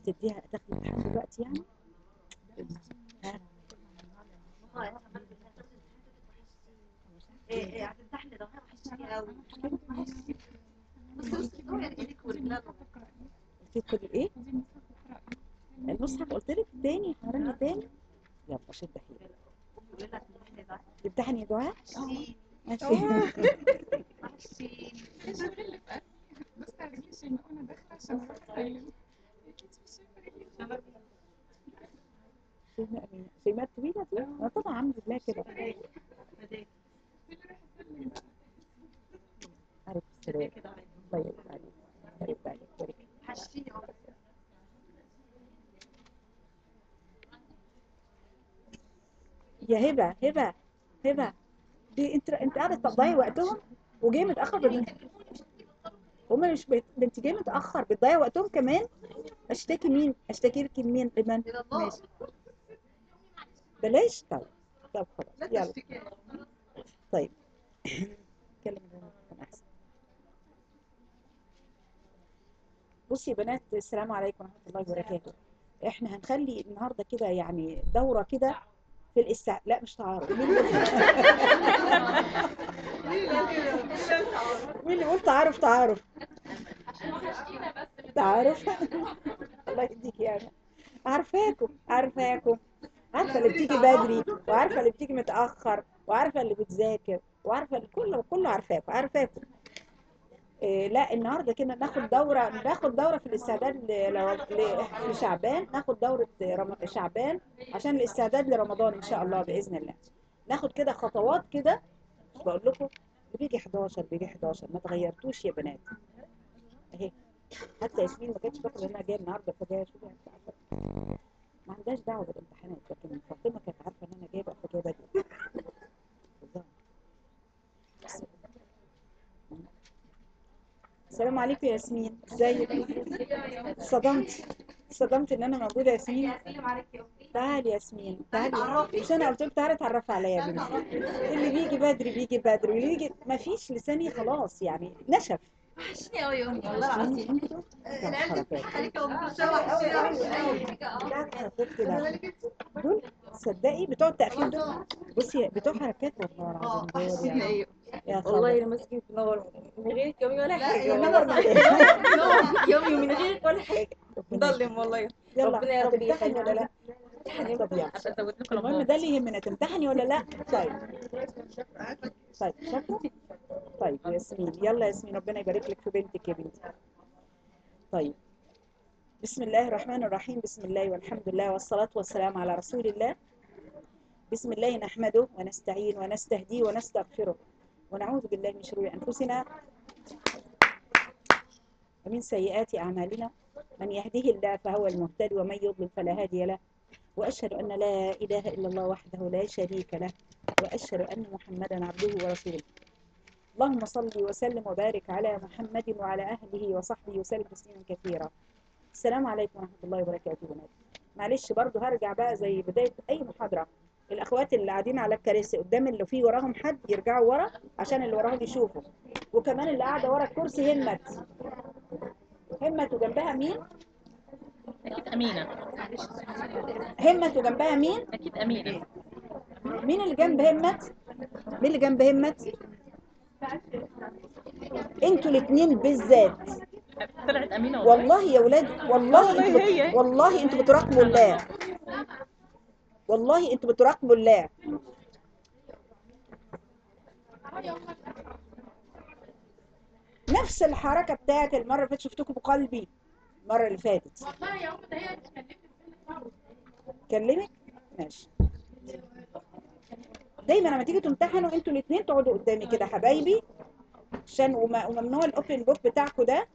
هتديها تاخدي امتحان دلوقتي يعني ها ايه هتمتحني ده وحشتني قوي بصي بصي يعني ايدك ورجلك تدخل ايه المصحف قلت لك تاني هرني تاني يلا شد حيلك يقول لك امتحني ده تمتحني دعاء وحشتيني ماشي وحشتيني بس تعرفيش ان انا داخله عشان اتكلم شيماء مين؟ شيماء الطويلة دي؟ أنا طبعا عاملة لها كده عارف السلام طيب عليك طيب عليك طيب. وحشتيني قوي يا هبة هبة هبة دي انت انت قاعدة تضيعي وقتهم وجاي متأخر بال... هما مش بيت... ده انت جاي متأخر بتضيعي وقتهم كمان اشتكي مين اشتكي لك مين لمن الى الله ماشي بلاش طيب طب خلاص لا يلا تشتكي طيب اتكلم كان احسن بصي يا بنات السلام عليكم ورحمه الله وبركاته احنا هنخلي النهارده كده يعني دوره كده في الاستع لا مش تعارف مين اللي مين اللي بيقول تعارف تعارف تعارف الله يهديك يعني عارفاكم عارفاكم عارفه اللي بتيجي بدري وعارفه اللي بتيجي متاخر وعارفه اللي بتذاكر وعارفه اللي كله كله عارفاكم عارفاكم إيه لا النهارده كده ناخد دوره ناخد دوره في الاستعداد ل- لو- ل- لشعبان ناخد دوره رم- شعبان عشان الاستعداد لرمضان ان شاء الله باذن الله ناخد كده خطوات كده بقول لكم بيجي 11 بيجي 11 ما تغيرتوش يا بنات اهي حتى ياسمين ما كانتش فاكره ان انا جايه النهارده فجايه شوفي ما عندهاش دعوه بالامتحانات لكن فاطمه كانت عارفه ان انا جايبه فجايه بدري بالظبط. السلام عليكم يا ياسمين ازيك صدمت صدمت ان انا موجوده يا ياسمين تعالي يا ياسمين تعالي مش انا قلت لك تعالي اتعرف عليا يا بنتي اللي بيجي بدري بيجي بدري واللي يجي ما فيش لساني خلاص يعني نشف وحشتني قوي يا امي والله العظيم انتوا العيال دي بتضحك عليك يا امي كل شويه أوي، أوي، وحشتني بتاعت حركات كده دول تصدقي بتوع التأخير دول بصي بتوع حركات والله العظيم دول وحشتني يعني ايوه يا والله خبر انا ماسكه تنور من غيرك يومي ولا لا، حاجه يا والله نور العظيم. يومي من غيرك ولا حاجه مضلم والله يلا ربنا يا رب هتمتحني ولا لا يخليك طب يلا ابقى ازود لكم المهم الأخبار. ده اللي يهمنا تمتحني ولا لا طيب طيب شكرا طيب ياسمين يلا ياسمين ربنا يبارك لك في بنتك يا بنتي طيب بسم الله الرحمن الرحيم بسم الله والحمد لله والصلاة والسلام على رسول الله بسم الله نحمده ونستعين ونستهديه ونستغفره ونعوذ بالله من شرور أنفسنا ومن سيئات أعمالنا من يهده الله فهو المهتد ومن يضلل فلا هادي له وأشهد أن لا إله إلا الله وحده لا شريك له وأشهد أن محمدا عبده ورسوله اللهم صل وسلم وبارك على محمد وعلى أهله وصحبه وسلم تسليما كثيرا السلام عليكم ورحمة الله وبركاته بنات معلش برضو هرجع بقى زي بداية أي محاضرة الأخوات اللي قاعدين على الكراسي قدام اللي فيه وراهم حد يرجعوا ورا عشان اللي وراهم يشوفوا وكمان اللي قاعدة ورا الكرسي همت همت وجنبها مين؟ اكيد امينه همت وجنبها مين؟ اكيد امينه مين اللي جنب همت؟ مين اللي جنب همت؟ انتوا الاثنين بالذات طلعت امينه والله والله يا ولاد والله والله انتوا هي. بت... والله انتوا بتراقبوا الله والله انتوا بتراقبوا الله نفس الحركة بتاعت المرة اللي فاتت شفتكم بقلبي المرة اللي فاتت والله يا امي ده هي اللي كلمك ماشي دايما لما تيجي تمتحنوا انتوا الاثنين تقعدوا قدامي كده حبايبي عشان وم- وممنوع الاوبن بوك بتاعكم ده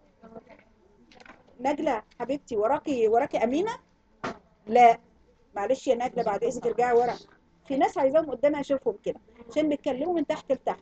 نجلة حبيبتي وراكي وراكي امينه لا معلش يا نجلة بعد اذنك ترجعي ورا في ناس عايزاهم قدامي اشوفهم كده عشان بيتكلموا من تحت لتحت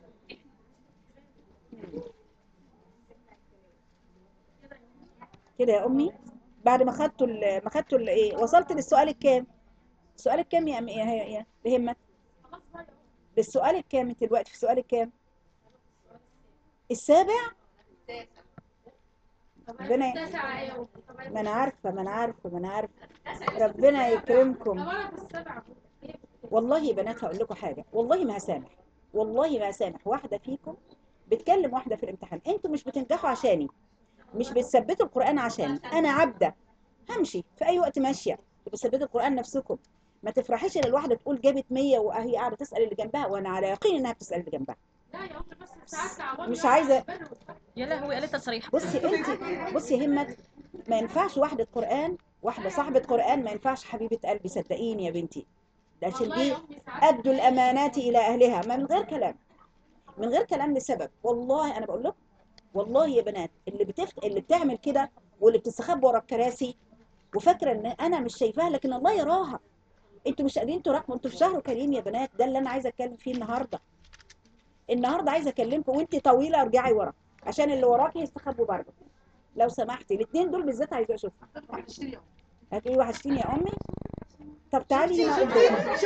كده يا امي بعد ما خدتوا ال- ما خدتوا ال- ايه وصلت للسؤال الكام السؤال الكام يا أم- يا يا يا بهمت للسؤال الكام انت دلوقتي في السؤال الكام السابع ربنا ما انا عارفه ما انا عارفه ما انا عارفه ربنا يكرمكم والله يا بنات هقول لكم حاجه والله ما هسامح والله ما هسامح واحده فيكم بتكلم واحده في الامتحان انتوا مش بتنجحوا عشاني مش بتثبتوا القران عشاني انا عبده همشي في اي وقت ماشيه بتثبتوا القران نفسكم ما تفرحيش ان الواحده تقول جابت 100 وهي قاعده تسال اللي جنبها وانا على يقين انها بتسال اللي جنبها مش عايزه يا لهوي قالت تصريح بصي انت بصي يا همت ما ينفعش واحده قران واحده صاحبه قران ما ينفعش حبيبه قلبي صدقيني يا بنتي ده عشان دي ادوا الامانات الى اهلها ما من غير كلام من غير كلام لسبب والله انا بقول لكم والله يا بنات اللي بتفت... اللي بتعمل كده واللي بتستخبى ورا الكراسي وفاكره ان انا مش شايفاها لكن الله يراها انتوا مش قادرين تراقبوا انتوا في شهر كريم يا بنات ده اللي انا عايزه اتكلم فيه النهارده النهارده عايزه اكلمكم وانت طويله ارجعي ورا عشان اللي وراكي يستخبوا برضه لو سمحتي الاثنين دول بالذات عايزه اشوفهم هتقولي وحشتيني يا امي طب تعالي هنا قدام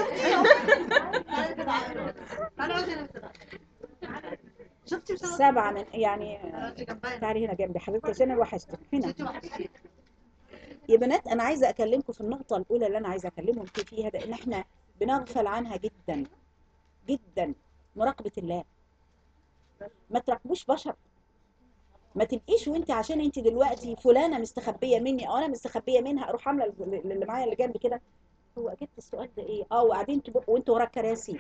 شفتي سبعه من يعني تعالي هنا جنبي حبيبتي عشان انا وحشتك هنا يا بنات انا عايزه اكلمكم في النقطه الاولى اللي انا عايزه اكلمهم فيها ده ان احنا بنغفل عنها جدا جدا مراقبه الله ما تراقبوش بشر ما تبقيش وانت عشان انت دلوقتي فلانه مستخبيه مني او انا مستخبيه منها اروح عامله اللي معايا اللي جنبي كده هو جبت السؤال ده ايه اه وقاعدين تبقوا وانتوا ورا الكراسي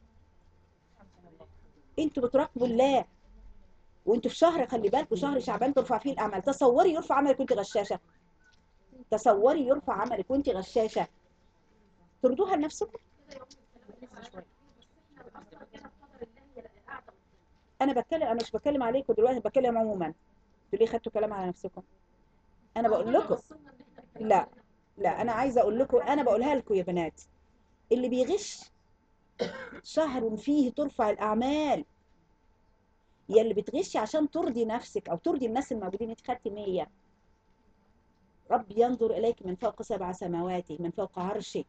انتوا بتراقبوا الله وانتوا في شهر خلي بالكوا شهر شعبان ترفع فيه الاعمال تصوري يرفع عملك وانت غشاشه تصوري يرفع عملك وانت غشاشه تردوها لنفسكم انا بتكلم انا مش بتكلم عليكم دلوقتي بتكلم عموما انتوا ليه خدتوا كلام على نفسكم انا بقول لكم لا لا انا عايزه اقول لكم انا بقولها لكم يا بنات اللي بيغش شهر فيه ترفع الاعمال يا اللي بتغشي عشان ترضي نفسك او ترضي الناس الموجودين انت خدتي 100 رب ينظر اليك من فوق سبع سماواته من فوق عرشه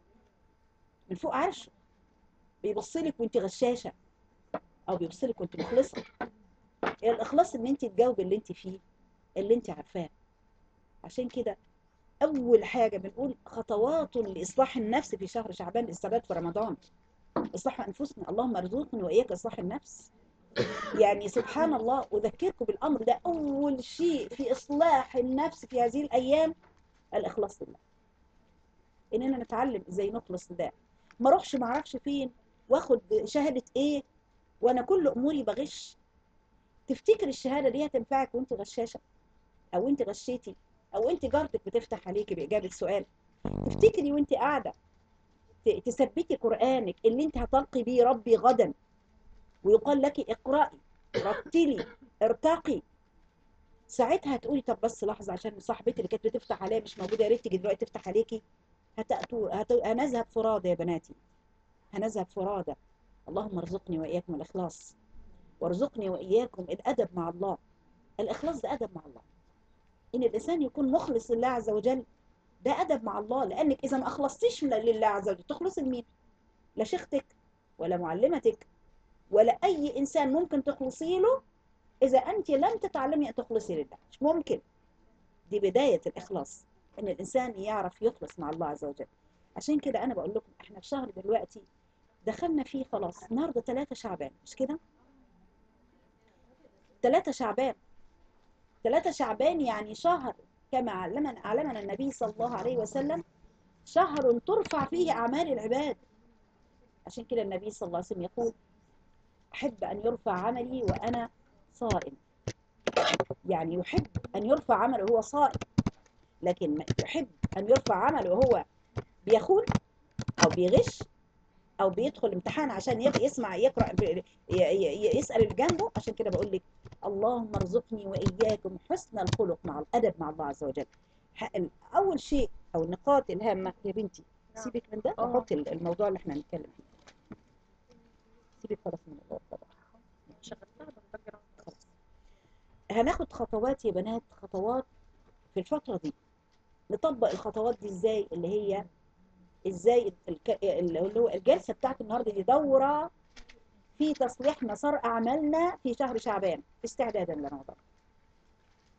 من فوق عرشه بيبص لك وانت غشاشه او بيبص لك وانت مخلصه الاخلاص ان انت تجاوبي اللي انت فيه اللي انت عارفاه عشان كده اول حاجه بنقول خطوات لاصلاح النفس في شهر شعبان الاستعداد في رمضان اصلاح انفسنا اللهم ارزقني واياك اصلاح النفس يعني سبحان الله اذكركم بالامر ده اول شيء في اصلاح النفس في هذه الايام الاخلاص لله اننا نتعلم ازاي نخلص لله ما اروحش ما اعرفش فين واخد شهاده ايه وانا كل اموري بغش تفتكر الشهاده دي هتنفعك وانت غشاشه او انت غشيتي او انت جارتك بتفتح عليكي باجابه سؤال تفتكري وانت قاعده ت- تثبتي قرانك اللي انت هتلقي بيه ربي غدا ويقال لك اقرأي رتلي ارتقي ساعتها هتقولي طب بس لحظة عشان صاحبتي اللي كانت بتفتح عليا مش موجودة يا ريت تيجي دلوقتي تفتح عليكي هتأتوا هت... هنذهب فرادى يا بناتي هنذهب فرادى اللهم ارزقني وإياكم الإخلاص وارزقني وإياكم الأدب مع الله الإخلاص ده أدب مع الله إن الإنسان يكون مخلص لله عز وجل ده أدب مع الله لأنك إذا ما أخلصتيش لله عز وجل تخلصي لمين؟ لا شيختك ولا معلمتك ولا أي إنسان ممكن تخلصي له إذا أنت لم تتعلمي أن تخلصي لله مش ممكن دي بداية الإخلاص إن الإنسان يعرف يخلص مع الله عز وجل عشان كده أنا بقول لكم إحنا في شهر دلوقتي دخلنا فيه خلاص النهارده 3 شعبان مش كده؟ 3 شعبان 3 شعبان يعني شهر كما علمنا علمنا النبي صلى الله عليه وسلم شهر ترفع فيه أعمال العباد عشان كده النبي صلى الله عليه وسلم يقول أحب أن يرفع عملي وأنا صائم يعني يحب أن يرفع عمله وهو صائم لكن ما يحب أن يرفع عمله وهو بيخون أو بيغش أو بيدخل امتحان عشان يب- يسمع يقرأ ي- ي- يسأل اللي جنبه عشان كده بقول لك اللهم ارزقني وإياكم حسن الخلق مع الأدب مع الله عز وجل ح- أول شيء أو النقاط الهامة يا بنتي سيبك من ده آه. وحطي الموضوع اللي احنا هنتكلم فيه سيبك خلاص من الموضوع ده شغلتها بالباك جراوند. خلاص. هناخد خطوات يا بنات خطوات في الفترة دي نطبق الخطوات دي ازاي اللي هي ازاي الك- اللي هو الجلسة بتاعت النهاردة دي دورة في تصليح مسار أعمالنا في شهر شعبان استعدادا لرمضان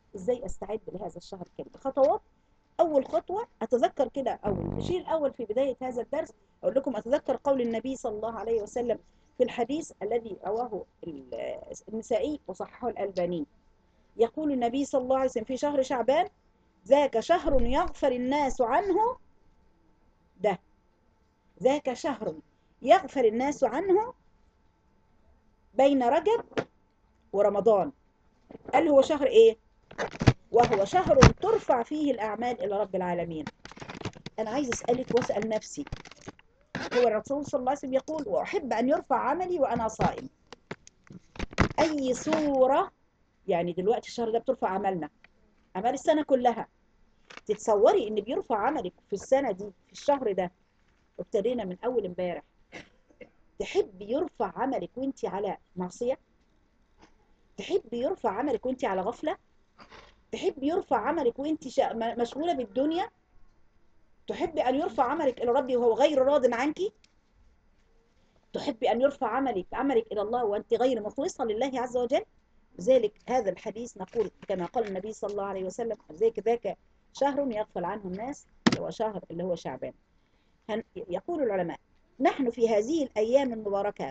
ازاي استعد لهذا الشهر الكريم خطوات اول خطوه اتذكر كده اول الشيء الاول في بدايه هذا الدرس اقول لكم اتذكر قول النبي صلى الله عليه وسلم في الحديث الذي رواه ال- النسائي وصححه الالباني يقول النبي صلى الله عليه وسلم في شهر شعبان ذاك شهر يغفر الناس عنه ده ذاك شهر يغفر الناس عنه بين رجب ورمضان قال هو شهر ايه وهو شهر ترفع فيه الأعمال إلى رب العالمين أنا عايز أسألك وأسأل نفسي هو الرسول صلى الله عليه وسلم يقول وأحب أن يرفع عملي وأنا صائم أي صورة يعني دلوقتي الشهر ده بترفع عملنا أعمال السنة كلها تتصوري إن بيرفع عملك في السنة دي في الشهر ده ابتدينا من أول امبارح تحب يرفع عملك وانت على معصية تحب يرفع عملك وانت على غفلة تحب يرفع عملك وانت شا- م- مشغولة بالدنيا تحب أن يرفع عملك إلى ربي وهو غير راض عنك تحب أن يرفع عملك عملك إلى الله وأنت غير مخلصة لله عز وجل لذلك هذا الحديث نقول كما قال النبي صلى الله عليه وسلم ذلك ذاك شهر يغفل عنه الناس اللي هو شهر اللي هو شعبان هن- يقول العلماء نحن في هذه الأيام المباركة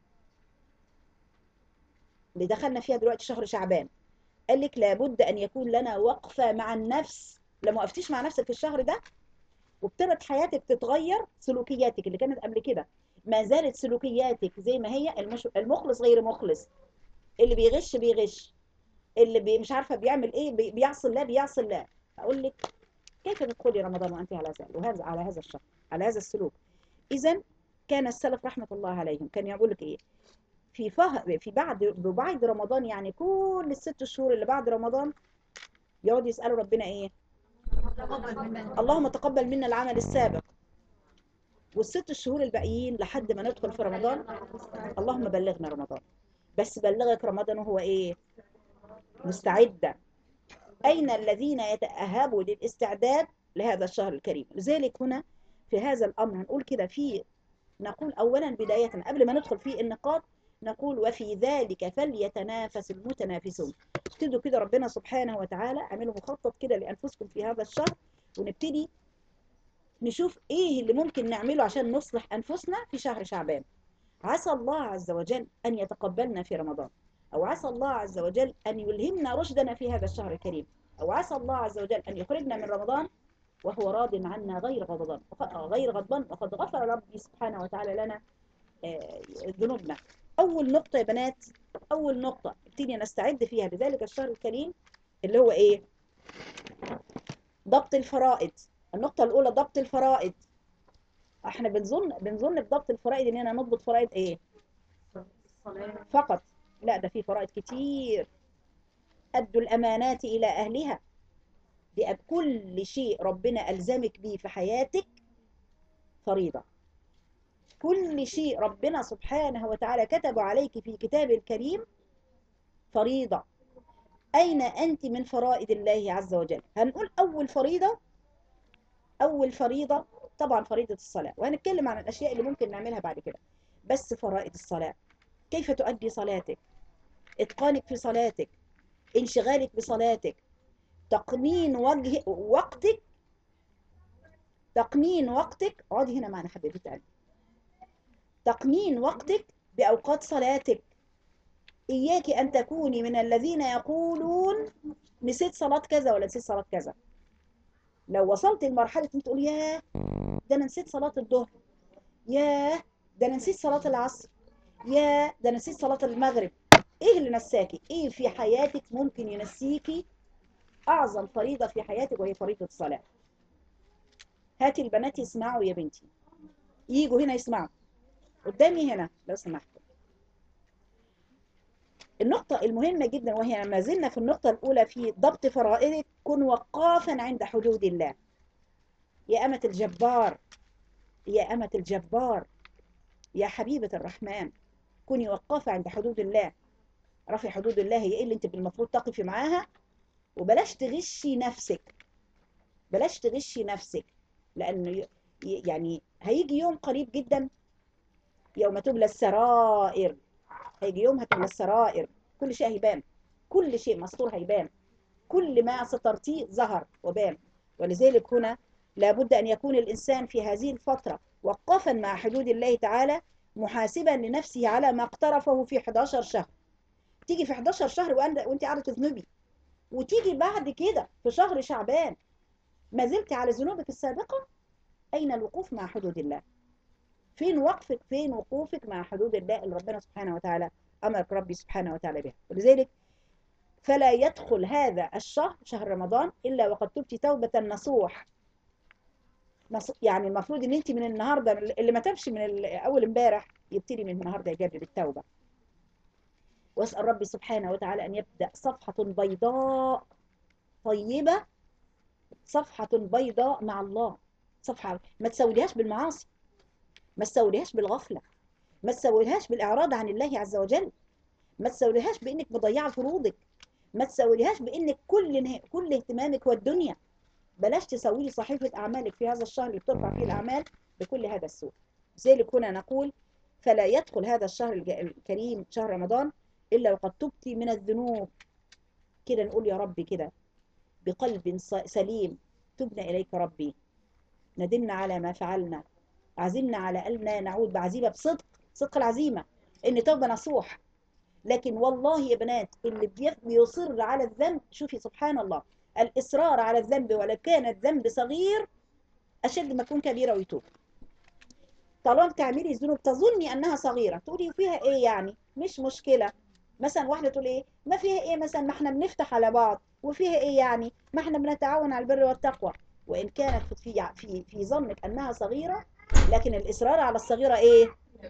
اللي دخلنا فيها دلوقتي شهر شعبان قال لك لابد أن يكون لنا وقفة مع النفس لما وقفتيش مع نفسك في الشهر ده وابتدت حياتك تتغير سلوكياتك اللي كانت قبل كده ما زالت سلوكياتك زي ما هي المش... المخلص غير مخلص اللي بيغش بيغش اللي بي... مش عارفه بيعمل ايه بي... بيعصي الله بيعصي الله اقول لك كيف تدخلي رمضان وانت على ذلك وهذا على هذا الشهر على هذا السلوك اذا كان السلف رحمه الله عليهم كان يقول لك ايه في فه... في بعد بعد رمضان يعني كل الست شهور اللي بعد رمضان يقعدوا يسالوا ربنا ايه تقبل منا اللهم تقبل منا العمل السابق والست الشهور الباقيين لحد ما ندخل في رمضان اللهم بلغنا رمضان بس بلغك رمضان وهو ايه مستعدة أين الذين يتأهبوا للاستعداد لهذا الشهر الكريم لذلك هنا في هذا الأمر هنقول كده في نقول أولا بداية قبل ما ندخل في النقاط نقول وفي ذلك فليتنافس المتنافسون ابتدوا كده ربنا سبحانه وتعالى اعملوا مخطط كده لأنفسكم في هذا الشهر ونبتدي نشوف ايه اللي ممكن نعمله عشان نصلح أنفسنا في شهر شعبان عسى الله عز وجل أن يتقبلنا في رمضان أو عسى الله عز وجل أن يلهمنا رشدنا في هذا الشهر الكريم أو عسى الله عز وجل أن يخرجنا من رمضان وهو راض عنا غير غضبان غير غضبان وقد غفر ربي سبحانه وتعالى لنا آه، ذنوبنا أول نقطة يا بنات أول نقطة ابتدي نستعد فيها لذلك الشهر الكريم اللي هو إيه ضبط الفرائض النقطة الأولى ضبط الفرائض احنا بنظن بنظن بضبط الفرائض اننا نضبط فرائض ايه فقط لا ده في فرائض كتير أدوا الأمانات إلى أهلها دي أب- كل شيء ربنا ألزمك بيه في حياتك فريضة كل شيء ربنا سبحانه وتعالى كتب عليك في كتاب الكريم فريضة أين أنت من فرائض الله عز وجل هنقول أول فريضة أول فريضة طبعا فريضة الصلاة وهنتكلم عن الأشياء اللي ممكن نعملها بعد كده بس فرائض الصلاة كيف تؤدي صلاتك إتقانك في صلاتك انشغالك بصلاتك تقنين وجه وقتك تقنين وقتك اقعدي هنا معنا حبيبتي قلبي تقنين وقتك بأوقات صلاتك إياك أن تكوني من الذين يقولون نسيت صلاة كذا ولا نسيت صلاة كذا لو وصلت لمرحلة أنت تقول ياه ده أنا نسيت صلاة الظهر ياه ده أنا نسيت صلاة العصر ياه ده أنا نسيت صلاة المغرب إيه اللي نساكي؟ إيه في حياتك ممكن ينسيكي أعظم فريضة في حياتك وهي فريضة الصلاة هاتي البنات يسمعوا يا بنتي يجوا هنا يسمعوا قدامي هنا لو سمحتوا النقطة المهمة جدا وهي ما زلنا في النقطة الأولى في ضبط فرائضك كن وقافا عند حدود الله يا أمة الجبار يا أمة الجبار يا حبيبة الرحمن كوني وقافة عند حدود الله رفي حدود الله هي إيه اللي أنت المفروض تقفي معاها وبلاش تغشي نفسك بلاش تغشي نفسك لأنه ي- ي- يعني هيجي يوم قريب جدا يوم تبلى السرائر هيجي يوم هتبلى السرائر كل شيء هيبان كل شيء مستور هيبان كل ما سترتيه ظهر وبان ولذلك هنا لابد أن يكون الإنسان في هذه الفترة وقفا مع حدود الله تعالى محاسبا لنفسه على ما اقترفه في 11 شهر تيجي في 11 شهر وأنت وانت قاعده تذنبي وتيجي بعد كده في شهر شعبان ما زلت على ذنوبك السابقة أين الوقوف مع حدود الله فين وقفك فين وقوفك مع حدود الله اللي ربنا سبحانه وتعالى أمرك ربي سبحانه وتعالى بها ولذلك فلا يدخل هذا الشهر شهر رمضان إلا وقد تبت توبة نصوح نص- يعني المفروض ان انت من النهارده اللي ما تبش من ال- اول امبارح يبتدي من النهارده يجدد التوبه واسال ربي سبحانه وتعالى ان يبدا صفحه بيضاء طيبه صفحه بيضاء مع الله صفحه ما تسوديهاش بالمعاصي ما تسوديهاش بالغفله ما تسوديهاش بالاعراض عن الله عز وجل ما تسوديهاش بانك مضيعه فروضك ما تسوديهاش بانك كل نه- كل اهتمامك هو الدنيا بلاش تسوي صحيفة أعمالك في هذا الشهر اللي بترفع فيه الأعمال بكل هذا السوء لذلك هنا نقول فلا يدخل هذا الشهر الج- الكريم شهر رمضان إلا وقد تبتي من الذنوب كده نقول يا ربي كده بقلب ص- سليم تبنا إليك ربي ندمنا على ما فعلنا عزمنا على ألا نعود بعزيمة بصدق صدق العزيمة إن توبة نصوح لكن والله يا بنات اللي بيف- بيصر على الذنب شوفي سبحان الله الإصرار على الذنب ولو كان الذنب صغير أشد ما يكون كبيرة ويتوب طالما بتعملي الذنوب تظني أنها صغيرة تقولي فيها إيه يعني مش مشكلة مثلا واحدة تقول إيه ما فيها إيه مثلا ما إحنا بنفتح على بعض وفيها إيه يعني ما إحنا بنتعاون على البر والتقوى وإن كانت في في في ظنك أنها صغيرة لكن الإصرار على الصغيرة إيه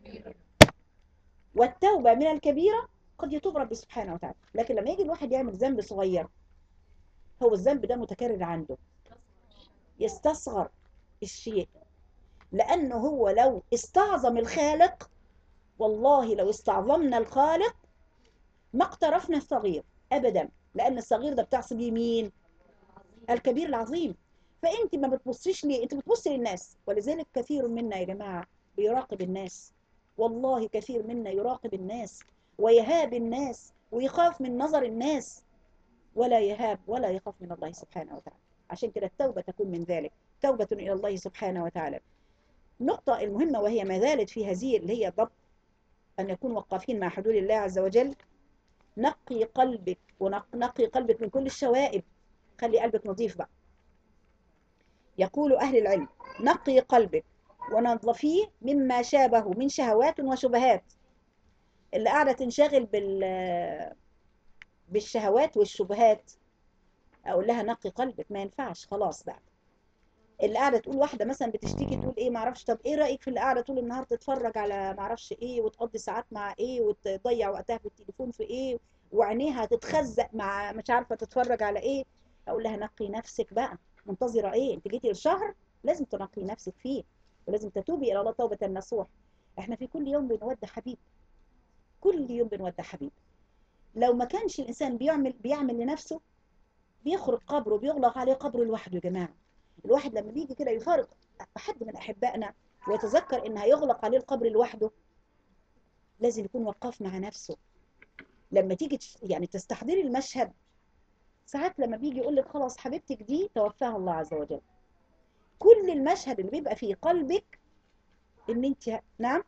والتوبة من الكبيرة قد يتوب ربي سبحانه وتعالى لكن لما يجي الواحد يعمل ذنب صغير هو الذنب ده متكرر عنده يستصغر الشيء لأنه هو لو استعظم الخالق والله لو استعظمنا الخالق ما اقترفنا الصغير أبدا لأن الصغير ده بتعصي بيه مين الكبير العظيم فأنت ما بتبصيش ليه أنت بتبصي للناس ولذلك كثير منا يا جماعة بيراقب الناس والله كثير منا يراقب الناس ويهاب الناس ويخاف من نظر الناس ولا يهاب ولا يخاف من الله سبحانه وتعالى عشان كده التوبة تكون من ذلك توبة إلى الله سبحانه وتعالى النقطة المهمة وهي ما زالت في هذه اللي هي ضبط أن يكون وقافين مع حدود الله عز وجل نقي قلبك ونقي قلبك من كل الشوائب خلي قلبك نظيف بقى يقول أهل العلم نقي قلبك ونظفيه مما شابه من شهوات وشبهات اللي قاعدة تنشغل بال بالشهوات والشبهات اقول لها نقي قلبك ما ينفعش خلاص بقى اللي قاعده تقول واحده مثلا بتشتكي تقول ايه ما اعرفش طب ايه رايك في اللي قاعده طول النهار تتفرج على ما اعرفش ايه وتقضي ساعات مع ايه وتضيع وقتها في التليفون في ايه وعينيها تتخزق مع مش عارفه تتفرج على ايه اقول لها نقي نفسك بقى منتظره ايه انت جيتي الشهر لازم تنقي نفسك فيه ولازم تتوبي الى الله توبه نصوح احنا في كل يوم بنودع حبيب كل يوم بنودع حبيب لو ما كانش الانسان بيعمل بيعمل لنفسه بيخرج قبره بيغلق عليه قبره لوحده يا جماعه الواحد لما بيجي كده يفارق حد من احبائنا ويتذكر ان هيغلق عليه القبر لوحده لازم يكون وقاف مع نفسه لما تيجي تش- يعني تستحضري المشهد ساعات لما بيجي يقول لك خلاص حبيبتك دي توفاها الله عز وجل كل المشهد اللي بيبقى في قلبك ان انت نعم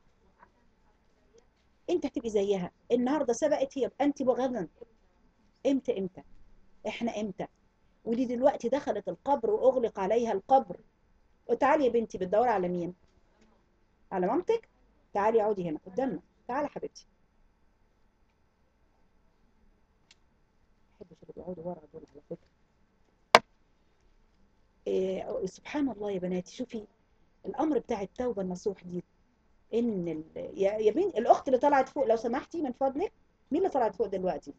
انت هتبقي زيها النهارده سبقت هي يبقى انت غدا امتى امتى احنا امتى ودي دلوقتي دخلت القبر واغلق عليها القبر وتعالي يا بنتي بتدوري على مين على مامتك تعالي اقعدي هنا قدامنا تعالي حبيبتي بحبش اللي بيقعدوا ورا دول على فكره إيه سبحان الله يا بناتي شوفي الامر بتاع التوبه النصوح دي ان ال... يا يا بنت الاخت اللي طلعت فوق لو سمحتي من فضلك مين اللي طلعت فوق دلوقتي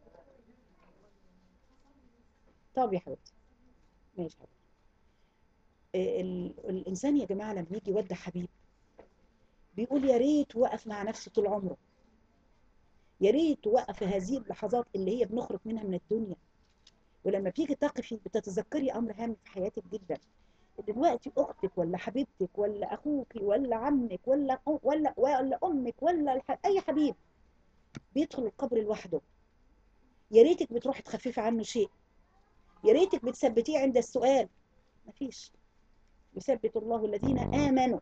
طب يا حبيبتي ماشي حبيبتي إيه ال... الانسان يا جماعه لما يجي يودع حبيب بيقول يا ريت وقف مع نفسه طول عمره يا ريت وقف في هذه اللحظات اللي هي بنخرج منها من الدنيا ولما بتيجي تقفي بتتذكري امر هام في حياتك جدا دلوقتي اختك ولا حبيبتك ولا اخوك ولا عمك ولا ولا ولا امك ولا الح... اي حبيب بيدخل القبر لوحده يا ريتك بتروحي تخففي عنه شيء يا ريتك بتثبتيه عند السؤال مفيش يثبت الله الذين آمنوا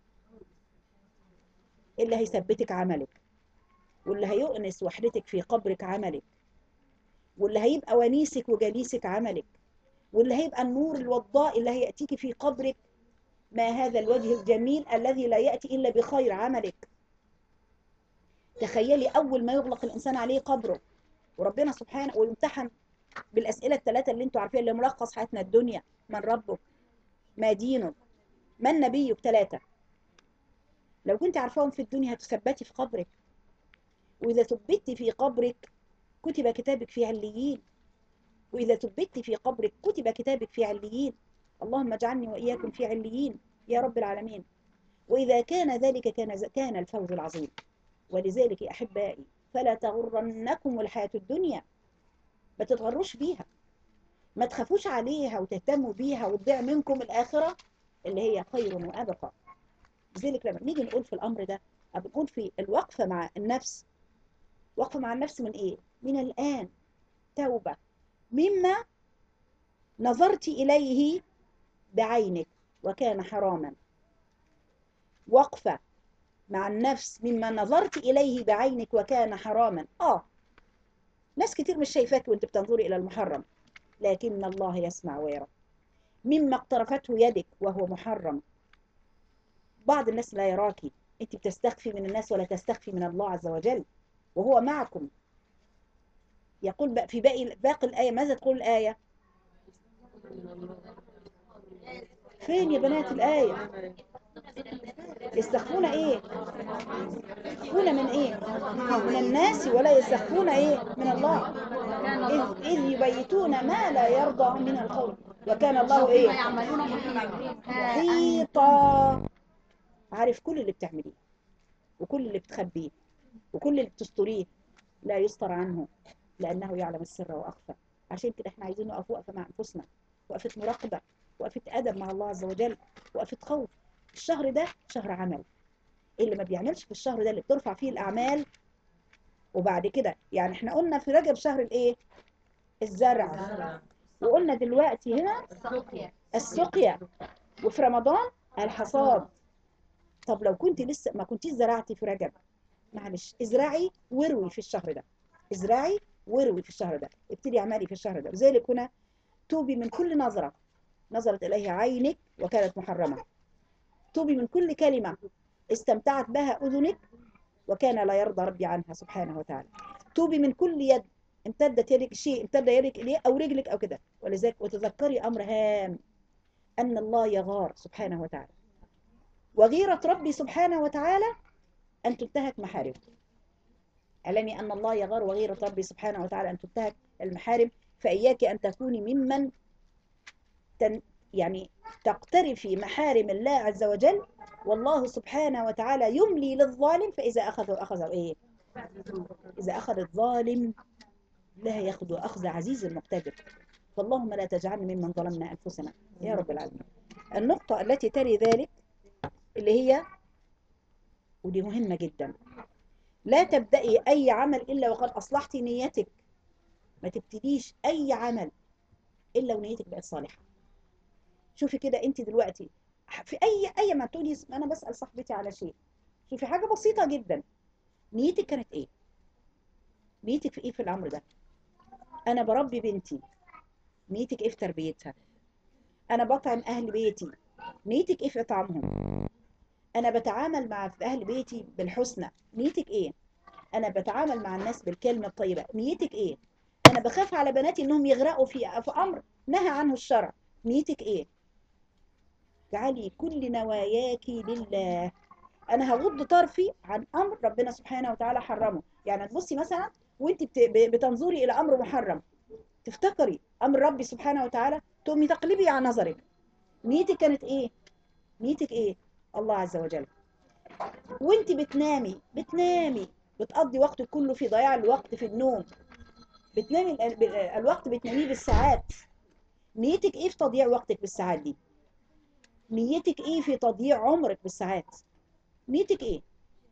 اللي هيثبتك عملك واللي هيؤنس وحدتك في قبرك عملك واللي هيبقى ونيسك وجليسك عملك واللي هيبقى النور الوضاء اللي هيأتيك في قبرك ما هذا الوجه الجميل الذي لا يأتي إلا بخير عملك تخيلي أول ما يغلق الإنسان عليه قبره وربنا سبحانه ويمتحن بالأسئلة الثلاثة اللي انتوا عارفين اللي ملخص حياتنا الدنيا من ربك ما دينك من نبيك ثلاثة لو كنت عارفاهم في الدنيا هتثبتي في قبرك وإذا ثبتي في قبرك كتب كتابك في عليين وإذا ثبتي في قبرك كتب كتابك في عليين اللهم اجعلني وإياكم في عليين يا رب العالمين وإذا كان ذلك كان كان الفوز العظيم ولذلك يا أحبائي فلا تغرنكم الحياة الدنيا ما تتغروش بيها ما تخافوش عليها وتهتموا بيها وتضيع منكم الآخرة اللي هي خير وأبقى لذلك لما نيجي نقول في الأمر ده أو بنقول في الوقفة مع النفس وقفة مع النفس من إيه؟ من الآن توبة مما نظرت إليه بعينك وكان حراما وقفة مع النفس مما نظرت إليه بعينك وكان حراما آه ناس كتير مش شايفاك وانت بتنظري إلى المحرم لكن الله يسمع ويرى مما اقترفته يدك وهو محرم بعض الناس لا يراكي انت بتستخفي من الناس ولا تستخفي من الله عز وجل وهو معكم يقول بقى في باقي باقي الآية ماذا تقول الآية فين يا بنات الآية يستخفون ايه يستخفون من ايه من الناس ولا يستخفون ايه من الله إذ, إذ يبيتون ما لا يرضى من القول وكان الله ايه يعملون محيطا محيطا عارف كل اللي بتعمليه وكل اللي بتخبيه وكل اللي بتستريه لا يستر عنه لأنه يعلم السر وأخفى عشان كده احنا عايزين نقف وقفة مع أنفسنا وقفة مراقبة وقفة أدب مع الله عز وجل وقفة خوف الشهر ده شهر عمل اللي ما بيعملش في الشهر ده اللي بترفع فيه الأعمال وبعد كده يعني احنا قلنا في رجب شهر الايه الزرع وقلنا دلوقتي هنا السقيا وفي رمضان الحصاد طب لو كنت لسه ما كنتيش زرعتي في رجب معلش ازرعي واروي في الشهر ده ازرعي واروي في الشهر ده ابتدي اعملي في الشهر ده لذلك هنا توبي من كل نظرة نظرت إليها عينك وكانت محرمة توبي من كل كلمة استمتعت بها أذنك وكان لا يرضى ربي عنها سبحانه وتعالى توبي من كل يد امتدت يدك شيء امتد يدك إليه أو رجلك أو كده ولذلك وتذكري أمر هام أن الله يغار سبحانه وتعالى وغيرة ربي سبحانه وتعالى أن تنتهك محارمه اعلمي أن الله يغار وغيرة ربي سبحانه وتعالى أن تنتهك المحارم فإياك أن تكوني ممن تن يعني تقترفي محارم الله عز وجل والله سبحانه وتعالى يملي للظالم فإذا أخذه أخذه إيه إذا أخذ الظالم لا يأخذ أخذ عزيز مقتدر فاللهم لا تجعلنا ممن ظلمنا أنفسنا يا رب العالمين النقطة التي تري ذلك اللي هي ودي مهمة جدا لا تبدأي أي عمل إلا وقد أصلحتي نيتك ما تبتديش أي عمل إلا ونيتك بقت صالحة شوفي كده أنت دلوقتي في أي أي ما تقولي أنا بسأل صاحبتي على شيء شوفي حاجة بسيطة جدا نيتك كانت إيه نيتك في إيه في الأمر ده أنا بربي بنتي نيتك إيه في تربيتها أنا بطعم أهل بيتي نيتك إيه في إطعامهم أنا بتعامل مع أهل بيتي بالحسنى نيتك إيه أنا بتعامل مع الناس بالكلمة الطيبة نيتك إيه أنا بخاف على بناتي إنهم يغرقوا في في أمر نهى عنه الشرع نيتك إيه اجعلي كل نواياك لله أنا هغض طرفي عن أمر ربنا سبحانه وتعالى حرمه يعني تبصي مثلا وانت بتنظري إلى أمر محرم تفتكري أمر ربي سبحانه وتعالى تقومي تقلبي عن نظرك نيتك كانت إيه نيتك إيه الله عز وجل وانت بتنامي بتنامي بتقضي وقتك كله في ضياع الوقت في النوم بتنامي ال- الوقت بتناميه بالساعات نيتك ايه في تضييع وقتك بالساعات دي نيتك ايه في تضييع عمرك بالساعات نيتك ايه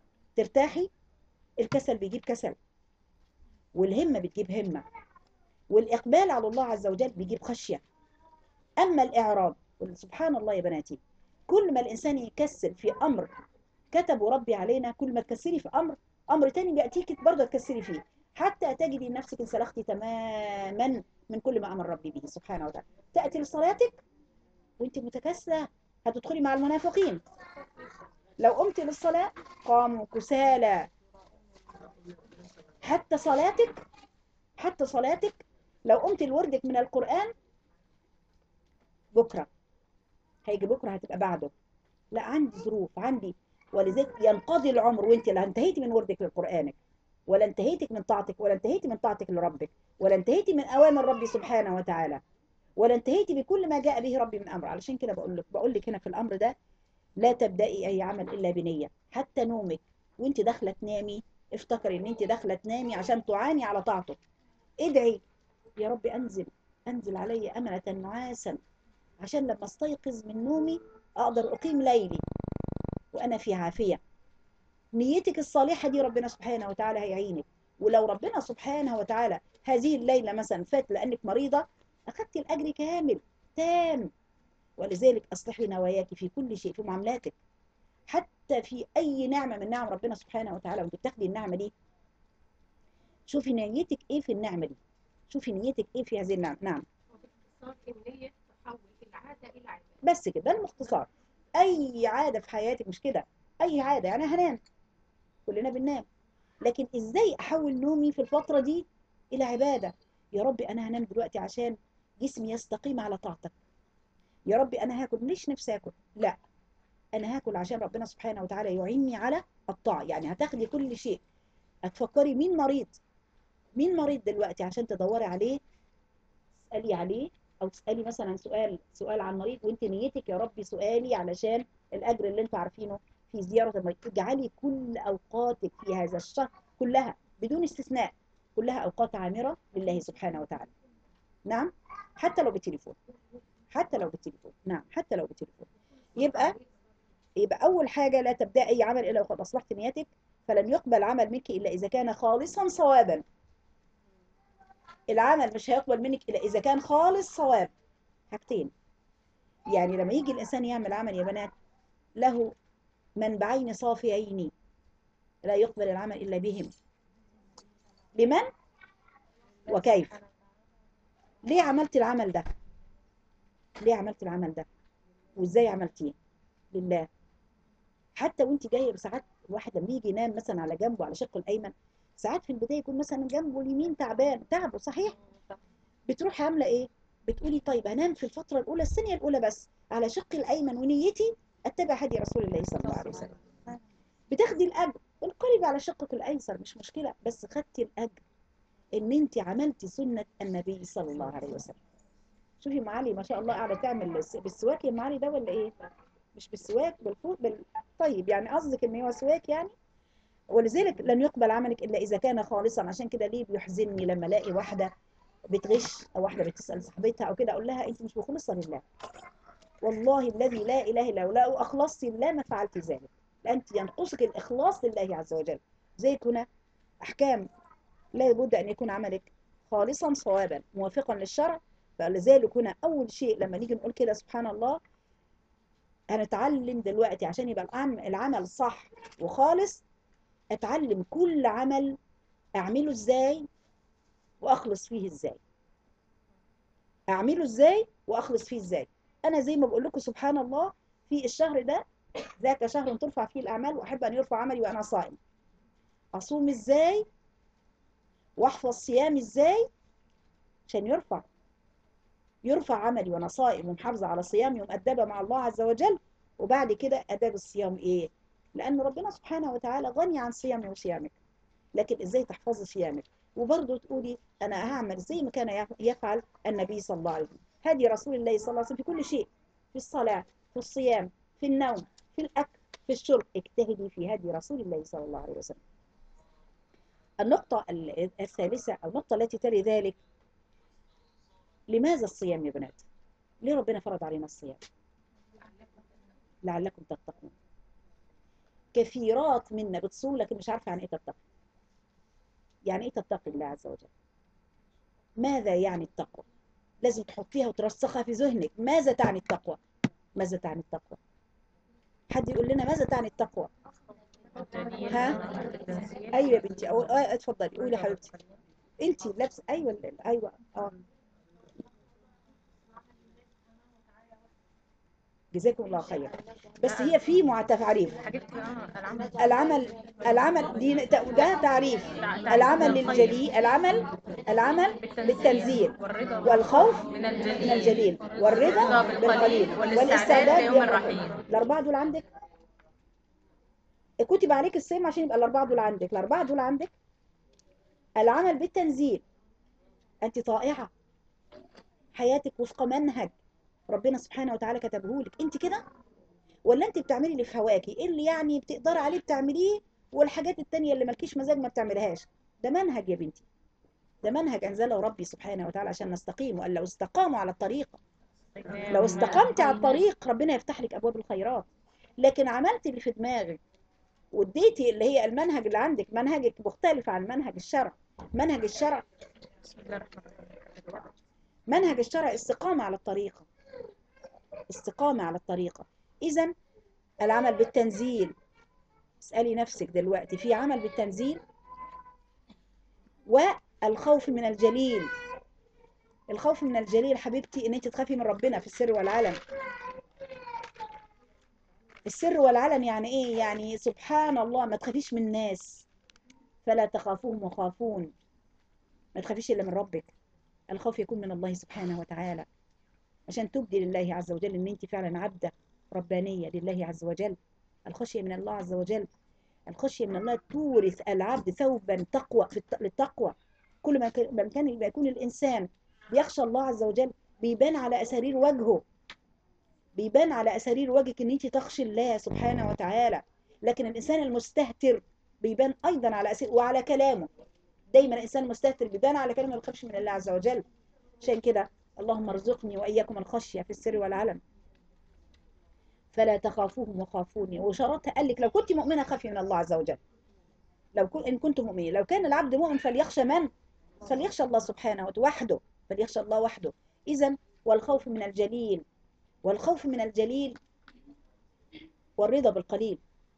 ترتاحي الكسل بيجيب كسل والهمة بتجيب همة والإقبال على الله عز وجل بيجيب خشية أما الإعراض سبحان الله يا بناتي كل ما الإنسان يكسل في أمر كتبه ربي علينا كل ما تكسري في أمر أمر تاني بيأتيك برضه تكسري فيه حتى تجدي نفسك انسلختي تماما من كل ما أمر ربي به سبحانه وتعالى تأتي لصلاتك وانت متكاسلة هتدخلي مع المنافقين لو قمت للصلاة قاموا كسالى حتى صلاتك حتى صلاتك لو قمت لوردك من القرآن بكرة هيجي بكرة هتبقى بعده لا عندي ظروف عندي ولذلك ينقضي العمر وانت لا انتهيتي من وردك لقرآنك ولا انتهيتك من طاعتك ولا انتهيتي من طاعتك لربك ولا انتهيتي من أوامر ربي سبحانه وتعالى ولا انتهيتي بكل ما جاء به ربي من أمر علشان كده بقول لك بقول لك هنا في الأمر ده لا تبدأي أي عمل إلا بنية حتى نومك وانت داخلة تنامي افتكري ان انت داخلة تنامي عشان تعاني على طاعته ادعي يا رب أنزل أنزل علي أمنة نعاسا عشان لما استيقظ من نومي أقدر أقيم ليلي وأنا في عافية نيتك الصالحة دي ربنا سبحانه وتعالى هيعينك ولو ربنا سبحانه وتعالى هذه الليلة مثلا فات لأنك مريضة أخذت الأجر كامل تام ولذلك أصلحي نواياك في كل شيء في معاملاتك حتى في أي نعمة من نعم ربنا سبحانه وتعالى وانت بتاخدي النعمة دي شوفي نيتك إيه في النعمة دي شوفي نيتك إيه في هذه النعمة نعم وباختصار النية تحول العادة إلى عبادة بس كده ده المختصر اي عاده في حياتك مش كده اي عاده يعني هنام كلنا بننام لكن ازاي احول نومي في الفتره دي الى عباده يا ربي انا هنام دلوقتي عشان جسمي يستقيم على طاعتك يا ربي انا هاكل مش نفسي اكل لا انا هاكل عشان ربنا سبحانه وتعالى يعيني على الطاعه يعني هتاخدي كل شيء هتفكري مين مريض مين مريض دلوقتي عشان تدوري عليه تسالي عليه او تسالي مثلا سؤال سؤال عن مريض وانت نيتك يا ربي سؤالي علشان الاجر اللي انتوا عارفينه في زياره المريض اجعلي كل اوقاتك في هذا الشهر كلها بدون استثناء كلها اوقات عامره لله سبحانه وتعالى نعم حتى لو بالتليفون حتى لو بالتليفون نعم حتى لو بالتليفون يبقى يبقى اول حاجه لا تبدا اي عمل الا وقد اصلحت نيتك فلن يقبل عمل منك الا اذا كان خالصا صوابا العمل مش هيقبل منك الا اذا كان خالص صواب حاجتين يعني لما يجي الانسان يعمل عمل يا بنات له منبعين صافيين لا يقبل العمل الا بهم لمن وكيف ليه عملت العمل ده ليه عملت العمل ده وازاي عملتيه لله حتى وانت جايه بساعات الواحد لما يجي ينام مثلا على جنبه على شقه الايمن ساعات في البدايه يكون مثلا جنبه اليمين تعبان تعبه صحيح بتروح عامله ايه بتقولي طيب هنام في الفتره الاولى الثانيه الاولى بس على شقي الايمن ونيتي اتبع هدي رسول الله صلى الله عليه وسلم بتاخدي الاجر انقلبي على شقك الايسر مش مشكله بس خدتي الاجر ان انت عملتي سنه النبي صلى الله عليه وسلم شوفي معالي ما شاء الله قاعده تعمل الس- بالسواك يا معالي ده ولا ايه مش بالسواك بالفوق بال... طيب يعني قصدك ان هو سواك يعني ولذلك لن يقبل عملك الا اذا كان خالصا عشان كده ليه بيحزنني لما الاقي واحده بتغش او واحده بتسال صاحبتها او كده اقول لها انت مش مخلصه لله والله الذي لا اله الا هو لو اخلصت لله ما فعلت ذلك لانت ينقصك الاخلاص لله عز وجل زيك هنا احكام لا بد ان يكون عملك خالصا صوابا موافقا للشرع فلذلك هنا اول شيء لما نيجي نقول كده سبحان الله هنتعلم دلوقتي عشان يبقى العم- العمل صح وخالص اتعلم كل عمل اعمله ازاي واخلص فيه ازاي اعمله ازاي واخلص فيه ازاي انا زي ما بقول لكم سبحان الله في الشهر ده ذاك شهر ترفع فيه الاعمال واحب ان يرفع عملي وانا صائم اصوم ازاي واحفظ صيامي ازاي عشان يرفع يرفع عملي وانا صائم ومحافظه على صيامي ومؤدبه مع الله عز وجل وبعد كده اداب الصيام ايه لان ربنا سبحانه وتعالى غني عن صيامي وصيامك لكن ازاي تحفظي صيامك وبرضه تقولي انا هعمل زي ما كان يف- يفعل النبي صلى الله عليه وسلم هدي رسول الله صلى الله عليه وسلم في كل شيء في الصلاه في الصيام في النوم في الاكل في الشرب اجتهدي في هدي رسول الله صلى الله عليه وسلم النقطة ال- الثالثة أو النقطة التي تلي ذلك لماذا الصيام يا بنات؟ ليه ربنا فرض علينا الصيام؟ لعلكم تتقون كثيرات منا بتصوم لكن مش عارفة يعني ايه تتقي يعني ايه تتقي الله عز وجل ماذا يعني التقوى لازم تحطيها وترسخها في ذهنك ماذا تعني التقوى ماذا تعني التقوى حد يقول لنا ماذا تعني التقوى ها ايوه يا بنتي أو... آه اتفضلي قولي يا حبيبتي انت لابسه ايوه ال- ايوه اه جزاكم الله خير بس هي في مع تعريف حاجات اه العمل العمل العمل دي ده تعريف العمل للجليل العمل العمل بالتنزيل والرضا والخوف من من الجليل الجليل والرضا بالقليل والاستعداد ليوم للرحيل. الرحيل الأربعة دول عندك كتب عليك الصيام عشان يبقى الأربعة دول عندك الأربعة دول عندك العمل بالتنزيل أنت طائعة حياتك وفق منهج ربنا سبحانه وتعالى كتبه لك أنت كده ولا أنت بتعملي اللي في هواكي إيه اللي يعني بتقدر عليه بتعمليه والحاجات التانية اللي مالكيش مزاج ما بتعملهاش ده منهج يا بنتي ده منهج أنزله ربي سبحانه وتعالى عشان نستقيم وقال لو استقاموا على الطريق لو استقمت على الطريق ربنا يفتح لك ابواب الخيرات لكن عملت اللي في دماغك واديتي اللي هي المنهج اللي عندك منهجك مختلف عن منهج الشرع منهج الشرع بسم الله الرحمن الرحيم منهج الشرع استقامة على الطريقة استقامة على الطريقة إذا العمل بالتنزيل اسألي نفسك دلوقتي في عمل بالتنزيل والخوف من الجليل الخوف من الجليل حبيبتي ان انت تخافي من ربنا في السر والعلن السر والعلن يعني ايه يعني سبحان الله ما تخافيش من الناس فلا تخافوهم وخافون ما تخافيش الا من ربك الخوف يكون من الله سبحانه وتعالى عشان تبدي لله عز وجل ان انت فعلا عبده ربانيه لله عز وجل الخشيه من الله عز وجل الخشيه من الله تورث العبد ثوبا تقوى في الت- للتقوى كل ما كان ما كان يبقى يكون الانسان بيخشى الله عز وجل بيبان على اسارير وجهه بيبان على اسارير وجهك ان انت تخشي الله سبحانه وتعالى لكن الانسان المستهتر بيبان ايضا على اسارير وعلى كلامه دايما الانسان المستهتر بيبان على كلامه ما بيخافش من الله عز وجل عشان كده اللهم ارزقني واياكم الخشيه في السر والعلن فلا تخافوهم وخافوني وشرطها قال لك لو كنت مؤمنه خافي من الله عز وجل لو كنت ان كنت مؤمنين لو كان العبد مؤمن فليخشى من فليخشى الله سبحانه وتعالى وحده فليخشى الله وحده اذا والخوف من الجليل والخوف من الجليل والرضا بالقليل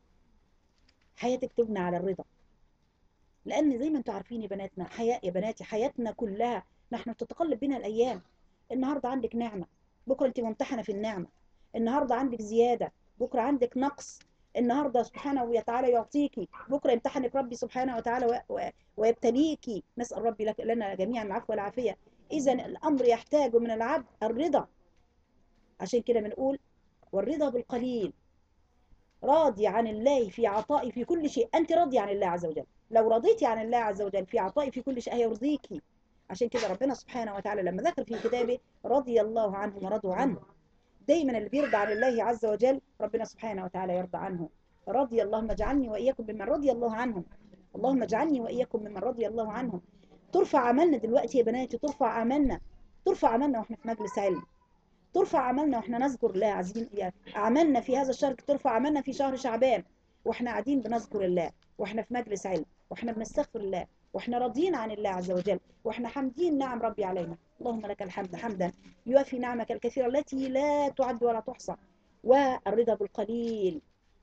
حياتك تبنى على الرضا لان زي ما انتم عارفين يا بناتنا حياة يا بناتي حياتنا كلها نحن تتقلب بنا الايام النهارده عندك نعمه بكره انت ممتحنه في النعمه النهارده عندك زياده بكره عندك نقص النهارده سبحانه وتعالى يعطيكي بكره يمتحنك ربي سبحانه وتعالى و- و- ويبتليكي نسال ربي لك لنا جميعا العفو والعافيه اذا الامر يحتاج من العبد الرضا عشان كده بنقول والرضا بالقليل راضي عن الله في عطائي في كل شيء انت راضي عن الله عز وجل لو رضيتي عن الله عز وجل في عطائي في كل شيء هيرضيكي عشان كده ربنا سبحانه وتعالى لما ذكر في كتابه رضي الله عنهم ورضوا عنه دايما اللي بيرضى عن الله عز وجل ربنا سبحانه وتعالى يرضى عنه رضي اللهم اجعلني واياكم ممن رضي الله عنهم اللهم اجعلني واياكم ممن رضي الله عنهم ترفع عملنا دلوقتي يا بناتي ترفع عملنا ترفع عملنا واحنا في مجلس علم ترفع عملنا واحنا نذكر الله عايزين يعني عملنا في هذا الشهر ترفع عملنا في شهر شعبان واحنا قاعدين بنذكر الله واحنا في مجلس علم واحنا بنستغفر الله واحنا راضيين عن الله عز وجل واحنا حامدين نعم ربي علينا اللهم لك الحمد حمدا يوافي نعمك الكثيرة التي لا تعد ولا تحصى والرضا بالقليل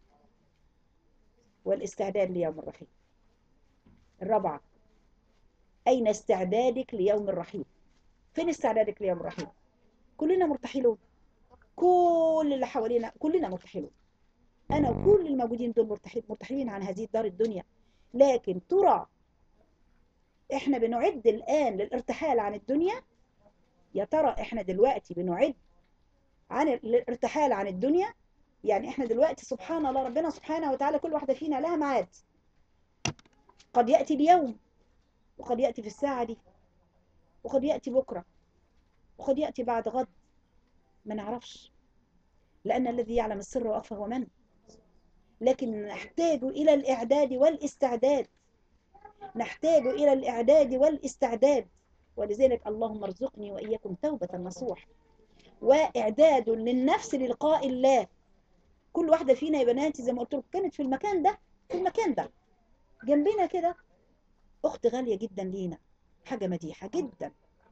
والاستعداد ليوم الرحيل الرابعة أين استعدادك ليوم الرحيل فين استعدادك ليوم الرحيل كلنا مرتحلون كل اللي حوالينا كلنا مرتحلون أنا وكل الموجودين دول مرتحل مرتحلين عن هذه الدار الدنيا لكن ترى احنا بنعد الآن للارتحال عن الدنيا يا ترى احنا دلوقتي بنعد عن الارتحال عن الدنيا يعني احنا دلوقتي سبحان الله ربنا سبحانه وتعالى كل واحدة فينا لها ميعاد قد يأتي اليوم وقد يأتي في الساعة دي وقد يأتي بكرة وقد يأتي بعد غد ما نعرفش لأن الذي يعلم السر وأخفى هو من لكن نحتاج إلى الإعداد والاستعداد نحتاج إلى الإعداد والاستعداد ولذلك اللهم ارزقني وإياكم توبة نصوح وإعداد للنفس للقاء الله كل واحدة فينا يا بناتي زي ما قلت لكم كانت في المكان ده في المكان ده جنبنا كده أخت غالية جدا لينا حاجة مديحة جدا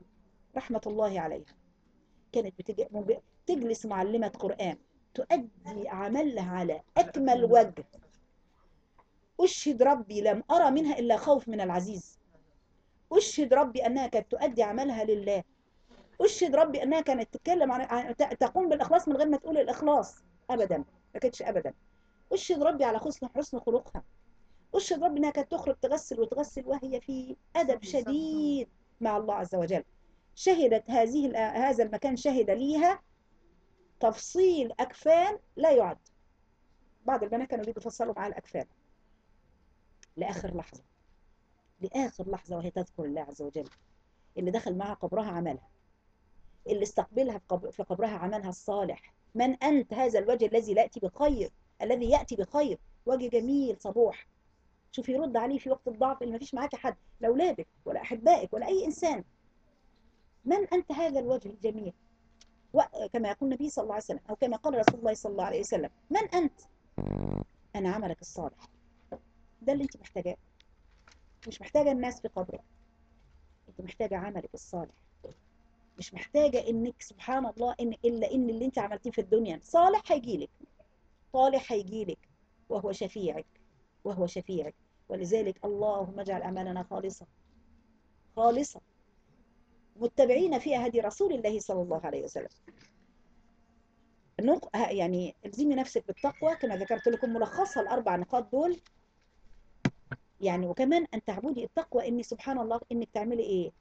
رحمة الله عليها كانت بتج... مب- تجلس معلمة قرآن تؤدي عملها على أكمل وجه أشهد ربي لم أرى منها إلا خوف من العزيز أشهد ربي أنها كانت تؤدي عملها لله أشهد ربي أنها كانت تتكلم عن عن- ت- تقوم بالإخلاص من غير ما تقول الإخلاص أبدا ما كانتش أبدا أشهد ربي على حسن حسن خلقها أشهد ربي أنها كانت تخرج تغسل وتغسل وهي في أدب شديد مع الله عز وجل شهدت هذه ال- هذا المكان شهد ليها تفصيل أكفان لا يعد بعض البنات كانوا بيجوا يفصلوا معاها الأكفان لآخر لحظة لآخر لحظة وهي تذكر الله عز وجل اللي دخل معها قبرها عملها اللي استقبلها في قبر- في قبرها عملها الصالح من أنت هذا الوجه الذي لا يأتي بخير الذي يأتي بخير وجه جميل صبوح شوفي يرد عليه في وقت الضعف اللي ما فيش معاك حد لا أولادك ولا أحبائك ولا أي إنسان من أنت هذا الوجه الجميل وكما يقول النبي صلى الله عليه وسلم أو كما قال رسول الله صلى الله عليه وسلم من أنت أنا عملك الصالح ده اللي أنت محتاجاه مش محتاجة الناس في قبرك أنت محتاجة عملك الصالح مش محتاجة إنك سبحان الله إن إلا إن اللي أنت عملتيه في الدنيا صالح هيجيلك صالح هيجيلك وهو شفيعك وهو شفيعك ولذلك اللهم اجعل أعمالنا خالصة خالصة متبعين فيها هدي رسول الله صلى الله عليه وسلم النق... ه- يعني الزمي نفسك بالتقوى كما ذكرت لكم ملخصها الأربع نقاط دول يعني وكمان أن تعبدي التقوى إني سبحان الله إنك تعملي إيه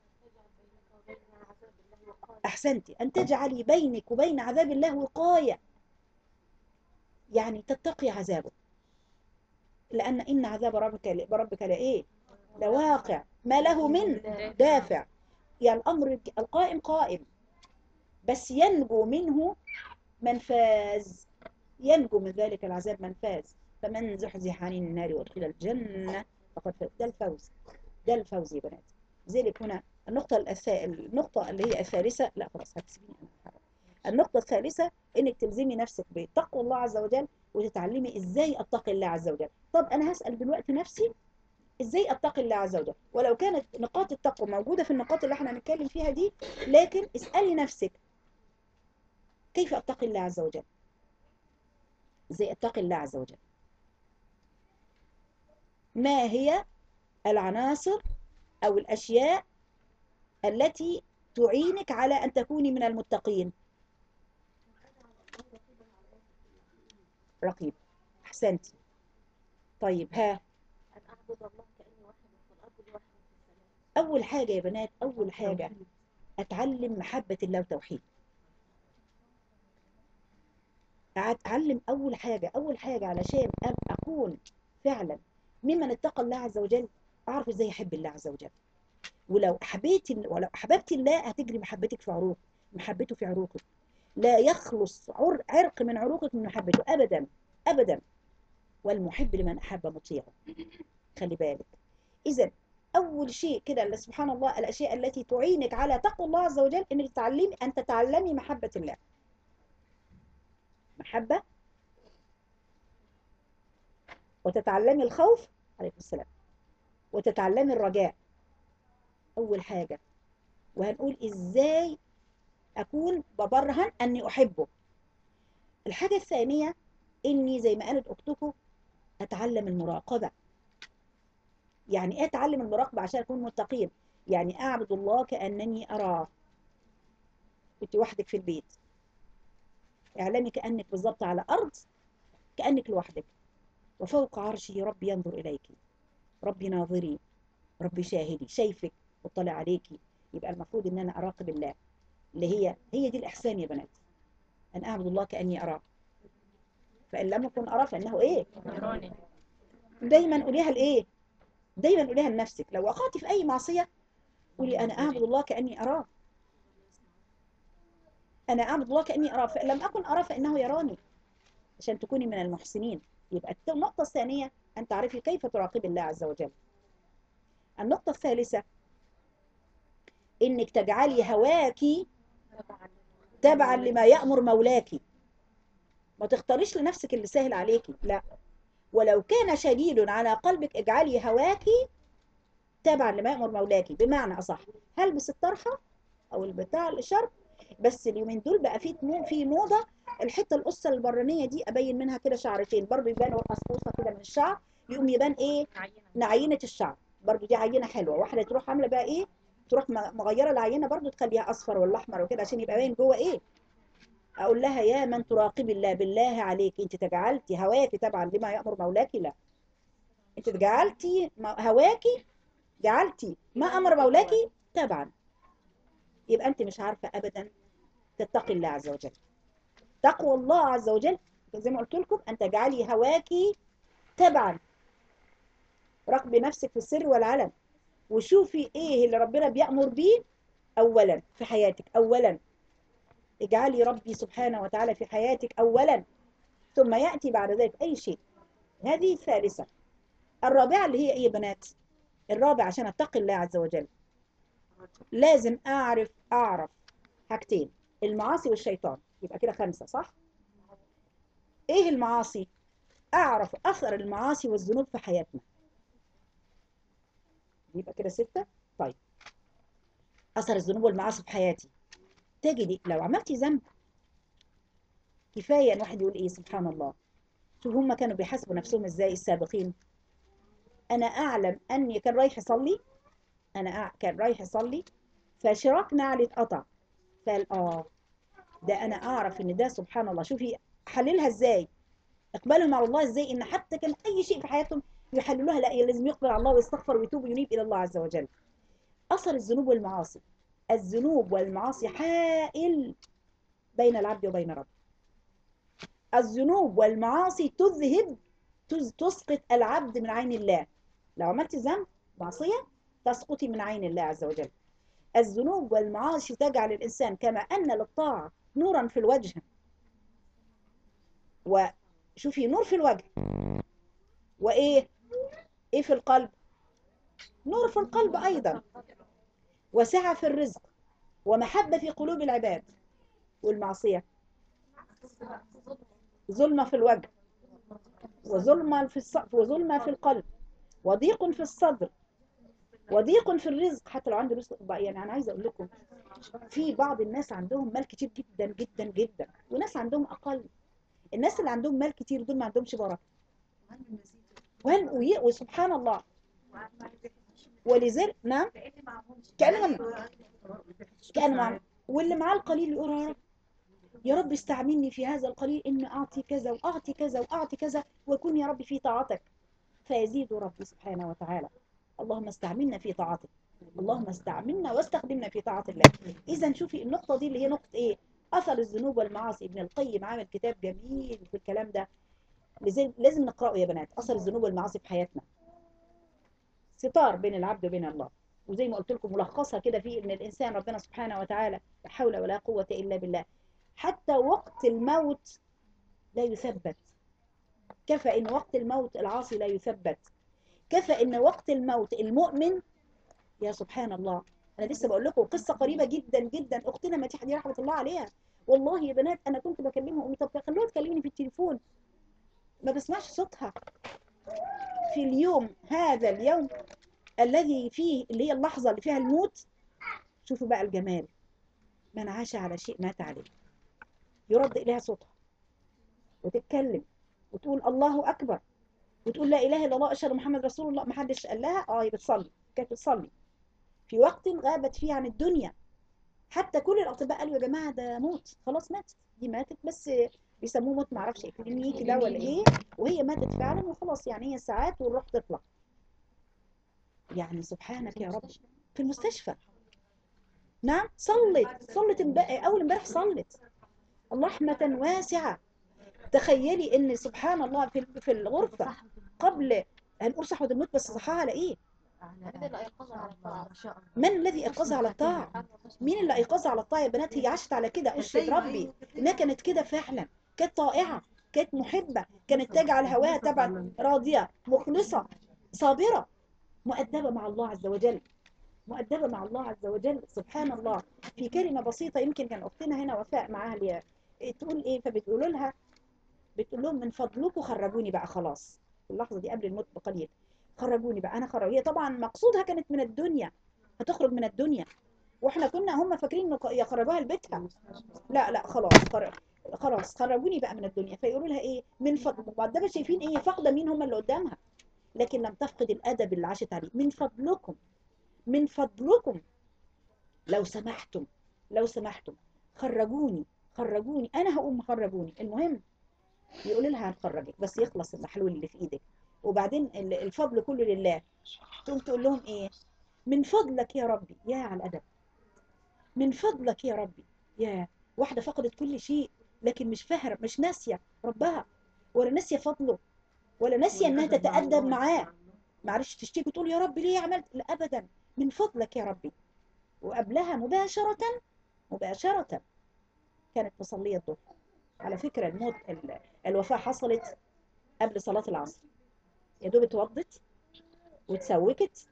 أحسنتي أن تجعلي بينك وبين عذاب الله وقاية يعني تتقي عذابه لأن إن عذاب ربك ربك لإيه لواقع ما له من دافع يعني الأمر القائم قائم بس ينجو منه من فاز ينجو من ذلك العذاب من فاز فمن زحزح عن النار وادخل الجنة فقد فاز ده الفوز ده الفوز يا بنات لذلك هنا النقطة الأسا... النقطة اللي هي الثالثة لا خلاص هتسيبيني أنا النقطة الثالثة إنك تلزمي نفسك بتقوى الله عز وجل وتتعلمي إزاي أتقي الله عز وجل طب أنا هسأل دلوقتي نفسي إزاي أتقي الله عز وجل ولو كانت نقاط التقوى موجودة في النقاط اللي احنا هنتكلم فيها دي لكن اسألي نفسك كيف أتقي الله عز وجل إزاي أتقي الله عز وجل ما هي العناصر أو الأشياء التي تعينك على أن تكوني من المتقين رقيب أحسنتي طيب ها أن أعبد الله كأني واحد في الأرض لوحده في السماء أول حاجة يا بنات أول حاجة أتعلم محبة الله وتوحيد أتعلم أول حاجة أول حاجة علشان أب- أكون فعلا ممن اتقى الله عز وجل أعرف إزاي أحب الله عز وجل ولو حبيت ولو أحببت الله هتجري محبتك في عروق محبته في عروقك لا يخلص عر- عرق من عروقك من محبته أبدا أبدا والمحب لمن أحب مطيعه خلي بالك إذا أول شيء كده اللي سبحان الله الأشياء التي تعينك على تقوى الله عز وجل إنك تتعلمي أن تتعلمي محبة الله محبة وتتعلمي الخوف عليكم السلام وتتعلمي الرجاء أول حاجة وهنقول إزاي أكون ببرهن أني أحبه الحاجة الثانية إني زي ما قالت أختكم أتعلم المراقبة يعني إيه أتعلم المراقبة عشان أكون متقين يعني أعبد الله كأنني أراه كنت وحدك في البيت اعلمي كأنك بالظبط على أرض كأنك لوحدك وفوق عرشه ربي ينظر إليك ربي ناظري ربي شاهدي شايفك وطلع عليكي يبقى المفروض ان انا اراقب الله اللي هي هي دي الاحسان يا بنات ان اعبد الله كاني اراه فان لم اكن اراه فانه ايه يراني دايما قوليها لايه دايما قوليها لنفسك لو وقعتي في اي معصيه قولي انا اعبد الله كاني اراه انا اعبد الله كاني اراه فان لم اكن اراه فانه يراني عشان تكوني من المحسنين يبقى الت- النقطه الثانيه ان تعرفي كيف تراقبي الله عز وجل النقطه الثالثه انك تجعلي هواكي تبعا لما يأمر مولاكي ما تختاريش لنفسك اللي سهل عليكي لا ولو كان شديد على قلبك اجعلي هواكي تبعا لما يأمر مولاكي بمعنى أصح هلبس الطرحة او البتاع الشرب بس اليومين دول بقى في مو في موضه الحته القصه البرانيه دي ابين منها كده شعرتين برضو يبان قصقوصه كده من الشعر يقوم يبان ايه عينه الشعر برضو دي عينه حلوه واحده تروح عامله بقى ايه تروح م- مغيره العينه برضو تخليها اصفر ولا احمر وكده عشان يبقى باين جوه ايه اقول لها يا من تراقبي الله بالله عليك انت تجعلتي هواك طبعا لما يامر مولاك لا انت جعلتي م- هواكي جعلتي ما امر مولاك تبعا يبقى انت مش عارفه ابدا تتقي الله عز وجل تقوى الله عز وجل زي ما قلت لكم ان تجعلي هواكي تبعا راقبي نفسك في السر والعلن وشوفي ايه اللي ربنا بيأمر بيه اولا في حياتك اولا اجعلي ربي سبحانه وتعالى في حياتك اولا ثم يأتي بعد ذلك اي شيء هذه الثالثة الرابعة اللي هي ايه يا بنات الرابع عشان اتقي الله عز وجل لازم اعرف اعرف حاجتين المعاصي والشيطان يبقى كده خمسة صح ايه المعاصي اعرف اثر المعاصي والذنوب في حياتنا يبقى كده ستة طيب اثر الذنوب والمعاصي في حياتي تجدي لو عملتي ذنب كفايه ان واحد يقول ايه سبحان الله شوف هم كانوا بيحاسبوا نفسهم ازاي السابقين انا اعلم اني كان رايح يصلي انا أع... كان رايح يصلي فشراك نعلي اتقطع قال اه ده انا اعرف ان ده سبحان الله شوفي حللها ازاي اقبالهم على الله ازاي ان حتى كان اي شيء في حياتهم يحللوها لا لازم يقبل على الله ويستغفر ويتوب وينيب الى الله عز وجل اثر الذنوب والمعاصي الذنوب والمعاصي حائل بين العبد وبين ربه الذنوب والمعاصي تذهب تز- تسقط العبد من عين الله لو عملت ذنب معصية تسقطي من عين الله عز وجل الذنوب والمعاصي تجعل الإنسان كما أن للطاعة نورا في الوجه وشوفي نور في الوجه وإيه إيه في القلب نور في القلب أيضا وسعة في الرزق ومحبة في قلوب العباد والمعصية ظلمة في الوجه وظلمة في الص... وظلمة في القلب وضيق في الصدر وضيق في الرزق حتى لو عنده رزق بقى يعني انا عايزه اقول لكم في بعض الناس عندهم مال كتير جدا جدا جدا وناس عندهم اقل الناس اللي عندهم مال كتير دول ما عندهمش بركه وهل وي- وسبحان الله ولذلك نعم كانهم كان معهم واللي معاه القليل يقول يا رب يا رب استعملني في هذا القليل إن أعطي كذا وأعطي كذا وأعطي كذا وأكون يا رب في طاعتك فيزيد ربي سبحانه وتعالى اللهم استعملنا في طاعتك اللهم استعملنا واستخدمنا في طاعة الله إذا شوفي النقطة دي اللي هي نقطة إيه أثر الذنوب والمعاصي ابن القيم عامل كتاب جميل في الكلام ده لازم لازم نقرأه يا بنات أثر الذنوب والمعاصي في حياتنا ستار بين العبد وبين الله وزي ما قلت لكم ملخصها كده في ان الانسان ربنا سبحانه وتعالى لا حول ولا قوه الا بالله حتى وقت الموت لا يثبت كفى ان وقت الموت العاصي لا يثبت كفى ان وقت الموت المؤمن يا سبحان الله انا لسه بقول لكم قصه قريبه جدا جدا اختنا مديحه دي رحمه الله عليها والله يا بنات انا كنت بكلمها امي طب خلوها تكلمني في التليفون ما بسمعش صوتها في اليوم هذا اليوم الذي فيه اللي هي اللحظة اللي فيها الموت شوفوا بقى الجمال من عاش على شيء مات عليه يرد إليها صوتها وتتكلم وتقول الله أكبر وتقول لا إله إلا الله أشهد محمد رسول الله ما حدش قال لها آه هي بتصلي كانت بتصلي في وقت غابت فيه عن الدنيا حتى كل الأطباء قالوا يا جماعة ده موت خلاص ماتت دي ماتت بس بيسموه موت معرفش إكلينيكي ده ولا إيه وهي ماتت فعلا وخلاص يعني هي ساعات والروح تطلع يعني سبحانك يا رب في المستشفى نعم صلت صلت امبارح اول امبارح صلت رحمة واسعة تخيلي ان سبحان الله في في الغرفة قبل هنقول صحوة الموت بس صحاها على ايه من الذي ايقظها على الطاعة مين اللي ايقظها على الطاعة يا بنات هي عاشت على كده اشهد ربي انها كانت كده فعلا كانت طائعة كانت محبة كانت تجعل هواها تبعا راضية مخلصة صابرة مؤدبة مع الله عز وجل مؤدبة مع الله عز وجل سبحان الله في كلمة بسيطة يمكن كان أختنا هنا وفاء معاها لي تقول إيه فبتقول لها بتقول لهم من فضلكم خرجوني بقى خلاص في اللحظة دي قبل الموت بقليل خرجوني بقى أنا خرج هي طبعا مقصودها كانت من الدنيا هتخرج من الدنيا واحنا كنا هم فاكرين انه يخرجوها لبيتها لا لا خلاص خرج خلاص خرجوني بقى من الدنيا فيقولوا لها ايه من فضلكم بعد ده شايفين ايه فاقده مين هم اللي قدامها لكن لم تفقد الادب اللي عاشت عليه من فضلكم من فضلكم لو سمحتم لو سمحتم خرجوني خرجوني انا هقوم خرجوني المهم يقول لها هنخرجك بس يخلص المحلول اللي في ايدك وبعدين ال- الفضل كله لله تقوم تقول لهم ايه من فضلك يا ربي يا على الادب من فضلك يا ربي يا واحده فقدت كل شيء لكن مش فاهره مش ناسيه ربها ولا ناسيه فضله ولا ناسيه انها تتادب معاه معلش تشتكي تقول يا رب ليه عملت لا ابدا من فضلك يا ربي وقبلها مباشره مباشره كانت مصليه الظهر على فكره الموت ال- الوفاه حصلت قبل صلاه العصر يا دوب اتوضت واتسوكت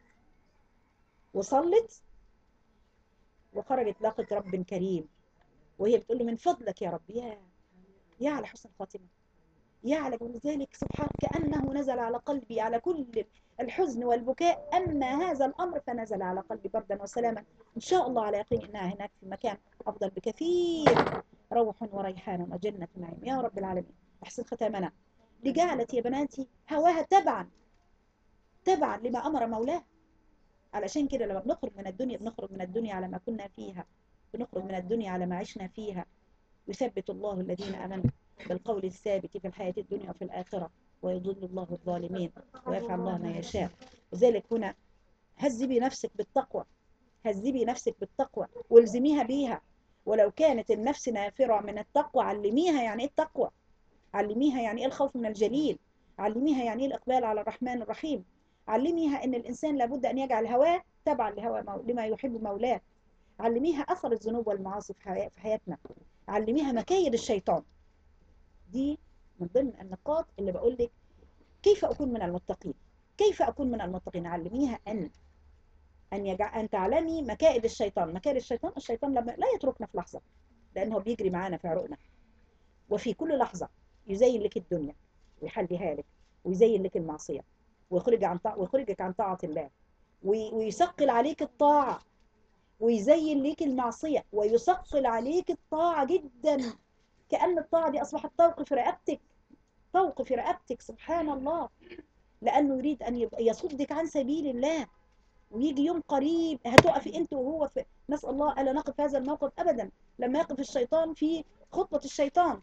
وصلت وخرجت لاقت رب كريم وهي بتقول له من فضلك يا رب يا يا على حسن الخاتمه يا على ذلك سبحان كأنه نزل على قلبي على كل الحزن والبكاء أما هذا الأمر فنزل على قلبي بردا وسلاما إن شاء الله على يقين إنها هناك في مكان أفضل بكثير روح وريحان وجنة نعيم يا رب العالمين أحسن ختامنا لجعلت يا بناتي هواها تبعا تبعا لما أمر مولاه علشان كده لما بنخرج من الدنيا بنخرج من الدنيا على ما كنا فيها بنخرج من الدنيا على ما عشنا فيها يثبت الله الذين آمنوا بالقول الثابت في الحياة الدنيا وفي الآخرة ويضل الله الظالمين ويفعل الله ما يشاء لذلك هنا هذبي نفسك بالتقوى هذبي نفسك بالتقوى والزميها بيها ولو كانت النفس نافرة من التقوى علميها يعني ايه التقوى علميها يعني ايه الخوف من الجليل علميها يعني ايه الإقبال على الرحمن الرحيم علميها ان الإنسان لابد أن يجعل هواه تبعا لهوى مو... لما يحب مولاه علميها أثر الذنوب والمعاصي في, حي... في حياتنا علميها مكايد الشيطان دي من ضمن النقاط اللي بقول لك كيف أكون من المتقين كيف أكون من المتقين علميها أن أن يجع... أن تعلمي مكائد الشيطان مكائد الشيطان الشيطان لما لا يتركنا في لحظة لأنه بيجري معانا في عروقنا وفي كل لحظة يزين لك الدنيا ويحليها لك ويزين لك المعصية ويخرج عن طاعة ويخرجك عن طاعة الله وي... ويثقل عليك الطاعة ويزين لك المعصية ويثقل عليك الطاعة جدا كأن الطاعة دي أصبحت طوق في رقبتك طوق في رقبتك سبحان الله لأنه يريد أن يبقى يصدك عن سبيل الله ويجي يوم قريب هتقفي أنت وهو في نسأل الله ألا نقف هذا الموقف أبدا لما يقف الشيطان في خطبة الشيطان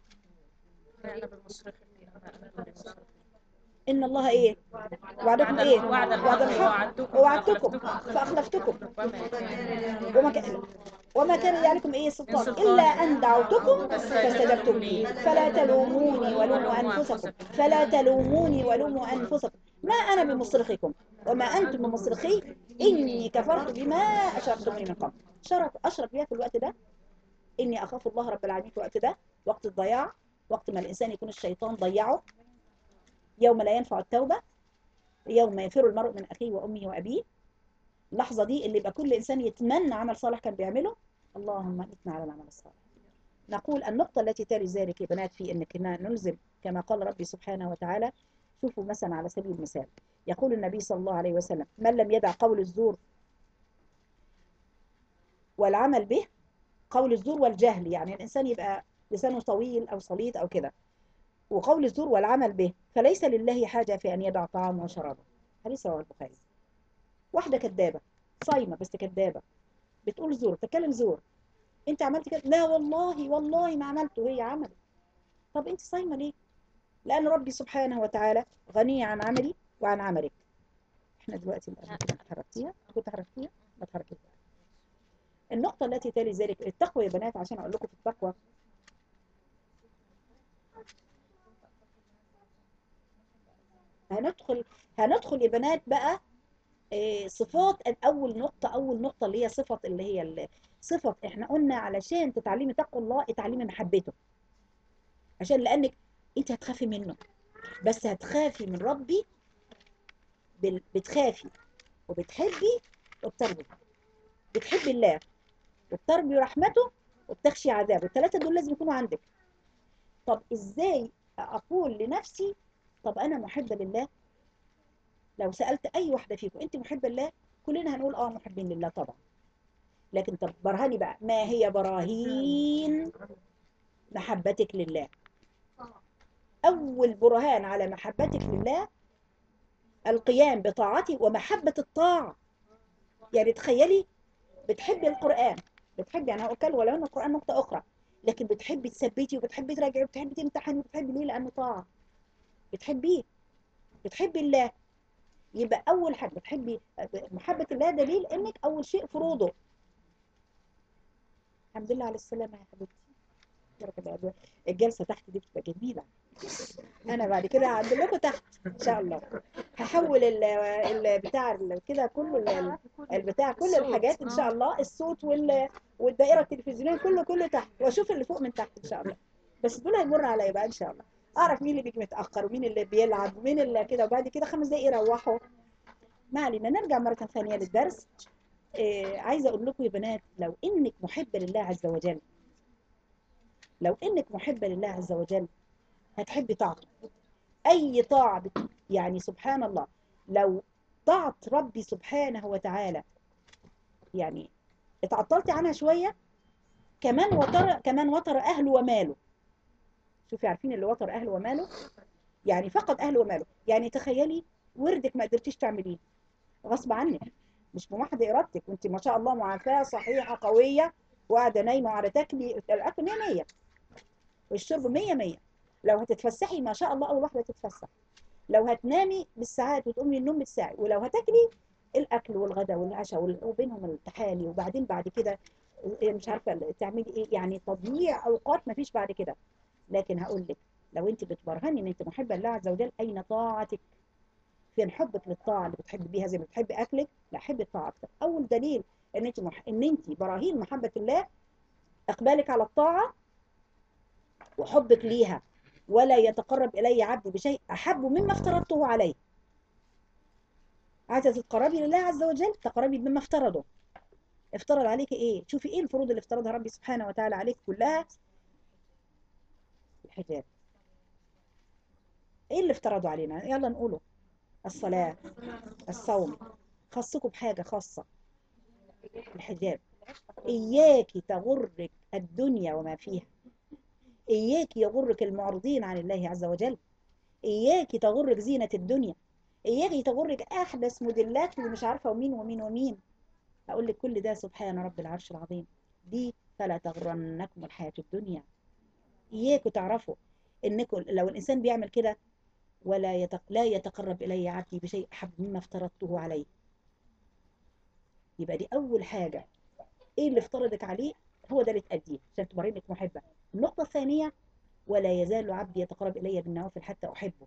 إن الله إيه وعدكم إيه وعد وعد الحق ووعدتكم فأخلفتكم وما كان وما كان لي عليكم ايه سلطان الا ان دعوتكم فاستجبتم لي فلا تلوموني ولوموا انفسكم فلا تلوموني ولوموا انفسكم ما انا بمصرخكم وما انتم بمصرخي اني كفرت بما اشركتموني من قبل شرط اشرك بها في الوقت ده اني اخاف الله رب العالمين في الوقت ده وقت الضياع وقت ما الانسان يكون الشيطان ضيعه يوم لا ينفع التوبه يوم يفر المرء من اخيه وامه وابيه اللحظة دي اللي يبقى كل إنسان يتمنى عمل صالح كان بيعمله اللهم اتنا على العمل الصالح نقول النقطة التي تلي ذلك يا بنات في أنك نلزم كما قال ربي سبحانه وتعالى شوفوا مثلا على سبيل المثال يقول النبي صلى الله عليه وسلم من لم يدع قول الزور والعمل به قول الزور والجهل يعني الإنسان يبقى لسانه طويل أو صليط أو كده وقول الزور والعمل به فليس لله حاجة في أن يدع طعامه وشرابه حديث رواه البخاري واحدة كدابة صايمة بس كدابة بتقول زور تتكلم زور انت عملت كده لا والله والله ما عملته هي عملت طب انت صايمة ليه لأن ربي سبحانه وتعالى غني عن عملي وعن عملك احنا دلوقتي الآن كده حركتيها كنت حركتيها ما تحركيها النقطة التي تلي ذلك التقوى يا بنات عشان أقول لكم في التقوى هندخل هندخل يا بنات بقى إيه، صفات اول نقطه اول نقطه اللي هي صفه اللي هي ال- صفه احنا قلنا علشان تتعلمي تقوى الله اتعلمي محبته عشان لانك انت هتخافي منه بس هتخافي من ربي بال- بتخافي وبتحبي وبترجي بتحبي الله وبترجي رحمته وبتخشي عذابه الثلاثه دول لازم يكونوا عندك طب ازاي اقول لنفسي طب انا محبه لله لو سألت أي واحدة فيكم أنت محبة لله كلنا هنقول آه محبين لله طبعا لكن طب برهني بقى ما هي براهين محبتك لله أول برهان على محبتك لله القيام بطاعته ومحبة الطاعة يعني تخيلي بتحبي القرآن بتحبي أنا هقول ولو أن القرآن نقطة أخرى لكن بتحبي تثبتي وبتحبي تراجعي وبتحبي تمتحني وبتحبي ليه لأنه طاعة بتحبيه بتحبي الله يبقى أول حاجة بتحبي محبة الله دليل إنك أول شيء فروضه الحمد لله على السلامة يا حبيبتي بارك الله فيك. الجلسة تحت دي بتبقى جميلة أنا بعد كده هعدل لكم تحت إن شاء الله هحول ال- البتاع ال- كده كله ال- البتاع كل الحاجات إن شاء الله الصوت وال والدائرة التلفزيونية كله كله تحت وأشوف اللي فوق من تحت إن شاء الله بس دول هيمر عليا بقى إن شاء الله أعرف مين اللي بيجي متأخر ومين اللي بيلعب ومين اللي كده وبعد كده خمس دقايق يروحوا ما علينا نرجع مرة ثانية للدرس إيه عايزة أقول لكم يا بنات لو إنك محبة لله عز وجل لو إنك محبة لله عز وجل هتحبي طاعته أي طاعة بت- يعني سبحان الله لو طاعت ربي سبحانه وتعالى يعني اتعطلتي عنها شوية كمان وتر كمان وتر أهله وماله شوفي عارفين اللي وتر أهله وماله يعني فقد أهله وماله يعني تخيلي وردك ما قدرتيش تعمليه غصب عنك مش بمحض إرادتك وانت ما شاء الله معافاة صحيحة قوية وقاعدة نايمة وعلى تاكلي الأكل 100 100 والشرب 100 100 لو هتتفسحي ما شاء الله أول واحدة تتفسح لو هتنامي بالساعات وتقومي النوم بالساعة ولو هتاكلي الأكل والغداء والعشاء وال- وبينهم التحالي وبعدين بعد كده مش عارفة تعملي إيه يعني تضييع أوقات ما فيش بعد كده لكن هقول لك لو انت بتبرهني ان انت محبه لله عز وجل اين طاعتك فين حبك للطاعه اللي بتحبي بيها زي ما بتحبي اكلك لا حبي الطاعه اكتر اول دليل ان انت مح... ان انت براهين محبه الله اقبالك على الطاعه وحبك ليها ولا يتقرب الي عبدي بشيء احب مما افترضته عليه عايزه تتقربي لله عز وجل تقربي بما افترضه افترض عليك ايه شوفي ايه الفروض اللي افترضها ربي سبحانه وتعالى عليك كلها الحجاب ايه اللي افترضوا علينا يلا نقوله الصلاة الصوم خصكم بحاجة خاصة الحجاب إياك تغرك الدنيا وما فيها إياك يغرك المعرضين عن الله عز وجل إياك تغرك زينة الدنيا إياك تغرك أحدث موديلات اللي مش عارفة ومين ومين ومين أقول لك كل ده سبحان رب العرش العظيم دي فلا تغرنكم الحياة الدنيا إياكوا تعرفوا إنكم لو الإنسان بيعمل كده ولا يتق... لا يتقرب إلي عبدي بشيء أحب مما افترضته عليه يبقى دي أول حاجة إيه اللي افترضك عليه هو ده اللي تأديه عشان تبقى انك محبة النقطة الثانية ولا يزال عبدي يتقرب إلي بالنوافل حتى أحبه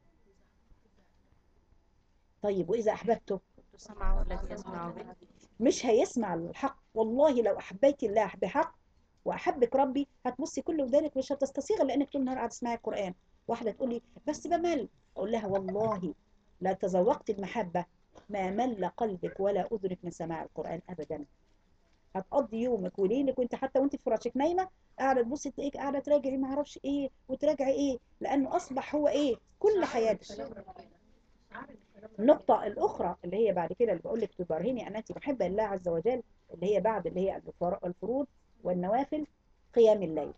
طيب وإذا أحببته سمعه الذي يسمع به مش هيسمع الحق والله لو أحبيت الله بحق وأحبك ربي هتبصي كل ودانك مش هتستسيغ لأنك طول النهار قاعدة تسمعي القرآن واحدة تقول لي بس بمل أقول لها والله لا تذوقت المحبة ما مل قلبك ولا أذنك من سماع القرآن أبدا هتقضي يومك وليلك وانت حتى وانت في فراشك نايمة قاعدة تبصي تلاقيك قاعدة تراجعي ما اعرفش ايه وتراجعي ايه لأنه أصبح هو ايه كل حياتك النقطة الأخرى اللي هي بعد كده اللي بقول لك تبرهني أن أنت محبة لله عز وجل اللي هي بعد اللي هي الفر- الفروض والنوافل قيام الليل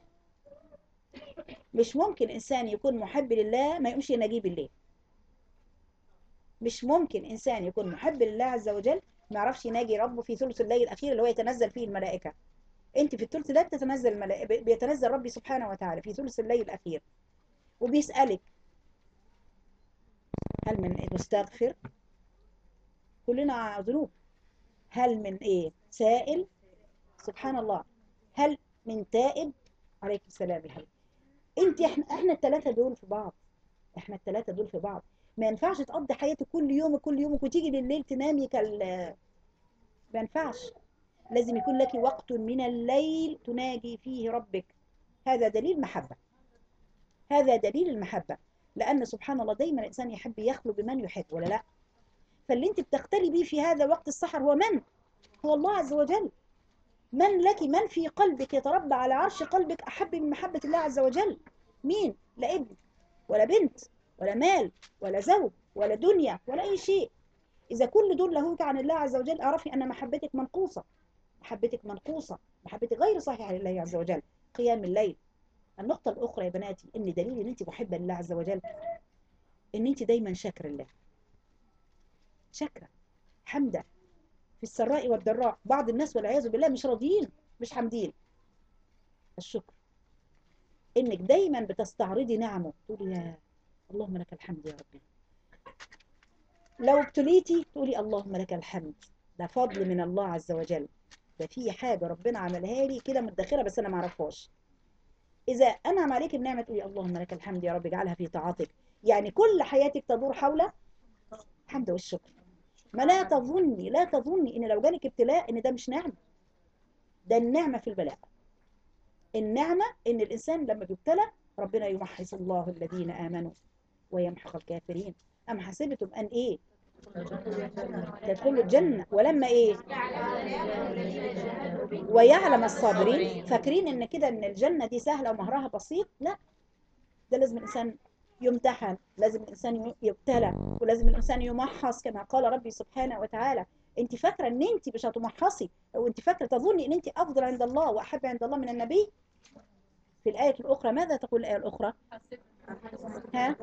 مش ممكن إنسان يكون محب لله ما يقومش يناجيه بالليل مش ممكن إنسان يكون محب لله عز وجل ما يعرفش يناجي ربه في ثلث الليل الأخير اللي هو يتنزل فيه الملائكة أنت في الثلث ده بتتنزل الملائكة بيتنزل ربي سبحانه وتعالى في ثلث الليل الأخير وبيسألك هل من مستغفر كلنا ذنوب هل من ايه سائل سبحان الله هل من تائب عليكم السلام يا حبيبي انت احنا احنا الثلاثه دول في بعض احنا الثلاثه دول في بعض ما ينفعش تقضي حياتك كل يوم كل يوم وتيجي بالليل تنامي كال ما ينفعش لازم يكون لك وقت من الليل تناجي فيه ربك هذا دليل محبة هذا دليل المحبة لأن سبحان الله دايما الإنسان يحب يخلو بمن يحب ولا لا فاللي انت بتختلي بيه في هذا وقت السحر هو من هو الله عز وجل من لك من في قلبك يتربى على عرش قلبك أحب من محبة الله عز وجل مين لا ابن ولا بنت ولا مال ولا زوج ولا دنيا ولا أي شيء إذا كل دول لهوك عن الله عز وجل أعرفي أن محبتك منقوصة محبتك منقوصة محبتك غير صحيحة لله عز وجل قيام الليل النقطة الأخرى يا بناتي إن دليل إن أنت محبة لله عز وجل إن أنت دايما شاكرة الله شاكرة حمدة في السراء والضراء بعض الناس والعياذ بالله مش راضيين مش حامدين الشكر إنك دايما بتستعرضي نعمه تقولي يا اللهم لك الحمد يا ربي لو ابتليتي تقولي اللهم لك الحمد ده فضل من الله عز وجل ده في حاجة ربنا عملها لي كده مدخرة بس أنا ما اعرفهاش إذا أنعم عليك بنعمة تقولي اللهم لك الحمد يا رب اجعلها في طاعتك يعني كل حياتك تدور حول الحمد والشكر ما لا تظني لا تظني إن لو جالك ابتلاء إن ده مش نعمة ده النعمة في البلاء النعمة إن الإنسان لما بيبتلى ربنا يمحص الله الذين آمنوا ويمحق الكافرين أم حسبتم أن إيه تدخلوا الجنة ولما إيه ويعلم الصابرين فاكرين إن كده إن الجنة دي سهلة ومهرها بسيط لا ده لازم الإنسان يمتحن لازم الإنسان يبتلى ولازم الإنسان يمحص كما قال ربي سبحانه وتعالى انت فاكره ان انت مش هتمحصي او انت فاكره تظني ان انت افضل عند الله واحب عند الله من النبي في الايه الاخرى ماذا تقول الايه الاخرى ها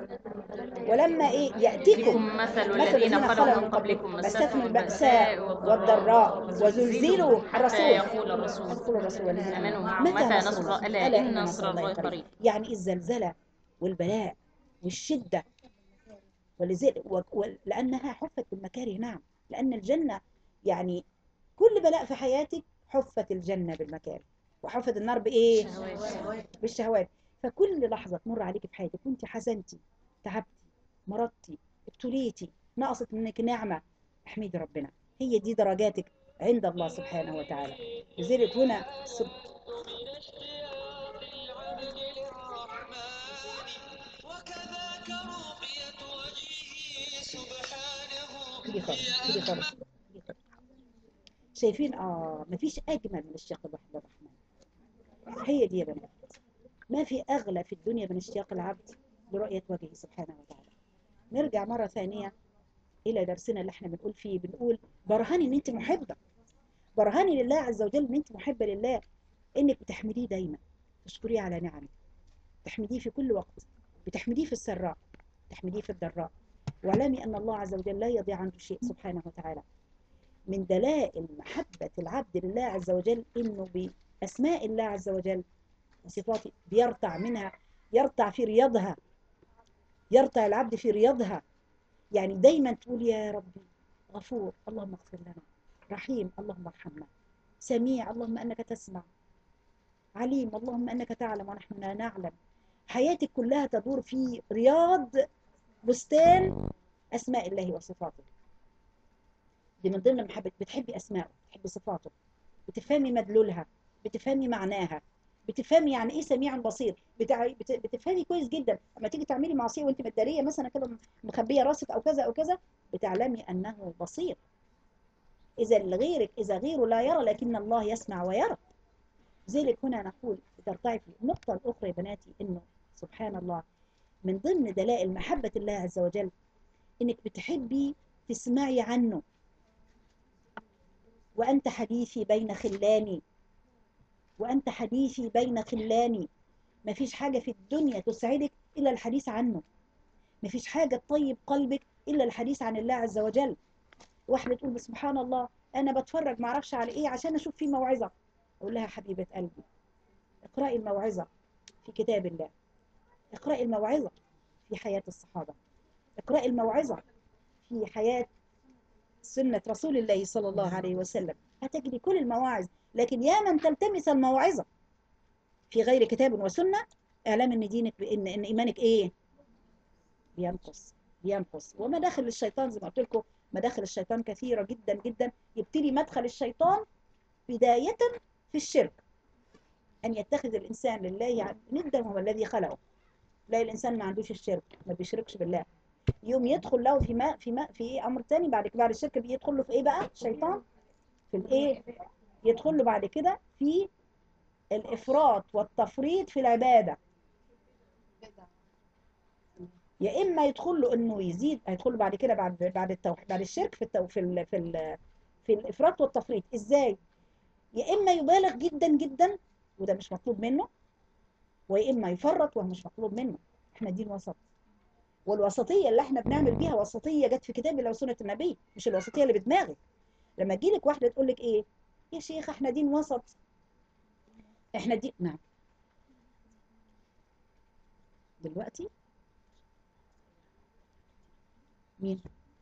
ولما ايه ياتيكم فيكم مثل الذين خلوا من قبلكم مستهم البأساء والضراء وزلزلوا حتى الرسول يقول الرسول يقول الرسول والذين آمنوا آمنوا معه متى متى نصر نصر الله ألا ألا إن نصر الله قريب يعني الزلزلة والبلاء والشدة ولذلك و- و- لأنها حفت بالمكاره نعم لأن الجنة يعني كل بلاء في حياتك حفت الجنة بالمكاره وحفت النار بإيه؟ بالشهوات فكل لحظة تمر عليك في حياتك وانت حزنتي تعبتي مرضتي ابتليتي نقصت منك نعمة احمدي ربنا هي دي درجاتك عند الله سبحانه وتعالى لذلك هنا سب... من اشتياق العبد للرحمن وكذاك رؤية وجهه سبحانه كده خالص كده خالص كده خالص. شايفين اه مفيش اجمل من اشتياق الواحد للرحمن هي دي يا بنات ما في اغلى في الدنيا من اشتياق العبد لرؤية وجهه سبحانه وتعالى نرجع مرة ثانية إلى درسنا اللي احنا بنقول فيه بنقول برهاني إن أنت محبة برهاني لله عز وجل إن أنت محبة لله إنك بتحمديه دايما تشكريه على نعمه تحمديه في كل وقت بتحمديه في السراء تحمديه في الضراء واعلمي أن الله عز وجل لا يضيع عنده شيء سبحانه وتعالى من دلائل محبة العبد لله عز وجل إنه بأسماء الله عز وجل وصفاته بيرتع منها يرتع في رياضها يرتع العبد في رياضها يعني دايما تقول يا ربي غفور اللهم اغفر لنا رحيم اللهم ارحمنا سميع اللهم انك تسمع عليم اللهم انك تعلم ونحن لا نعلم حياتك كلها تدور في رياض بستان اسماء الله وصفاته دي من ضمن محبة بتحبي اسماءه بتحبي صفاته بتفهمي مدلولها بتفهمي معناها بتفهمي يعني ايه سميع بصير بتع... بت... بتفهمي كويس جدا لما تيجي تعملي معصيه وانت متداريه مثلا كده مخبيه راسك او كذا او كذا بتعلمي انه بصير اذا لغيرك اذا غيره لا يرى لكن الله يسمع ويرى لذلك هنا نقول بترتعي في النقطه الاخرى يا بناتي انه سبحان الله من ضمن دلائل محبه الله عز وجل انك بتحبي تسمعي عنه وانت حديثي بين خلاني وأنت حديثي بين خلاني ما فيش حاجة في الدنيا تسعدك إلا الحديث عنه ما فيش حاجة تطيب قلبك إلا الحديث عن الله عز وجل واحدة تقول سبحان الله أنا بتفرج معرفش على إيه عشان أشوف فيه موعظة أقول لها حبيبة قلبي اقرأي الموعظة في كتاب الله اقرأي الموعظة في حياة الصحابة اقرأي الموعظة في حياة سنة رسول الله صلى الله عليه وسلم هتجري كل المواعظ لكن يا من تلتمس الموعظة في غير كتاب وسنة اعلام ان دينك بان ان ايمانك ايه بينقص بينقص ومداخل الشيطان زي ما قلت لكم مداخل الشيطان كثيرة جدا جدا يبتدي مدخل الشيطان بداية في الشرك أن يتخذ الإنسان لله ندا هو الذي خلقه لا الإنسان ما عندوش الشرك ما بيشركش بالله يوم يدخل له في ما في ما في إيه أمر تاني بعد كده بعد الشرك بيدخل له في إيه بقى الشيطان في الإيه يدخل له بعد كده في الإفراط والتفريط في العبادة يا إما يدخل له إنه يزيد هيدخل له بعد كده بعد بعد التوحيد بعد الشرك في التو في ال في ال في الإفراط والتفريط إزاي يا اما يبالغ جدا جدا وده مش مطلوب منه ويا اما يفرط وهو مش مطلوب منه احنا دين وسط والوسطيه اللي احنا بنعمل بيها وسطيه جت في كتاب الله وسنه النبي مش الوسطيه اللي بدماغك لما تجيلك واحده تقول لك ايه يا شيخ احنا دين وسط احنا دين نعم دلوقتي مين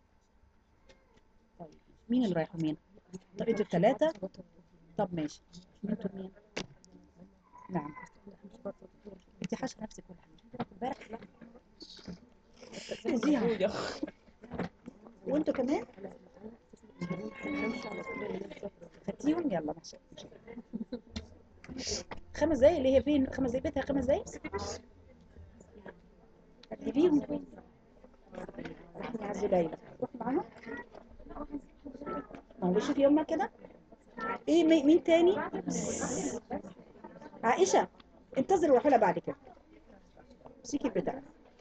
طيب مين اللي رايح ومين طب انتوا الثلاثه طب ماشي انتوا مين نعم انت حاشة نفسك ولا حاجه امبارح لا فظيعة. وانتوا كمان خدتيهم يلا ماشي خمس دقايق اللي هي فين خمس دقايق بيتها خمس دقايق هتجيبيهم فين راح نعزوا ليلى روح معاها ما هو شوفي يومها كده ايه مي- مين تاني عائشة انتظري وحولة بعد كده امسكي البتاع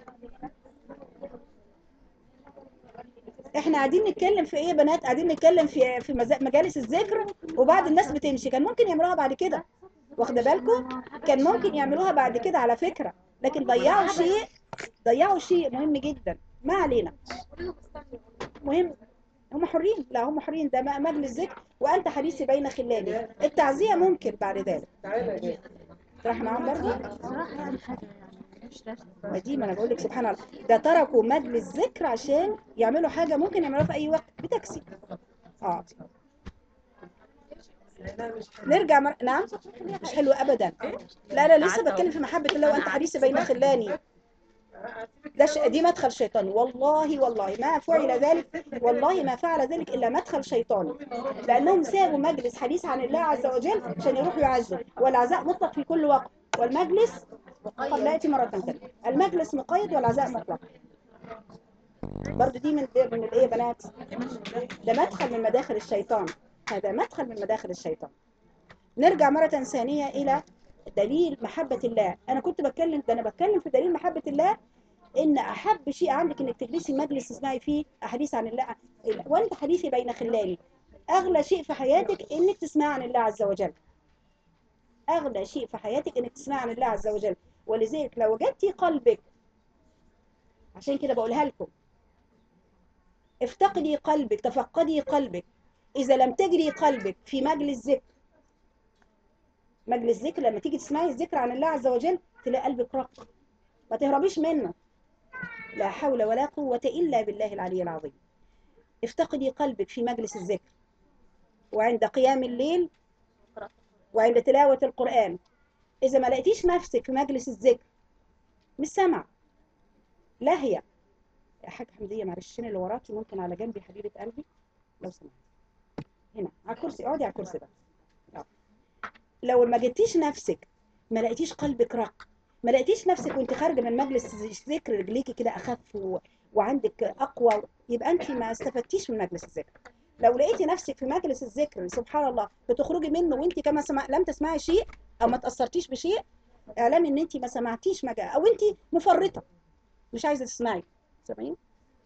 احنا قاعدين نتكلم في ايه يا بنات قاعدين نتكلم في في مزا- مجالس الذكر وبعض الناس بتمشي كان ممكن يعملوها بعد كده واخده بالكم كان ممكن يعملوها بعد كده على فكرة لكن ضيعوا شيء ضيعوا شيء مهم جدا ما علينا مهم هم حرين لا هم حرين ده م- مجلس ذكر وانت حديثي بين خلالي التعزية ممكن بعد ذلك تروح معاهم برضه صراحة يعني حاجة يعني مش لازم ما دي ما انا بقول لك سبحان الله ده تركوا مجلس ذكر عشان يعملوا حاجه ممكن يعملوها في اي وقت بتاكسي اه نرجع مر... نعم مش حلو ابدا لا لا لسه بتكلم في محبه الله وانت حديث بين خلاني ده ش... دي مدخل شيطاني والله والله ما فعل ذلك والله ما فعل ذلك الا مدخل شيطاني لانهم سابوا مجلس حديث عن الله عز وجل عشان يروحوا يعزوا والعزاء مطلق في كل وقت والمجلس قد لا ياتي مره ثانيه المجلس مقيد والعزاء مطلق برضو دي من من الايه يا بنات ده مدخل من مداخل الشيطان هذا مدخل من مداخل الشيطان نرجع مرة ثانية إلى دليل محبة الله أنا كنت بتكلم ده أنا بتكلم في دليل محبة الله إن أحب شيء عندك إنك تجلسي مجلس تسمعي فيه أحاديث عن الله وأنت حديثي بين خلالي أغلى شيء في حياتك إنك تسمع عن الله عز وجل أغلى شيء في حياتك إنك تسمع عن الله عز وجل ولذلك لو وجدتي قلبك عشان كده بقولها لكم افتقدي قلبك تفقدي قلبك إذا لم تجري قلبك في مجلس ذكر مجلس ذكر لما تيجي تسمعي الذكر عن الله عز وجل تلاقي قلبك رق ما تهربيش منه لا حول ولا قوة إلا بالله العلي العظيم افتقدي قلبك في مجلس الذكر وعند قيام الليل وعند تلاوة القرآن إذا ما لقيتيش نفسك في مجلس الذكر مش سامعة لاهية يا حاج حمدية معلش اللي وراكي ممكن على جنبي حبيبة قلبي لو سمحت هنا على الكرسي اقعدي على الكرسي ده آه. لو ما جبتيش نفسك ما لقيتيش قلبك رق ما لقيتيش نفسك وانت خارجه من مجلس ذكر رجليكي كده اخف و... وعندك اقوى يبقى انت ما استفدتيش من مجلس الذكر لو لقيتي نفسك في مجلس الذكر سبحان الله بتخرجي منه وانت كما سمع... لم تسمعي شيء او ما تاثرتيش بشيء اعلامي ان انت ما سمعتيش مجال او انت مفرطه مش عايزه تسمعي سامعين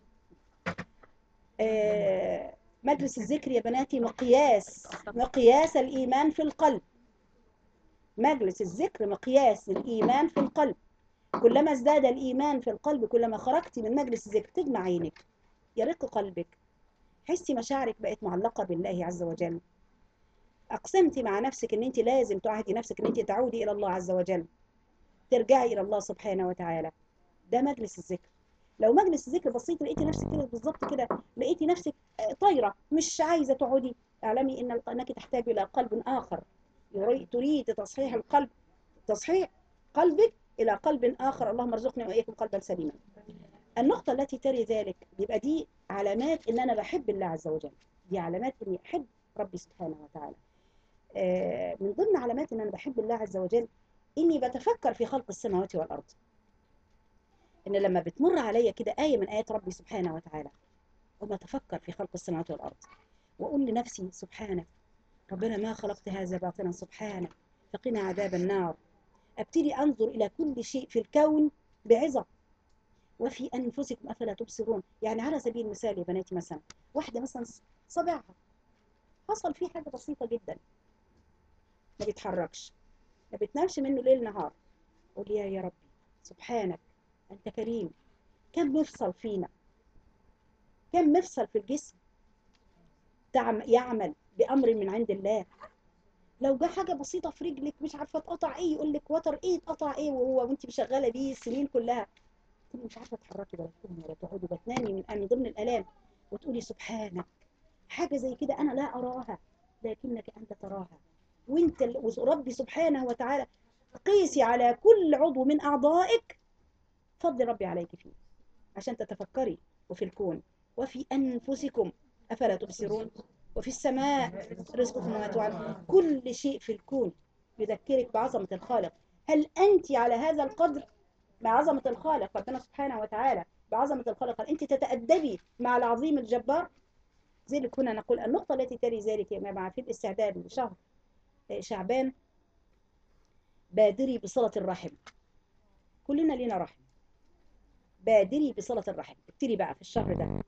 آه مجلس الذكر يا بناتي مقياس مقياس الإيمان في القلب مجلس الذكر مقياس الإيمان في القلب كلما ازداد الإيمان في القلب كلما خرجتي من مجلس الذكر تجمع عينك يرق قلبك حسي مشاعرك بقت معلقة بالله عز وجل أقسمتي مع نفسك أن أنت لازم تعهدي نفسك أن أنت تعودي إلى الله عز وجل ترجعي إلى الله سبحانه وتعالى ده مجلس الذكر لو مجلس الذكر بسيط لقيتي نفسك كده بالظبط كده لقيتي نفسك طايرة مش عايزة تقعدي اعلمي ان انك تحتاج الى قلب اخر تريد تصحيح القلب تصحيح قلبك الى قلب اخر اللهم ارزقني واياكم قلبا سليما النقطة التي تري ذلك يبقى دي علامات ان انا بحب الله عز وجل دي علامات اني احب ربي سبحانه وتعالى من ضمن علامات ان انا بحب الله عز وجل اني بتفكر في خلق السماوات والارض ان لما بتمر عليا كده آية من آيات ربي سبحانه وتعالى وما أتفكر في خلق السماوات والأرض وأقول لنفسي سبحانك ربنا ما خلقت هذا باطلا سبحانك فقنا عذاب النار أبتدي أنظر إلى كل شيء في الكون بعظة وفي أنفسكم أفلا تبصرون يعني على سبيل المثال يا بناتي مثلا واحدة مثلا صبعها حصل فيه حاجة بسيطة جدا ما بيتحركش ما بتنامش منه ليل نهار قول يا يا ربي سبحانك انت كريم كم مفصل فينا كم مفصل في الجسم تعم يعمل بامر من عند الله لو جه حاجه بسيطه في رجلك مش عارفه تقطع ايه يقول لك وتر ايه اتقطع ايه وهو وانت شغاله بيه السنين كلها تقولي مش عارفه تتحركي ولا تقومي ولا تقعدي وتنامي من من ضمن الالام وتقولي سبحانك حاجه زي كده انا لا اراها لكنك انت تراها وانت ال- وربي سبحانه وتعالى قيسي على كل عضو من اعضائك فضل ربي عليك فيه عشان تتفكري وفي الكون وفي انفسكم افلا تبصرون وفي السماء رزقكم وما توعدون كل شيء في الكون يذكرك بعظمه الخالق هل انت على هذا القدر بعظمه الخالق ربنا سبحانه وتعالى بعظمه الخالق هل انت تتادبي مع العظيم الجبار ذلك هنا نقول النقطه التي تلي ذلك يا جماعه في الاستعداد لشهر شعبان بادري بصلة الرحم كلنا لينا رحم بادري بصلة الرحم ابتدي بقى في الشهر ده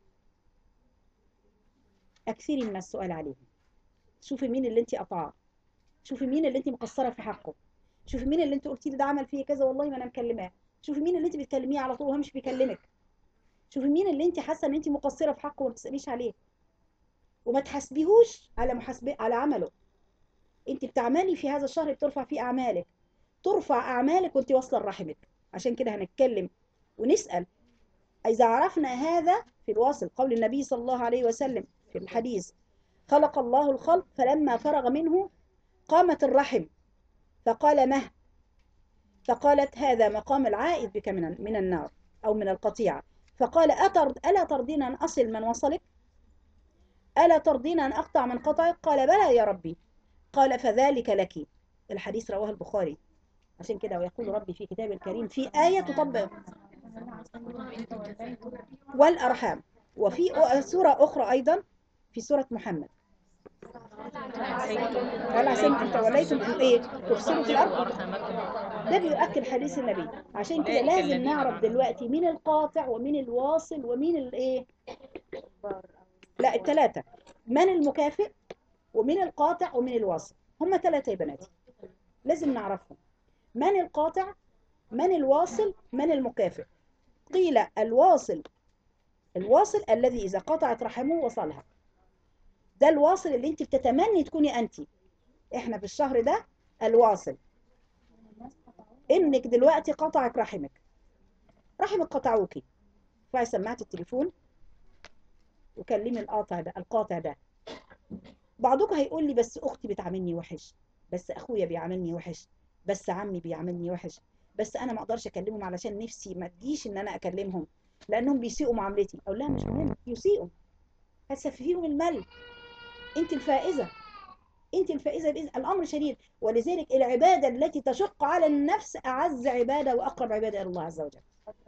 أكثري من السؤال عليهم شوفي مين اللي انت قطعاه شوفي مين اللي انت مقصرة في حقه شوفي مين اللي انت قلتي لي ده عمل فيه كذا والله ما انا مكلماه شوفي مين اللي انت بتكلميه على طول وهو مش بيكلمك شوفي مين اللي انت حاسه ان انت مقصره في حقه وما بتساليش عليه وما تحاسبيهوش على محاسبه على عمله انت بتعملي في هذا الشهر بترفع فيه اعمالك ترفع اعمالك وانت واصله لرحمك عشان كده هنتكلم ونسال اذا عرفنا هذا في الواصل قول النبي صلى الله عليه وسلم في الحديث خلق الله الخلق فلما فرغ منه قامت الرحم فقال مه فقالت هذا مقام العائد بك من من النار او من القطيعه فقال أترد ألا ترضين أن أصل من وصلك ألا ترضين أن أقطع من قطعك قال بلى يا ربي قال فذلك لك الحديث رواه البخاري عشان كده ويقول ربي في كتابه الكريم في آية تطبق والأرحام وفي سورة أخرى أيضا في سورة محمد قال عشان توليتم أن إيه تفسدوا في الأرض ده بيؤكد حديث النبي عشان كده لازم نعرف دلوقتي مين القاطع ومين الواصل ومين الايه لا الثلاثه من المكافئ ومين القاطع ومين الواصل هم ثلاثه يا بناتي لازم نعرفهم من القاطع من الواصل من المكافئ قيل الواصل الواصل الذي اذا قطعت رحمه وصلها ده الواصل اللي انت بتتمني تكوني انت احنا في الشهر ده الواصل انك دلوقتي قطعك رحمك رحمك قطعوكي رفعي سماعه التليفون وكلمي القاطع ده القاطع ده بعضكم هيقول لي بس اختي بتعاملني وحش بس اخويا بيعاملني وحش بس عمي بيعاملني وحش بس انا ما اقدرش اكلمهم علشان نفسي ما تجيش ان انا اكلمهم لانهم بيسيئوا معاملتي اقول لها مش مهم يسيئوا هتسفهيهم المل انت الفائزه انت الفائزه باذن الامر شديد ولذلك العباده التي تشق على النفس اعز عباده واقرب عباده الى الله عز وجل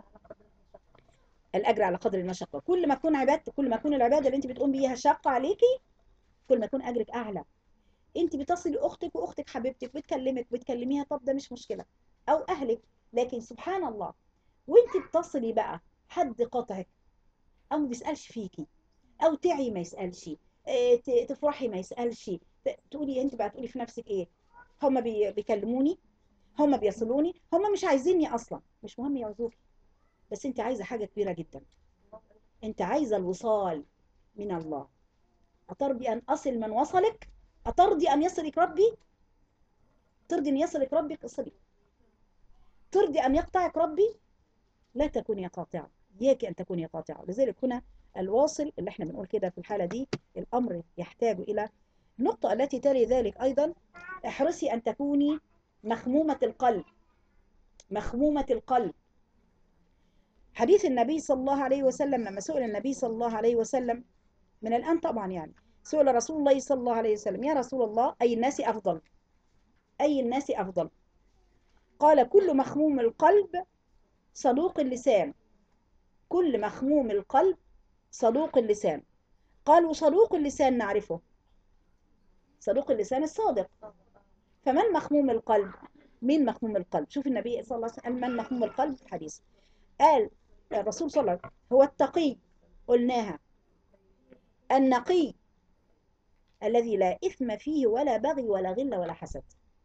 الاجر على قدر المشقه كل ما تكون عبادتك كل ما تكون العباده اللي انت بتقوم بيها شاقه عليكي كل ما يكون اجرك اعلى انت بتصلي اختك واختك حبيبتك بتكلمك بتكلميها طب ده مش مشكله او اهلك لكن سبحان الله وانت بتصلي بقى حد قطعك او ما بيسالش فيكي او تعي ما يسالش اه تفرحي ما يسالش تقولي انت بقى تقولي في نفسك ايه هم بي بيكلموني هم بيصلوني هم مش عايزيني اصلا مش مهم يعوزوكي بس انت عايزه حاجه كبيره جدا انت عايزه الوصال من الله اترضي ان اصل من وصلك اترضي ان يصلك ربي ترضي ان يصلك ربك اصلي ترضي ان يقطعك ربي لا تكوني قاطعه اياك ان تكوني قاطعه لذلك هنا الواصل اللي احنا بنقول كده في الحاله دي الامر يحتاج الى النقطة التي تلي ذلك أيضا احرصي أن تكوني مخمومة القلب مخمومة القلب حديث النبي صلى الله عليه وسلم لما سئل النبي صلى الله عليه وسلم من الآن طبعا يعني سئل رسول الله صلى الله عليه وسلم يا رسول الله أي الناس أفضل أي الناس أفضل قال كل مخموم القلب صدوق اللسان كل مخموم القلب صدوق اللسان قال وصدوق اللسان نعرفه صدوق اللسان الصادق فمن مخموم القلب مين مخموم القلب شوف النبي صلى الله عليه وسلم من مخموم القلب في الحديث قال الرسول صلى الله عليه وسلم هو التقي قلناها النقي الذي لا إثم فيه ولا بغي ولا غل ولا حسد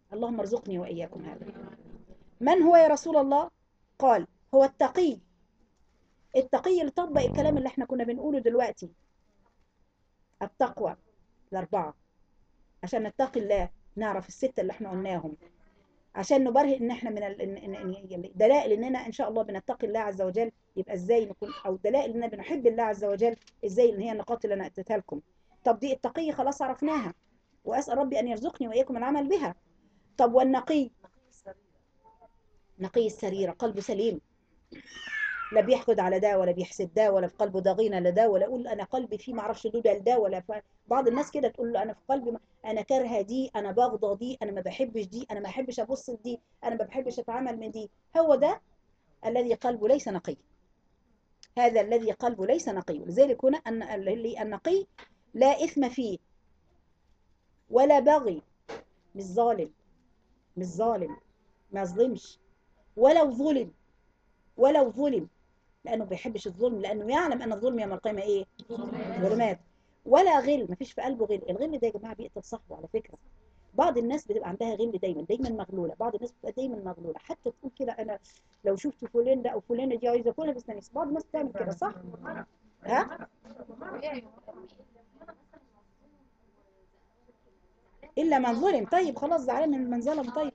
اللهم ارزقني وإياكم هذا من هو يا رسول الله قال هو التقي التقي اللي طبق الكلام اللي احنا كنا بنقوله دلوقتي التقوى الأربعة عشان نتقي الله نعرف الستة اللي احنا قلناهم عشان نبرهن ان احنا من ال... إن... إن... إن... دلائل اننا ان شاء الله بنتقي الله عز وجل يبقى ازاي نكون او دلائل اننا بنحب الله عز وجل ازاي ان هي النقاط اللي انا اديتها لكم طب دي التقية خلاص عرفناها واسال ربي ان يرزقني واياكم العمل بها طب والنقي نقي السريرة قلبه سليم لا بيحقد على ده ولا بيحسد ده ولا في قلبه ضغينة لده ولا يقول انا قلبي فيه ما اعرفش دوده لده ولا ف... بعض الناس كده تقول له انا في قلبي ما... انا كارهه دي انا بغضى دي انا ما بحبش دي انا ما بحبش ابص لدي انا ما بحبش اتعامل من دي هو ده الذي قلبه ليس نقي هذا الذي قلبه ليس نقي لذلك هنا ان اللي النقي لا اثم فيه ولا بغي مش ظالم مش ظالم ما يظلمش ولو ظلم ولو ظلم لانه ما بيحبش الظلم لانه يعلم ان الظلم يوم القيامه ايه ظلمات ولا غل ما فيش في قلبه غل الغل ده يا جماعه بيقتل صاحبه على فكره بعض الناس بتبقى عندها غل دايما دايما مغلوله بعض الناس بتبقى دايما مغلوله حتى تقول كده انا لو شفت فلان ده او فلانه دي عايزه اكلها بس نفسي بعض الناس بتعمل كده صح ها الا من ظلم طيب خلاص زعلان من من ظلم طيب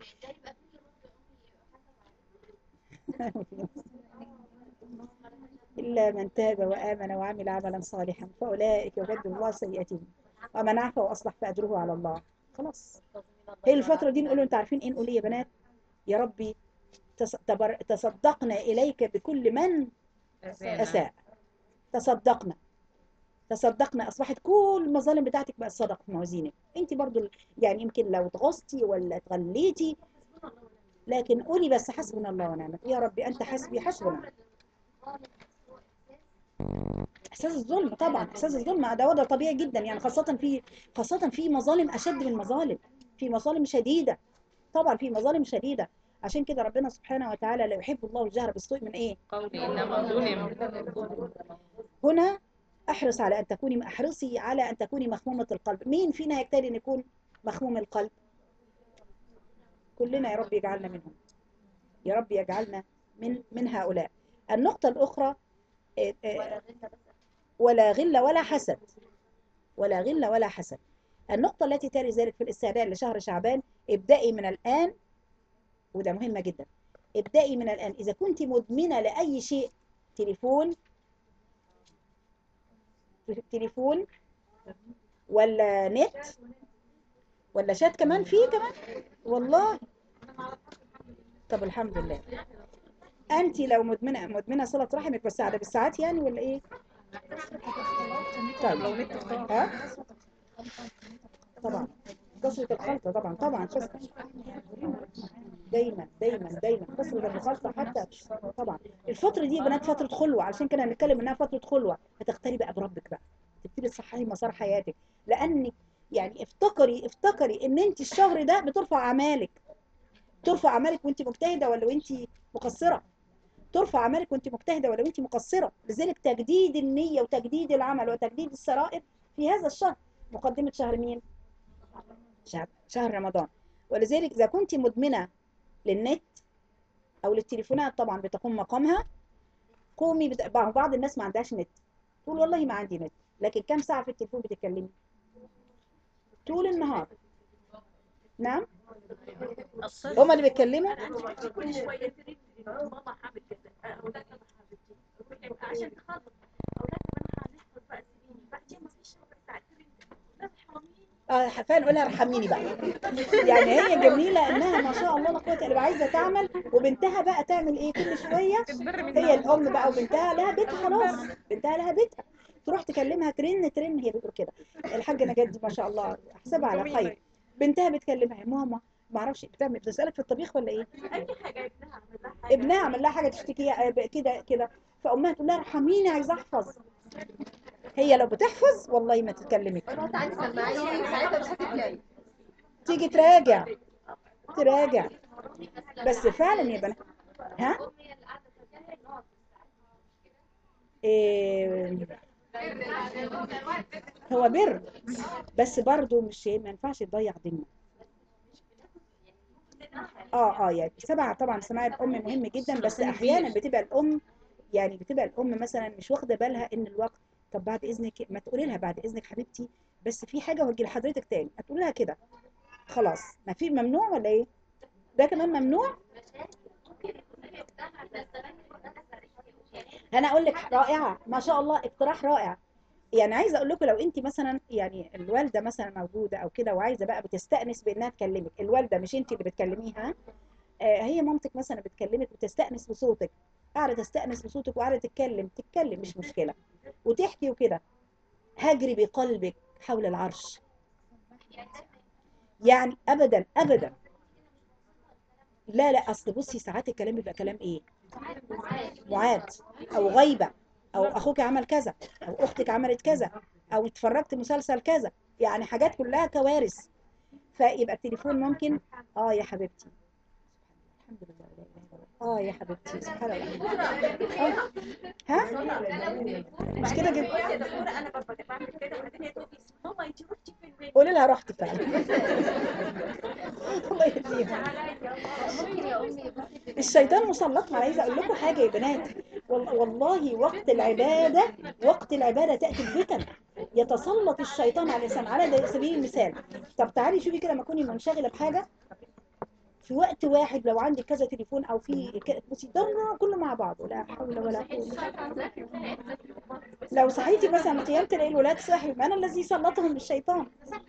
إلا من تاب وآمن وعمل عملا صالحا فأولئك يبدل الله سيئاتهم ومن عفا وأصلح فأجره على الله خلاص هي الفترة دي نقول له أنتوا عارفين إيه نقول إيه يا بنات يا ربي تص- تبر- تصدقنا إليك بكل من أساء تصدقنا تصدقنا أصبحت كل المظالم بتاعتك بقت صدق في موازينك أنت برضو ال- يعني يمكن لو اتغصتي ولا اتغليتي لكن قولي بس حسبنا الله ونعم الوكيل. يا ربي أنت حسبي حسبنا احساس الظلم طبعا احساس الظلم ده وضع طبيعي جدا يعني خاصه في خاصه في مظالم اشد من مظالم في مظالم شديده طبعا في مظالم شديده عشان كده ربنا سبحانه وتعالى لا يحب الله الجهر بالسوء من ايه قولي إنما ظلم هنا احرص على ان تكوني احرصي على ان تكوني مخمومه القلب مين فينا يكتري ان يكون مخموم القلب كلنا يا رب يجعلنا منهم يا رب يجعلنا من من هؤلاء النقطه الاخرى آه، آه، ولا غل ولا حسد ولا غل ولا حسد النقطة التي تلي ذلك في الاستعداد لشهر شعبان ابدأي من الآن وده مهمة جدا ابدأي من الآن إذا كنت مدمنة لأي شيء تليفون تليفون ولا نت ولا شات كمان فيه كمان والله طب الحمد لله انت لو مدمنه مدمنه صله رحمك بس على بالساعات يعني ولا ايه طيب ها طبعا كثرة الخلطة طبعا طبعا كثرة دايما دايما دايما كثرة الخلطة حتى طبعا الفترة دي يا بنات فترة خلوة علشان كده هنتكلم انها فترة خلوة فتختاري بقى بربك بقى تبتدي تصححي مسار حياتك لانك يعني افتكري افتكري ان انت الشهر ده بترفع اعمالك ترفع اعمالك وانت مجتهدة ولا وانت مقصرة ترفع اعمالك وانت مجتهدة ولا وانت مقصرة لذلك تجديد النية وتجديد العمل وتجديد السرائر في هذا الشهر مقدمة شهر مين؟ شهر, شهر رمضان ولذلك إذا كنت مدمنة للنت أو للتليفونات طبعا بتقوم مقامها قومي بت... بعض الناس ما عندهاش نت تقول والله ما عندي نت لكن كم ساعة في التليفون بتتكلمي؟ طول النهار نعم الصدق هما اللي بيتكلموا كل شويه تريد ماما حابب كذا اولاد ماما حابب كذا عشان تخلص اولاد ماما هنحفظ بقى سنين بعدين ما فيش ربع ساعه تريد لا حرامين اه فعلا قولها ارحميني بقى يعني هي جميله انها ما شاء الله لا قوه الا بالله عايزه تعمل وبنتها بقى تعمل ايه كل شويه هي الام بقى وبنتها لها بيتها خلاص بنتها لها بيتها تروح تكلمها ترن ترن هي بتقول كده الحاجه نجاة دي ما شاء الله احسبها على خير بنتها بتكلمها يا ماما ما اعرفش بتعمل بتسالك في الطبيخ ولا ايه اي حاجه ابنها عمل لها حاجه ابنها عمل لها حاجه تشتكيها آه، كده كده فامها تقول لها ارحميني عايزه احفظ هي لو بتحفظ والله ما تتكلمك تعالي سمعيني ساعتها مش هتتكلم تيجي تراجع تراجع بس فعلا يا بنات ها إيه هو بر بس برضه مش ما ينفعش تضيع ديننا اه اه يعني سمع طبعا سماع الام مهم جدا بس احيانا بتبقى الام يعني بتبقى الام مثلا مش واخده بالها ان الوقت طب بعد اذنك ما تقولي لها بعد اذنك حبيبتي بس في حاجه وهجي لحضرتك تاني هتقول لها كده خلاص ما في ممنوع ولا ايه ده كمان ممنوع انا اقول لك رائعه ما شاء الله اقتراح رائع يعني عايزه اقول لكم لو انت مثلا يعني الوالده مثلا موجوده او كده وعايزه بقى بتستانس بانها تكلمك الوالده مش انت اللي بتكلميها آه، هي مامتك مثلا بتكلمك وتستانس بصوتك قاعده تستانس بصوتك وقاعده تتكلم تتكلم مش مشكله وتحكي وكده هجري بقلبك حول العرش يعني ابدا ابدا لا لا اصل بصي ساعات الكلام بيبقى كلام ايه معاد او غيبه او اخوك عمل كذا او اختك عملت كذا او اتفرجت مسلسل كذا يعني حاجات كلها كوارث فيبقى التليفون ممكن اه يا حبيبتي الحمد لله لا اله الا الله اه يا حبيبتي سبحان الله آه. ها مش كده جدا يا دكتورة انا ببقى بعمل كده وبعدين هي تقول لي ماما انت رحتي فين وين قولي لها رحت فعلا الله يهديها عليا ممكن يا امي الشيطان مسلط على عايزه اقول لكم حاجه يا بنات وال- والله وقت العباده وقت العباده تاتي الفتن يتسلط الشيطان على الانسان على ده- سبيل المثال طب تعالي شوفي كده لما تكوني منشغله بحاجه في وقت واحد لو عندك كذا تليفون او في ك- بصي ده كله مع بعض لا حول ولا قوه لو صحيتي مثلا قيام تلاقي الولاد صحي ما انا الذي سلطهم الشيطان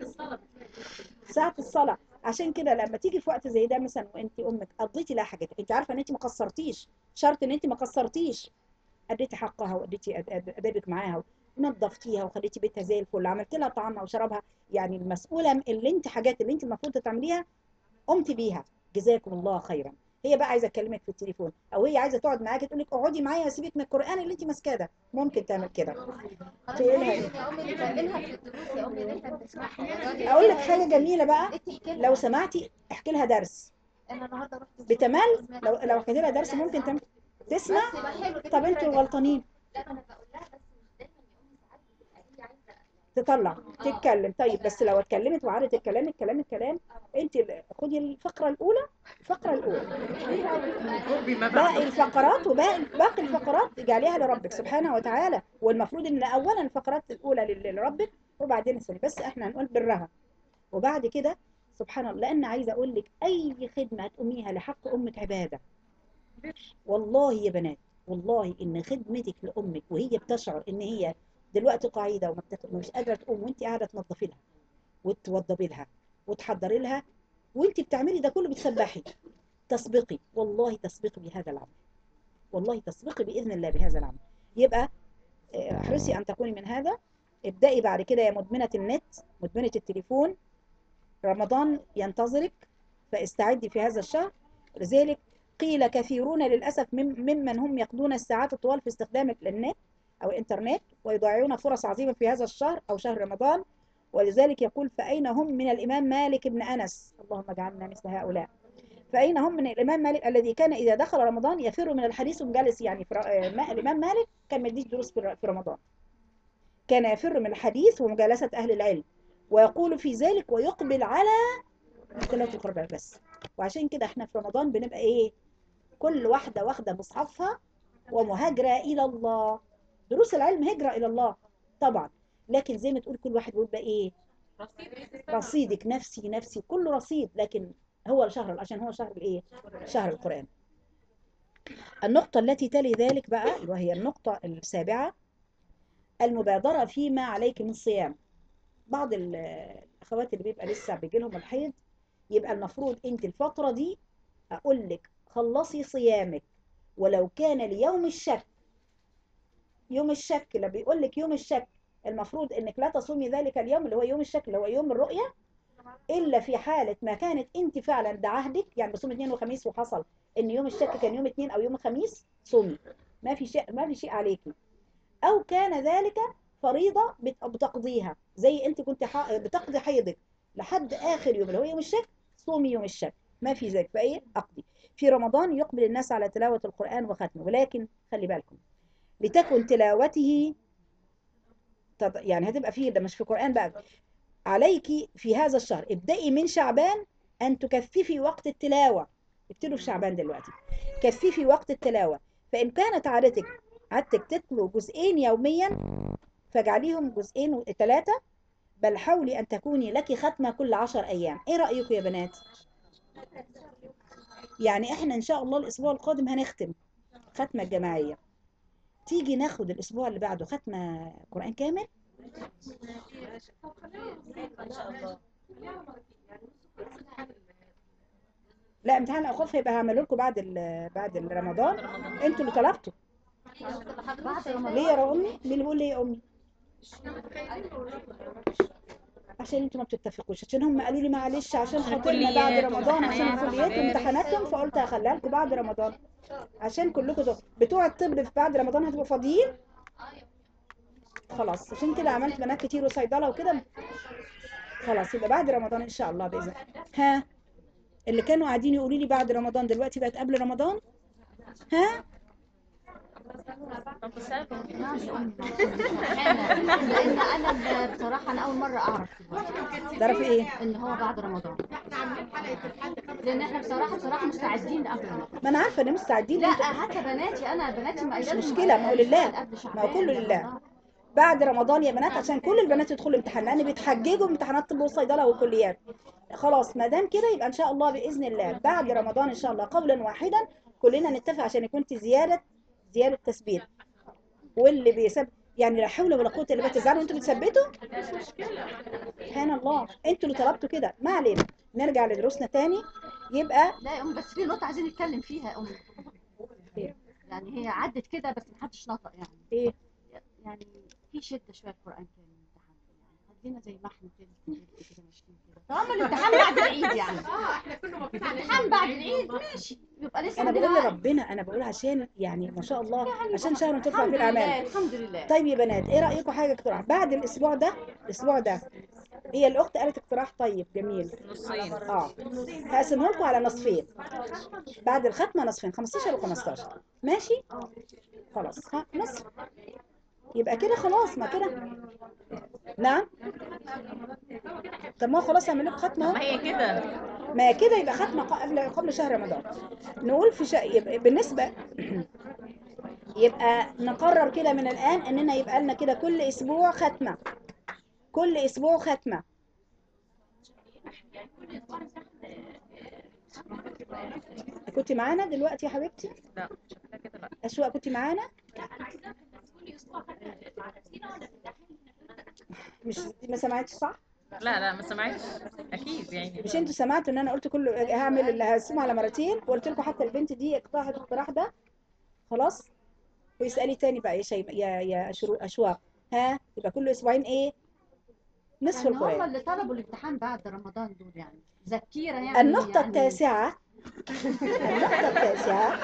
ساعة الصلاة عشان كده لما تيجي في وقت زي ده مثلا وانت امك قضيتي لها حاجتك انت عارفه ان انت ما قصرتيش شرط ان انت ما قصرتيش اديتي حقها واديتي أد- أد- ادابك معاها ونظفتيها وخليتي بيتها زي الفل عملت لها طعامها وشرابها يعني المسؤوله اللي انت حاجات اللي انت المفروض تعمليها قمتي بيها جزاكم الله خيرا هي بقى عايزه تكلمك في التليفون او هي عايزه تقعد معاكي تقول لك اقعدي معايا سيبك من القران اللي انت ماسكاه ده ممكن تعمل كده تقولي لها إيه؟ يا امي بتعملها في الدروس يا امي اللي احنا بنسمعها اقول لك حاجه جميله بقى انت احكي لو سمعتي احكي لها درس انا النهارده رحت بتمل لو لو حكيت لها درس ممكن تم... تسمع بس يبقى حلو كده طب انتوا تراجع. غلطانين لا انا بقول لها بس مش دايما يا امي ساعات بتبقى هي عايزه تطلع تتكلم طيب بس لو اتكلمت وعادت الكلام الكلام الكلام انت ال- خدي الفقره الاولى الفقره الاولى باقي الفقرات وباقي باقي الفقرات اجعليها لربك سبحانه وتعالى والمفروض ان اولا الفقرات الاولى لل- لربك وبعدين الثانيه بس احنا هنقول برها وبعد كده سبحان الله لان عايزه اقول لك اي خدمه هتقوميها لحق امك عباده والله يا بنات والله ان خدمتك لامك وهي بتشعر ان هي دلوقتي قاعده وما بتاكل ومش قادره تقوم وانت قاعده تنظفي لها وتوضبي لها وتحضري لها وانت بتعملي ده كله بتسبحي تسبقي والله تسبقي بهذا العمل والله تسبقي باذن الله بهذا العمل يبقى آه، احرصي ان تكوني من هذا ابدأي بعد كده يا مدمنة النت مدمنة التليفون رمضان ينتظرك فاستعدي في هذا الشهر لذلك قيل كثيرون للأسف مم- ممن هم يقضون الساعات الطوال في استخدام النت أو الإنترنت ويضيعون فرص عظيمة في هذا الشهر أو شهر رمضان ولذلك يقول فأين هم من الإمام مالك بن أنس اللهم اجعلنا مثل هؤلاء فأين هم من الإمام مالك الذي كان إذا دخل رمضان يفر من الحديث ومجالس يعني في ر- آه، ما- الإمام مالك كان ما يديش دروس في ر- في رمضان كان يفر من الحديث ومجالسة أهل العلم ويقول في ذلك ويقبل على تلاوة القرآن بس وعشان كده احنا في رمضان بنبقى ايه كل واحدة واخدة مصحفها ومهاجرة إلى الله دروس العلم هجرة إلى الله طبعا لكن زي ما تقول كل واحد بيبقى ايه رصيدك نفسي نفسي كله رصيد لكن هو الشهر عشان هو شهر الايه شهر القرآن النقطة التي تلي ذلك بقى وهي النقطة السابعة المبادرة فيما عليك من صيام بعض ال- الأخوات اللي بيبقى لسه بيجي لهم الحيض يبقى المفروض انت الفترة دي أقول لك خلصي صيامك ولو كان ليوم الشك يوم الشك اللي بيقول لك يوم الشك المفروض انك لا تصومي ذلك اليوم اللي هو يوم الشك اللي هو يوم الرؤية الا في حالة ما كانت انت فعلا ده عهدك يعني بصوم اثنين وخميس وحصل ان يوم الشك كان يوم اثنين او يوم خميس صومي ما في شيء ما في شيء عليكي او كان ذلك فريضة بت- بتقضيها زي انت كنت ح- بتقضي حيضك لحد اخر يوم اللي هو يوم الشك صومي يوم الشك ما في ذلك فايه اقضي في رمضان يقبل الناس على تلاوة القرآن وختمه ولكن خلي بالكم لتكن تلاوته طب يعني هتبقى فيه ده مش في القرآن بقى عليك في هذا الشهر ابدأي من شعبان أن تكثفي وقت التلاوة ابتدوا في شعبان دلوقتي كثفي وقت التلاوة فإن كانت عادتك عادتك تتلو جزئين يوميا فاجعليهم جزئين ثلاثة بل حاولي أن تكوني لك ختمة كل عشر أيام إيه رأيكم يا بنات؟ يعني إحنا إن شاء الله الأسبوع القادم هنختم ختمة جماعية تيجي ناخد الأسبوع اللي بعده ختمة قرآن كامل لا امتحان الأوقاف هيبقى هعمله لكم بعد ال- بعد رمضان انتوا اللي طلبتوا بعد رمضان ليه يا امي مين اللي بيقول ليه يا امي عشان انتوا ما بتتفقوش عشان هم قالوا لي معلش عشان خاطرنا بعد كليات رمضان عشان وامتحانات الكليات وحاجات. وامتحاناتهم فقلت هخليها لكم بعد رمضان عشان كلكم دول بتوع الطب في بعد رمضان هتبقوا فاضيين خلاص عشان كده عملت بنات كتير وصيدله وكده خلاص يبقى بعد رمضان ان شاء الله باذن الله ها اللي كانوا قاعدين يقولوا لي بعد رمضان دلوقتي بقت قبل رمضان ها لان انا بصراحه انا اول مره اعرف تعرفي ايه ان هو بعد رمضان لان احنا بصراحه بصراحه مستعدين قبل رمضان ما انا عارفه ان مستعدين لا انتوا حتى بناتي انا بناتي ما مش قالوا مشكلة، ما هو لله. قبل ما شعبان هو كله يا لله. رمضان. بعد رمضان يا بنات عشان كل البنات يدخلوا امتحان لان بيتحججوا امتحانات طب وصيدله وكليات خلاص ما دام كده يبقى ان شاء الله باذن الله بعد رمضان ان شاء الله قولا واحدا كلنا نتفق عشان يكون في زياده زياده تثبيت واللي بيسب يعني لا حول ولا قوه الا بالله تزعلوا انتوا بتثبتوا سبحان الله انتوا اللي طلبتوا كده ما علينا نرجع لدروسنا تاني يبقى لا يا ام بس في نقطه عايزين نتكلم فيها يا ام إيه؟ يعني هي عدت كده بس محدش نطق يعني ايه يعني في شده شويه في القران كان الامتحان يعني خلينا زي ما احنا كده كده ماشيين كده طالما الامتحان بعد العيد يعني الامتحان بعد العيد ماشي يبقى لسه انا عندنا بقول وقت. لربنا انا بقول عشان يعني ما شاء الله عشان شهر ترفع الحمد فيه الاعمال لله الحمد لله طيب يا بنات ايه رايكم حاجه اقتراح بعد الاسبوع ده الاسبوع ده هي الاخت قالت اقتراح طيب جميل نصين اه هقسمه لكم على نصفين بعد الختمه نصفين 15 و15 ماشي خلاص ها نصف يبقى كده خلاص ما كده نعم طب ما هو خلاص اعمل لكم ختمه اهو ما هي كده ما كده يبقى ختمه قبل قبل شهر رمضان نقول في شيء يبقى بالنسبه يبقى نقرر كده من الان اننا يبقى لنا كده كل اسبوع ختمه كل اسبوع ختمه كنت معانا دلوقتي يا حبيبتي لا شكلها كده لا اشواق كنت معانا مش ما سمعتش صح لا لا ما سمعتش اكيد يعني مش انتوا سمعتوا ان انا قلت كله هعمل اللي هقسمه على مرتين وقلت لكم حتى البنت دي اقترحت الاقتراح ده خلاص ويسالي تاني بقى يا شيماء يا يا أشرو- اشواق ها يبقى كل اسبوعين ايه نصف يعني هم القران اللي طلبوا الامتحان بعد رمضان دول يعني ذكيره يعني النقطه يعني التاسعه النقطه التاسعه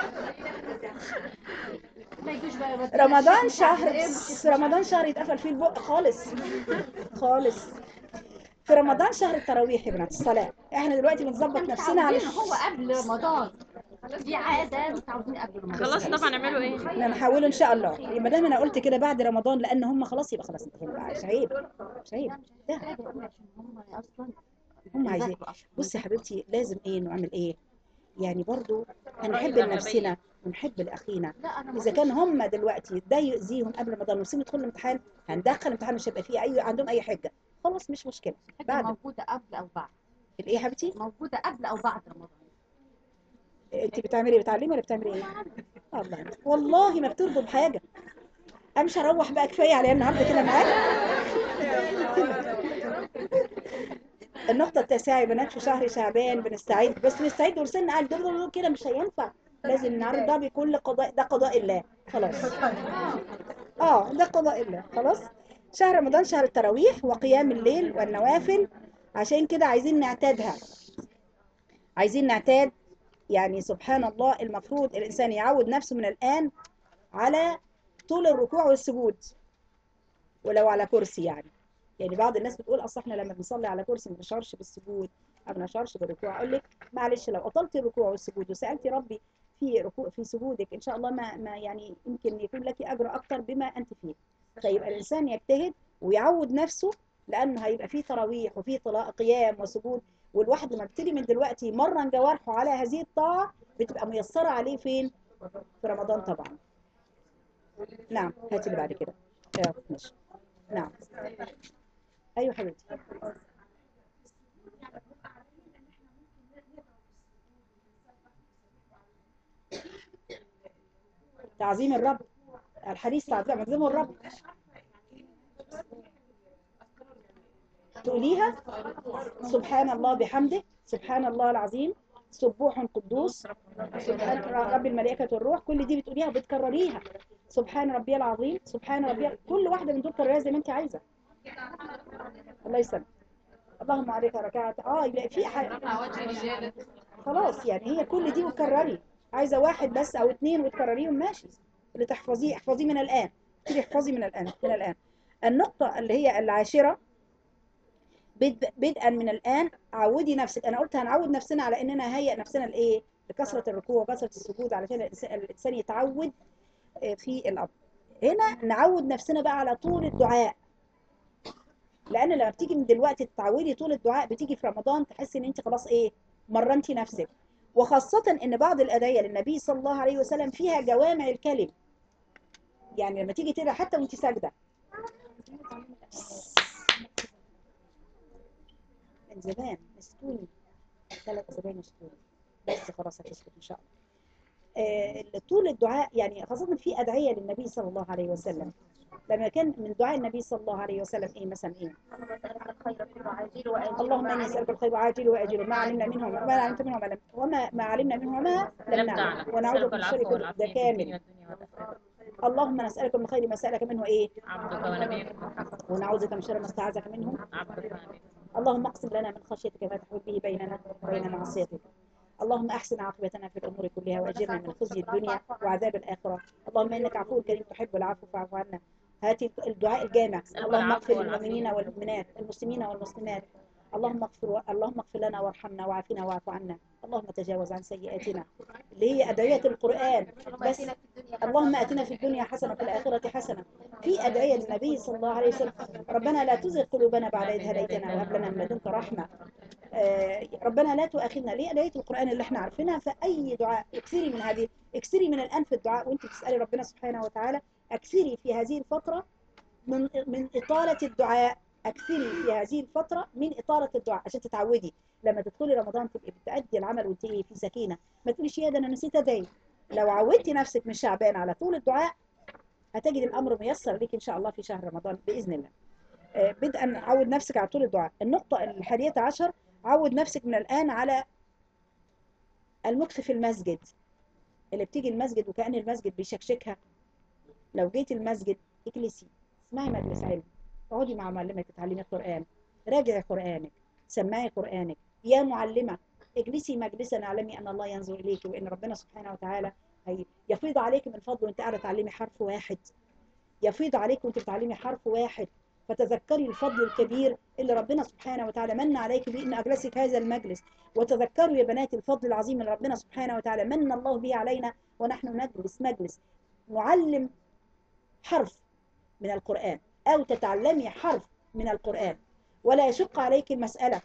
ما يجوش بقى يودونا رمضان الشيخ مش عارفة شهر إيه ومش بس رمضان شهر يتقفل فيه البق خالص خالص في رمضان شهر التراويح يا بنات الصلاه احنا دلوقتي بنظبط احنا نفسنا على متعودين هو قبل رمضان دي عاده متعودين قبل رمضان خلاص طبعا نعملوا ايه احنا نحاوله ان شاء الله ما دام انا قلت كده بعد رمضان لان هم خلاص يبقى خلاص انتهينا بقى مش عيب مش عيب ده حاجة عشان هم اصلا هم عايزين بيذاكروا أصلاً. بصي يا حبيبتي لازم ايه نعمل ايه يعني برضو هنحب الأغلبية. لنفسنا ونحب لاخينا لا انا ما اذا كان هم دلوقتي ده يؤذيهم قبل رمضان ونسيب يدخلوا الامتحان هندخل امتحان مش هيبقى فيه اي عندهم اي حجه خلاص مش مشكله حاجة بعد. موجوده قبل او بعد الايه يا حبيبتي موجوده قبل او بعد رمضان انت بتعملي ايه بتعلمي ولا بتعملي ايه الله والله ما بترضوا بحاجه امشي اروح بقى كفايه عليا النهارده كده معاك النقطة التاسعة يا بنات في شهر شعبان بنستعد بس نستعد ورسلنا قال دول دول كده مش هينفع لازم نعرض ده بكل قضاء ده قضاء الله خلاص اه ده قضاء الله خلاص شهر رمضان شهر التراويح وقيام الليل والنوافل عشان كده عايزين نعتادها عايزين نعتاد يعني سبحان الله المفروض الإنسان يعود نفسه من الآن على طول الركوع والسجود ولو على كرسي يعني يعني بعض الناس بتقول اصل احنا لما بنصلي على كرسي ما بنشعرش بالسجود ما بنشعرش بالركوع اقول لك معلش لو اطلت الركوع والسجود وسالتي ربي في ركوع في سجودك ان شاء الله ما, ما يعني يمكن يكون لك اجر اكتر بما انت فيه فيبقى الانسان يجتهد ويعود نفسه لانه هيبقى فيه تراويح وفيه طلاء قيام وسجود والواحد لما بيبتدي من دلوقتي يمرن جوارحه على هذه الطاعه بتبقى ميسره عليه فين في رمضان طبعا نعم هاتي اللي بعد كده آه، ماشي نعم ايوه حبيبتي تعظيم الرب الحديث تعظيم تعظيم الرب تقوليها سبحان الله بحمده سبحان الله العظيم سبوح قدوس سبحان رب الملائكة والروح كل دي بتقوليها وبتكرريها سبحان ربي العظيم سبحان ربي كل واحدة من دول كرريها زي ما انت عايزة الله يسلمك اللهم عليك ركعت اه يبقى في حاجة خلاص يعني هي كل دي وتكرري عايزة واحد بس او اتنين وتكرريهم ماشي اللي تحفظيه احفظيه من الآن ابتدي احفظي من الآن من الآن النقطة اللي هي العاشرة بد- بدءا من الآن عودي نفسك أنا قلت هنعود نفسنا على إننا نهيئ نفسنا لإيه لكثرة الركوع وكثرة السجود علشان الإنسان الإنسان يتعود آه، في الأمر هنا نعود نفسنا بقى على طول الدعاء لأن لما بتيجي من دلوقتي تتعودي طول الدعاء بتيجي في رمضان تحسي إن أنت خلاص إيه مرنتي نفسك وخاصة إن بعض الأدعية للنبي صلى الله عليه وسلم فيها جوامع الكلم يعني لما تيجي تدعي حتى وأنت ساجدة من زمان مسكوني ثلاث زمان مسكوني بس خلاص هتسكت ان شاء الله آه، طول الدعاء يعني خاصة في أدعية للنبي صلى الله عليه وسلم لما كان من دعاء النبي صلى الله عليه وسلم إيه مثلا إيه اللهم إني أسألك الخير عاجله وآجله ما علمنا منه وما ما علمت منه وما لم وما ما علمنا منه وما لم نعلم ونعوذ من شر كل ده كامل اللهم نسألك من خير ما سألك منه إيه عبدك ونبيك محمد ونعوذ بك من شر ما استعاذك منه عبدك ونبيك اللهم اقسم لنا من خشيتك ما تحول به بيننا وبين معصيتك اللهم احسن عاقبتنا في الامور كلها واجرنا من خزي الدنيا وعذاب الاخره اللهم انك عفو كريم تحب العفو فاعف عنا هات الدعاء الجامع اللهم اغفر للمؤمنين والمؤمنات المسلمين والمسلمات اللهم اغفر اللهم اغفر لنا وارحمنا وعافنا واعف عنا اللهم تجاوز عن سيئاتنا اللي هي ادعيه القران بس اللهم اتنا في الدنيا حسنه وفي الاخره حسنه في ادعيه للنبي صلى الله عليه وسلم ربنا لا تزغ قلوبنا بعد إذ هديتنا وهب لنا من لدنك رحمة آه، ربنا لا تؤاخذنا ليه آية القرآن اللي احنا عارفينها فأي دعاء اكثري من هذه اكثري من الآن في الدعاء وانت تسألي ربنا سبحانه وتعالى اكثري في هذه الفترة من من إطالة الدعاء اكثري في هذه الفترة من إطالة الدعاء عشان تتعودي لما تدخلي رمضان تبقي بتأدي العمل وانت إيه في سكينة ما تقوليش يا ده أنا نسيت أدعي لو عودتي نفسك من شعبان على طول الدعاء هتجد الأمر ميسر ليك إن شاء الله في شهر رمضان بإذن الله آه، بدءا عود نفسك على طول الدعاء النقطة الحادية عشر عود نفسك من الآن على المكث في المسجد اللي بتيجي المسجد وكأن المسجد بيشكشكها لو جيت المسجد اجلسي اسمعي مجلس علم اقعدي مع معلمك تتعلمي قرآن راجعي قرآنك سمعي قرآنك يا معلمة اجلسي مجلسا اعلمي ان الله ينظر اليك وان ربنا سبحانه وتعالى هي يفيض عليك من فضله وانت قاعده تعلمي حرف واحد يفيض عليك وانت بتعلمي حرف واحد فتذكري الفضل الكبير اللي ربنا سبحانه وتعالى من عليك بأن أجلسك هذا المجلس وتذكروا يا بنات الفضل العظيم اللي ربنا سبحانه وتعالى من الله به علينا ونحن نجلس مجلس نعلم حرف من القرآن أو تتعلمي حرف من القرآن ولا يشق عليك المسألة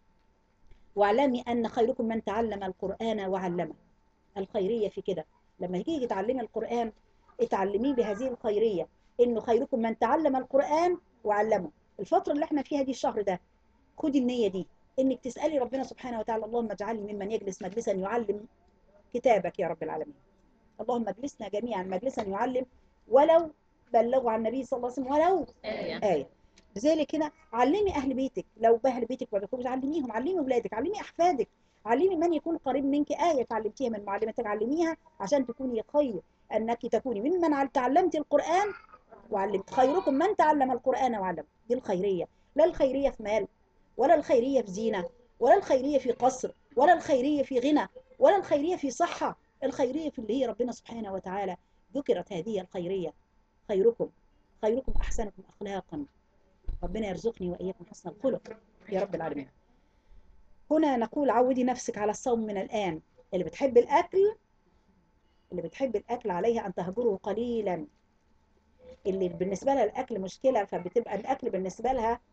واعلمي أن خيركم من تعلم القرآن وعلمه الخيرية في كده لما تيجي تتعلمي القرآن اتعلميه بهذه الخيرية إنه خيركم من تعلم القرآن وعلمه الفترة اللي احنا فيها دي الشهر ده خدي النية دي انك تسألي ربنا سبحانه وتعالى اللهم اجعلني ممن يجلس مجلسا يعلم كتابك يا رب العالمين اللهم اجلسنا جميعا مجلسا يعلم ولو بلغوا عن النبي صلى الله عليه وسلم ولو آية آية لذلك هنا علمي أهل بيتك لو أهل بيتك ما بيخرجوش علميهم علمي أولادك علمي أحفادك علمي من يكون قريب منك آية تعلمتيها من معلمتك علميها عشان تكوني خير أنك تكوني ممن عل- تعلمت القرآن وعلمت خيركم من تعلم القرآن وعلم دي الخيرية لا الخيرية في مال ولا الخيرية في زينة ولا الخيرية في قصر ولا الخيرية في غنى ولا الخيرية في صحة الخيرية في اللي هي ربنا سبحانه وتعالى ذكرت هذه الخيرية خيركم خيركم أحسنكم أخلاقا ربنا يرزقني وإياكم حسن الخلق يا رب العالمين هنا نقول عودي نفسك على الصوم من الآن اللي بتحب الأكل اللي بتحب الأكل عليها أن تهجره قليلا اللي بالنسبة لها الأكل مشكلة فبتبقى الأكل بالنسبة لها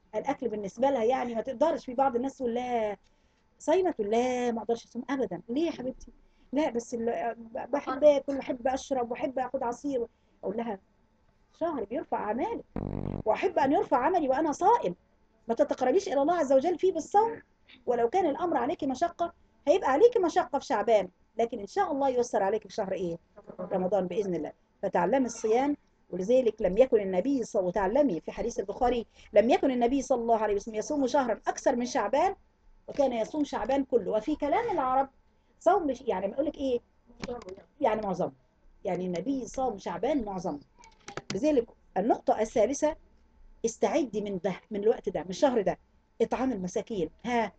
الاكل بالنسبه لها يعني ما تقدرش في بعض الناس تقول لا صايمه تقول لا ما اقدرش اصوم ابدا ليه يا حبيبتي لا بس ال- بحب اكل واحب اشرب واحب اخد عصير اقول لها شهر بيرفع اعمالي واحب ان يرفع عملي وانا صائم ما تتقربيش الى الله عز وجل فيه بالصوم ولو كان الامر عليك مشقه هيبقى عليك مشقه في شعبان لكن ان شاء الله ييسر عليك في شهر ايه رمضان باذن الله فتعلمي الصيام ولذلك لم يكن النبي صلى وتعلمي في حديث البخاري لم يكن النبي صلى الله عليه وسلم يصوم شهرا اكثر من شعبان وكان يصوم شعبان كله وفي كلام العرب صوم مش يعني بقول لك ايه يعني معظم يعني النبي صام شعبان معظم لذلك النقطة الثالثة استعدي من ده من الوقت ده من الشهر ده اطعام المساكين ها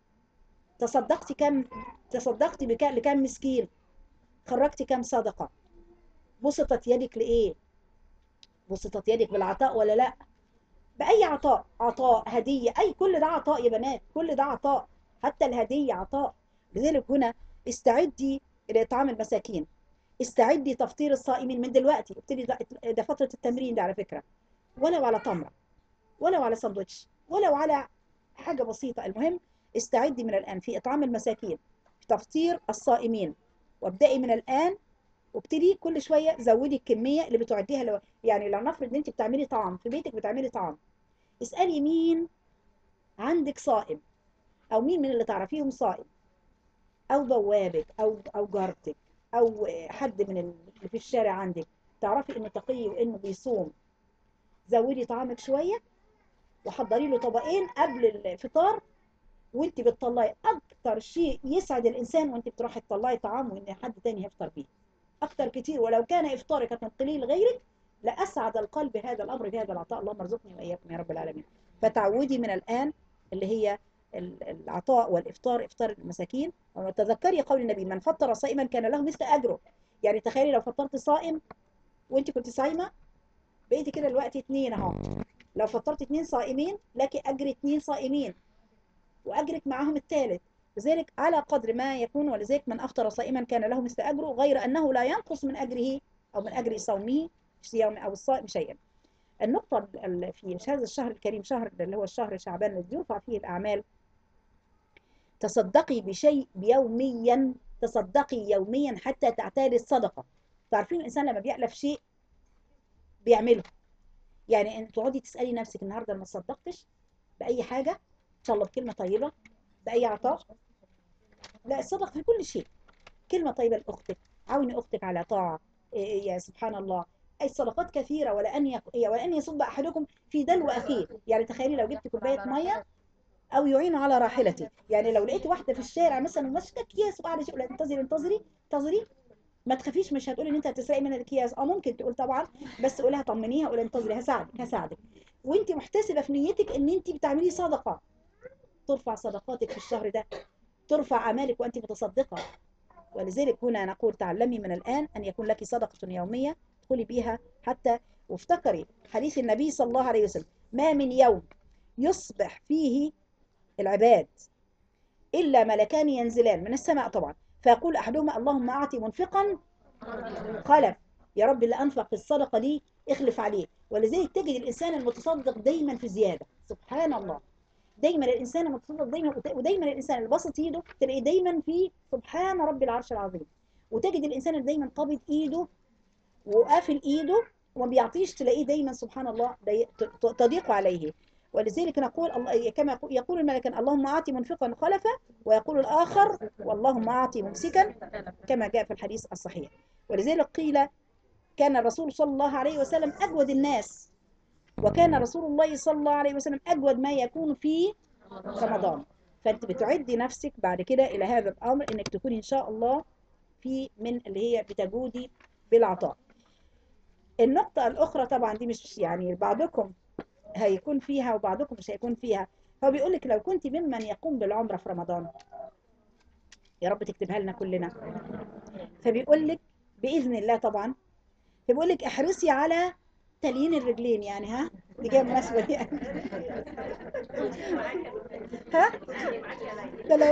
تصدقتي كم تصدقتي بكام لكم مسكين خرجتي كم صدقة بسطت يدك لإيه بسطت يدك بالعطاء ولا لا بأي عطاء عطاء هدية أي كل ده عطاء يا بنات كل ده عطاء حتى الهدية عطاء لذلك هنا استعدي لإطعام المساكين استعدي تفطير الصائمين من دلوقتي ابتدي ده, ده فترة التمرين ده على فكرة ولو على تمرة ولو على ساندوتش ولو على حاجة بسيطة المهم استعدي من الآن في إطعام المساكين في تفطير الصائمين وابدأي من الآن وابتدي كل شوية زودي الكمية اللي بتعديها لو يعني لو نفرض ان انت بتعملي طعام في بيتك بتعملي طعام اسألي مين عندك صائم او مين من اللي تعرفيهم صائم او بوابك او او جارتك او حد من اللي في الشارع عندك تعرفي انه تقي وانه بيصوم زودي طعامك شوية وحضري له طبقين قبل الفطار وانت بتطلعي اكتر شيء يسعد الانسان وانت بتروحي تطلعي طعام وان حد تاني هيفطر بيه اكتر كتير ولو كان افطارك هتنقليه لغيرك لاسعد القلب هذا الامر بهذا العطاء اللهم ارزقني واياكم يا رب العالمين فتعودي من الان اللي هي ال- العطاء والافطار افطار المساكين وتذكري قول النبي من فطر صائما كان له مثل اجره يعني تخيلي لو فطرت صائم وانت كنت صايمه بقيتي كده الوقت اتنين اهو لو فطرت اتنين صائمين لك اجر اتنين صائمين واجرك معاهم الثالث لذلك على قدر ما يكون ولذلك من افطر صائما كان له مثل اجره غير انه لا ينقص من اجره او من اجر صومه صيام او الصائم شيئا النقطة ال- في هذا الشهر الكريم شهر اللي هو الشهر شعبان الذي يرفع فيه الأعمال تصدقي بشيء يوميا تصدقي يوميا حتى تعتادي الصدقة تعرفين الإنسان لما بيألف شيء بيعمله يعني انت تقعدي تسألي نفسك النهاردة ما صدقتش بأي حاجة إن شاء الله بكلمة طيبة بأي عطاء لا الصدق في كل شيء كلمة طيبة لأختك عاوني أختك على طاعة إيه يا سبحان الله أي الصدقات كثيرة ولأن يق... ولأن يصب أحدكم في دلو أخيه يعني تخيلي لو جبت كوباية مية أو يعين على راحلتي يعني لو لقيت واحدة في الشارع مثلا وماسكة أكياس وقاعدة تقول انتظري انتظري انتظري ما تخافيش مش هتقولي ان انت هتسرقي من الاكياس اه ممكن تقول طبعا بس قولها طمنيها قولي انتظري هساعدك هساعدك وانت محتسبه في نيتك ان انت بتعملي صدقه ترفع صدقاتك في الشهر ده ترفع اعمالك وانت متصدقه ولذلك هنا نقول تعلمي من الان ان يكون لك صدقه يوميه تدخلي بيها حتى وافتكري حديث النبي صلى الله عليه وسلم ما من يوم يصبح فيه العباد الا ملكان ينزلان من السماء طبعا فيقول احدهما اللهم اعطي منفقا خلف يا رب اللي انفق الصدقه دي اخلف عليه ولذلك تجد الانسان المتصدق دايما في زياده سبحان الله دايما الانسان المتصدق دايما ودايما الانسان اللي بسط ايده تلاقيه دايما في سبحان رب العرش العظيم وتجد الانسان اللي دايما قابض ايده وقافل ايده وما بيعطيش تلاقيه دايما سبحان الله ضي- ت- تضيق عليه ولذلك نقول الله كما يقول- يقول الملكان اللهم اعطي منفقا خلفا ويقول الاخر واللهم اعطي ممسكا كما جاء في الحديث الصحيح ولذلك قيل كان الرسول صلى الله عليه وسلم أجود الناس وكان رسول الله صلى الله عليه وسلم أجود ما يكون في رمضان فأنت بتعدي نفسك بعد كده إلى هذا الأمر إنك تكوني إن شاء الله في من اللي هي بتجودي بالعطاء النقطة الأخرى طبعا دي مش يعني بعضكم هيكون فيها وبعضكم مش هيكون فيها هو بيقول لك لو كنت ممن يقوم بالعمرة في رمضان يا رب تكتبها لنا كلنا فبيقول لك بإذن الله طبعا فبيقول لك احرصي على تليين الرجلين يعني ها دي جايه مناسبه دي يعني ها ده لو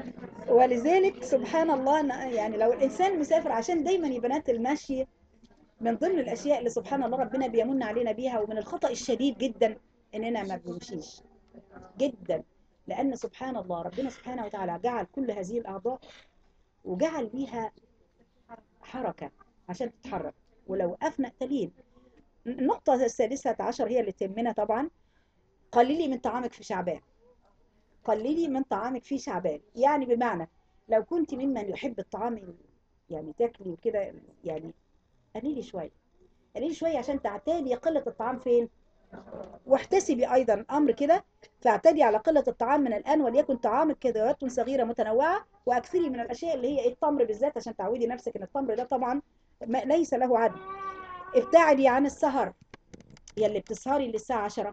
ولذلك سبحان الله أنا- يعني لو الانسان مسافر عشان دايما يا بنات المشي من ضمن الاشياء اللي سبحان الله ربنا بيمن علينا بيها ومن الخطأ الشديد جدا اننا ما بنمشيش جدا لان سبحان الله ربنا سبحانه وتعالى جعل كل هذه الاعضاء وجعل بيها حركة عشان تتحرك ولو وقفنا قليل النقطة السادسة عشر هي اللي تهمنا طبعا قللي من طعامك في شعبان قللي من طعامك في شعبان يعني بمعنى لو كنت ممن يحب الطعام يعني تاكلي وكده يعني قليلي شوية قليلي شوية عشان تعتادي قلة الطعام فين واحتسبي أيضا أمر كده فاعتدي على قلة الطعام من الآن وليكن طعامك كذوات صغيرة متنوعة وأكثري من الأشياء اللي هي إيه التمر بالذات عشان تعودي نفسك إن التمر ده طبعا ما ليس له عدل ابتعدي عن السهر يا اللي بتسهري للساعة 10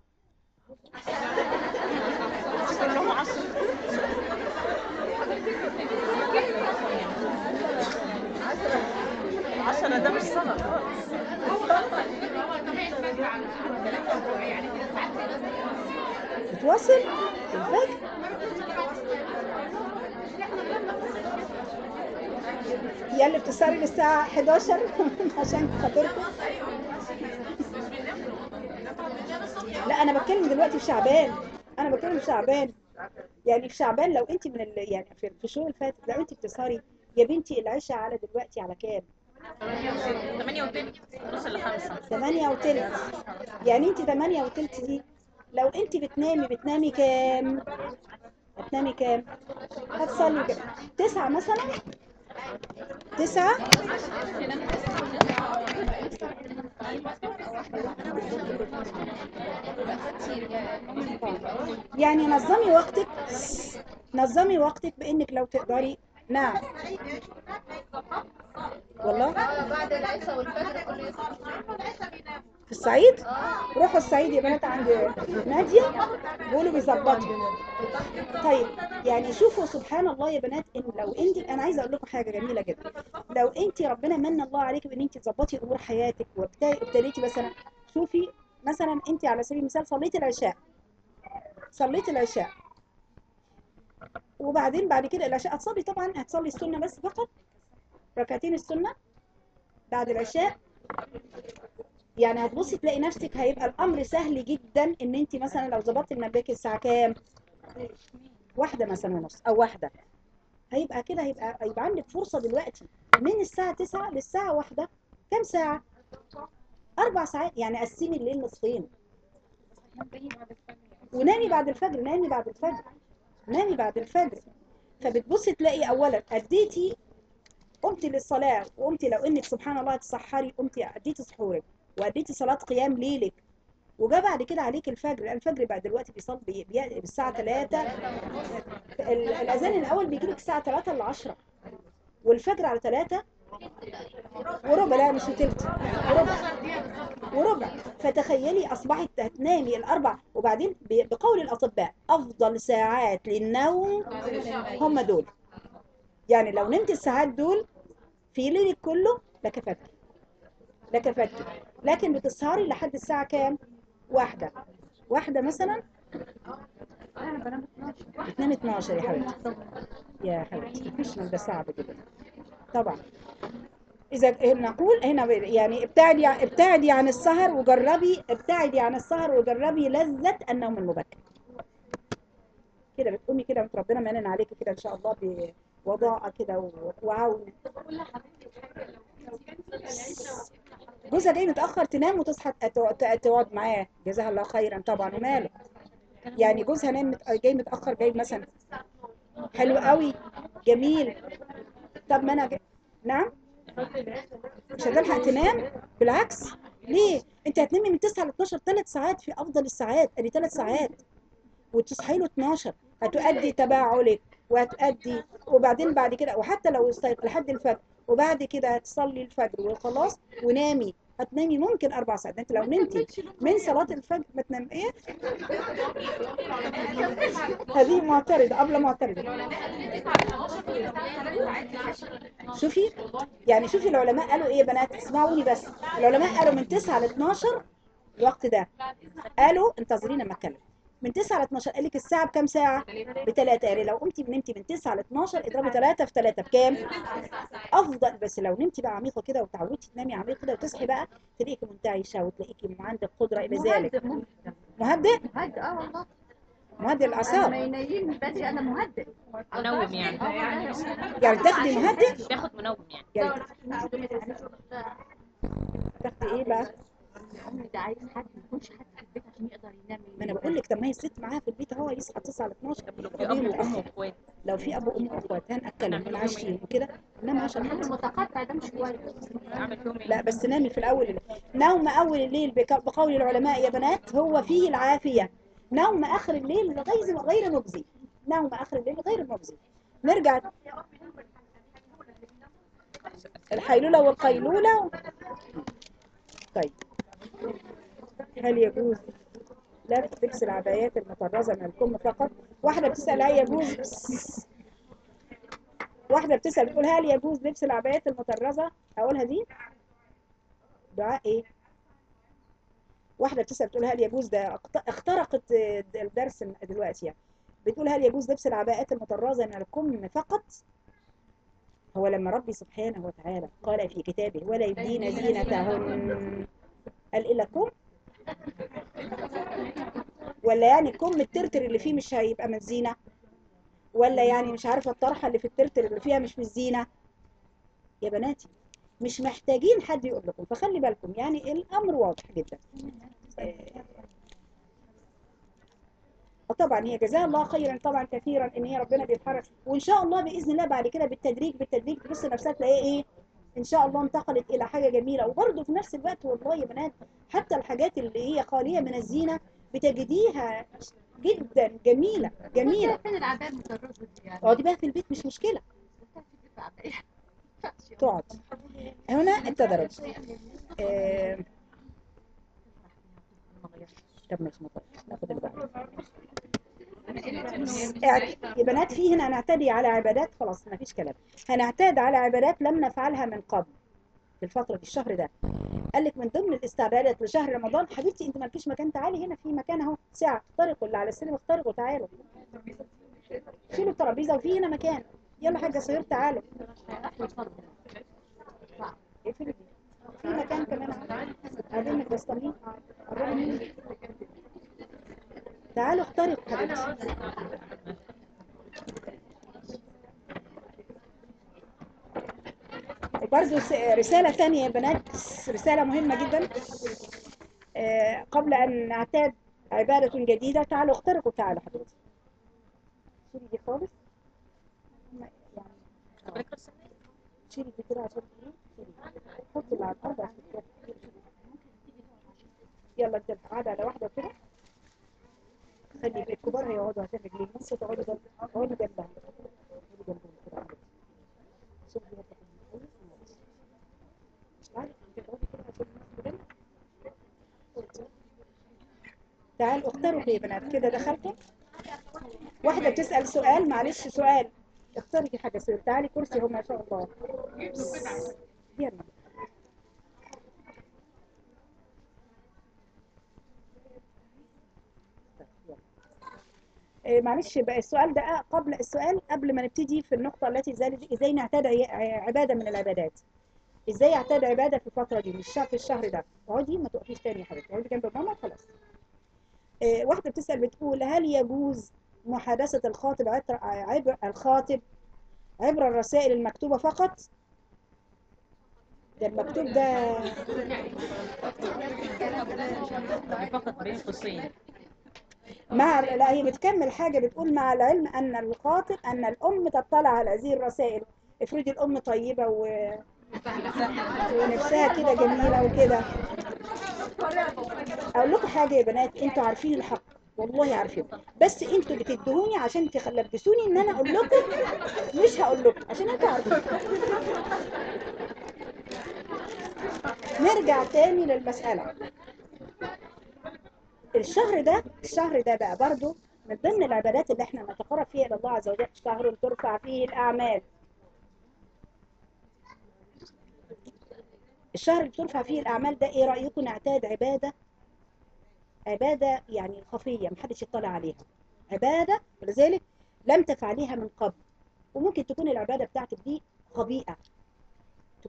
كلهم عصر عشرة ده مش صلاة خالص بتواصل الفجر يا اللي بتسهري للساعة 11 عشان خاطركم لا انا بتكلم دلوقتي في شعبان انا بتكلم في شعبان يعني في شعبان لو انت من ال... يعني في في الشهور اللي فاتت لو انت بتسهري يا بنتي العشاء على دلوقتي على كام 8 وتلت نص لخمسة 8 وتلت يعني انت 8 وتلت دي لو انت بتنامي بتنامي كام هتنامي كام هتصلي كام تسعة مثلا تسعة يعني نظمي وقتك نظمي وقتك بانك لو تقدري نعم والله بعد العشاء والفجر كل في الصعيد روحوا الصعيد يا بنات عند نادية بيقولوا بيظبطوا طيب يعني شوفوا سبحان الله يا بنات ان لو انت انا عايزه اقول لكم حاجه جميله جدا لو انت ربنا من الله عليك بان انت تظبطي امور حياتك وابتديتي مثلا شوفي مثلا انت على سبيل المثال صليتي العشاء صليتي العشاء وبعدين بعد كده العشاء هتصلي طبعا هتصلي السنه بس فقط ركعتين السنه بعد العشاء يعني هتبصي تلاقي نفسك هيبقى الامر سهل جدا ان انت مثلا لو ظبطتي منبهك الساعه كام واحده مثلا ونص او واحده هيبقى كده هيبقى هيبقى عندك فرصه دلوقتي من الساعه 9 للساعه واحدة كام ساعه اربع ساعات يعني قسمي الليل نصفين ونامي بعد الفجر نامي بعد الفجر نامي بعد الفجر فبتبصي تلاقي اولا اديتي قمتي للصلاه وقمتي لو انك سبحان الله تسحري قمتي اديتي سحورك واديتي صلاه قيام ليلك وجا بعد كده عليك الفجر الفجر بقى دلوقتي بيصلي بي- بي- بالساعه 3 ال- الاذان الاول بيجي لك الساعه 3 ل 10 والفجر على 3 وربع لا مش وتلت وربع وربع فتخيلي اصبحت هتنامي الاربع وبعدين ب- بقول الاطباء افضل ساعات للنوم هم دول يعني لو نمت الساعات دول في ليلك كله لكفتك لكفتك لكن بتسهري لحد الساعة كام واحدة واحدة مثلا بتنام 12 يا حبيبتي يا حبيبتي مفيش ده صعب جدا طبعا إذا نقول هنا يعني ابتعدي ابتعدي عن السهر وجربي ابتعدي عن السهر وجربي لذة النوم المبكر كده بتقومي كده وانت ربنا منن عليكي كده ان شاء الله بوضاعة كده و- وعون جوزها جاي متأخر تنام وتصحى ت- ت- تقعد معاه جزاها الله خيرا طبعا وماله يعني جوزها نام مت- جاي متأخر جاي مثلا حلو قوي جميل طب ما انا ج... نعم مش هتلحق تنام بالعكس ليه انت هتنامي من 9 ل 12 ثلاث ساعات في افضل الساعات ادي ثلاث ساعات وتصحي له 12 هتؤدي تباعلك وهتؤدي وبعدين بعد كده وحتى لو استيقظ لحد الفجر وبعد كده هتصلي الفجر وخلاص ونامي هتنامي ممكن اربع ساعات انت لو نمتي من صلاه الفجر ما تنام ايه هذه معترضه قبل معترضه شوفي يعني شوفي العلماء قالوا ايه يا بنات اسمعوني بس العلماء قالوا من 9 ل 12 الوقت ده قالوا انتظرينا ما اتكلم من 9 ل 12 قال لك الساعه بكام ساعه بثلاثه يعني لو قمتي نمتي من 9 ل 12 اضربي 3 في 3 بكام افضل بس لو نمتي بقى عميقه كده وتعودتي تنامي عميق كده وتصحي بقى تلاقيكي منتعشه وتلاقيكي عندك قدره الى ذلك مهدئ ممكن. مهدئ مهدئ اه والله مهدئ انا الاعصاب ما ينيمني بدري انا مهدئ منوم يعني اه والله يعني تاخدي مهدئ بياخد منوم يعني يعني تاخدي ايه بقى امي ده عايز حد ما يكونش حد في البيت عشان يقدر ينام ما انا بقول لك طب ما هي الست معاها في البيت اهو يصحى 9 ل 12 طب لو في وبعدين اب وام متأخر. واخوات لو في ابو وام واخوات هنتكلم ونعشيهم وكده انما عشان النوم المتقطع ده مش كويس اعمل فيهم ايه؟ لا بس نامي في الاول الليل. نوم اول الليل بك- بقول العلماء يا بنات هو فيه العافيه نوم اخر الليل غير غير مجزي نوم اخر الليل غير مجزي نرجع الحيلوله والقيلوله طيب هل يجوز لبس لبس العبايات المطرزه من الكم فقط واحده بتسال هل يجوز واحده بتسال بتقول هل يجوز لبس العبايات المطرزه اقولها دي دعاء ايه واحده بتسال بتقول هل يجوز ده اخت- اخترقت آه، الدرس دلوقتي يعني بتقول هل يجوز لبس العباءات المطرزه من الكم فقط هو لما ربي سبحانه وتعالى قال في كتابه ولا يبدين زينتهن قال إلا كم ولا يعني كم الترتر اللي فيه مش هيبقى من الزينة ولا يعني مش عارفة الطرحة اللي في الترتر اللي فيها مش من الزينة يا بناتي مش محتاجين حد يقول لكم فخلي بالكم يعني الأمر واضح جدا آه، طبعا هي جزاها الله خيرا طبعا كثيرا ان هي ربنا بيتحرك وان شاء الله باذن الله بعد كده بالتدريج بالتدريج تبص نفسها تلاقيها ايه ان شاء الله انتقلت الى حاجه جميله وبرضه في نفس الوقت والله يا بنات حتى الحاجات اللي هي خاليه من الزينه بتجديها جدا جميله جميله فين العباية المدرجة دي يعني اقعدي بقى في البيت مش مشكله تقعد هنا التدرج آه، طب مش مطلع ناخد اللي بعده اعت- يا بنات في هنا هنعتدي على عبادات خلاص ما فيش كلام هنعتاد على عبادات لم نفعلها من قبل في الفترة دي الشهر ده قال لك من ضمن الاستعدادات لشهر رمضان حبيبتي انت مالكيش مكان تعالي هنا في مكان اهو ساعة اخترقوا اللي على السلم اخترقوا تعالوا شيلوا الترابيزة وفي هنا مكان يلا حاجة صغير تعالوا اقفلي دي. في مكان كمان اهو قاعدين متبسطين قربوا مني تعالوا اخترقوا حبيبتي وبرضه س- رسالة ثانية يا بنات رسالة مهمة جدا آه، قبل أن نعتاد عبادة جديدة تعالوا اخترقوا تعالوا حبيبتي شيلي دي خالص ما- يعني طب لك بس شيلي دي كده عشان ايه شيلي حطي اللي على الأرض عشان كده. يلا انت قاعدة على واحدة كده خلي الكبار هيقعدوا عشان رجلين نص تقعدوا جنب اقعدوا جنبها اقعدوا جنبهم كده عشان دي هتاخد من كويس وماشي. مش عارف انت تقعدي كده عشان الناس تبان. تعالوا اختاروا يا بنات كده دخلتوا واحدة بتسأل سؤال معلش سؤال اختاري في حاجة سؤال تعالي كرسي هو ما شاء الله يلا طيب، يلا. إيه، معلش بقى السؤال ده قبل السؤال قبل ما نبتدي في النقطة التي ازاي ازاي نعتاد عي- عبادة من العبادات ازاي اعتاد عبادة في الفترة دي مش في الشهر ده اقعدي ما تقفيش تاني يا حبيبتي اقعدي جنب ماما خلاص إيه، واحدة بتسأل بتقول هل يجوز محادثة الخاطب عبر, عبر الخاطب عبر الرسائل المكتوبة فقط ده المكتوب ده فقط بين قوسين مع لا هي بتكمل حاجة بتقول مع العلم أن الخاطب أن الأم تطلع على هذه الرسائل افرضي الأم طيبة و... ونفسها كده جميلة وكده أقول لكم حاجة يا بنات أنتوا عارفين الحق والله عارفين بس أنتوا بتدهوني عشان تلبسوني إن أنا أقول لكم مش هقول لكم عشان أنتوا عارفين نرجع تاني للمسألة الشهر ده الشهر ده بقى برضو من ضمن العبادات اللي احنا نتقرب فيها الى الله عز وجل شهر ترفع فيه الاعمال الشهر اللي ترفع فيه الاعمال ده ايه رايكم نعتاد عباده عباده يعني خفيه محدش يطلع عليها عباده ولذلك لم تفعليها من قبل وممكن تكون العباده بتاعتك دي خبيئه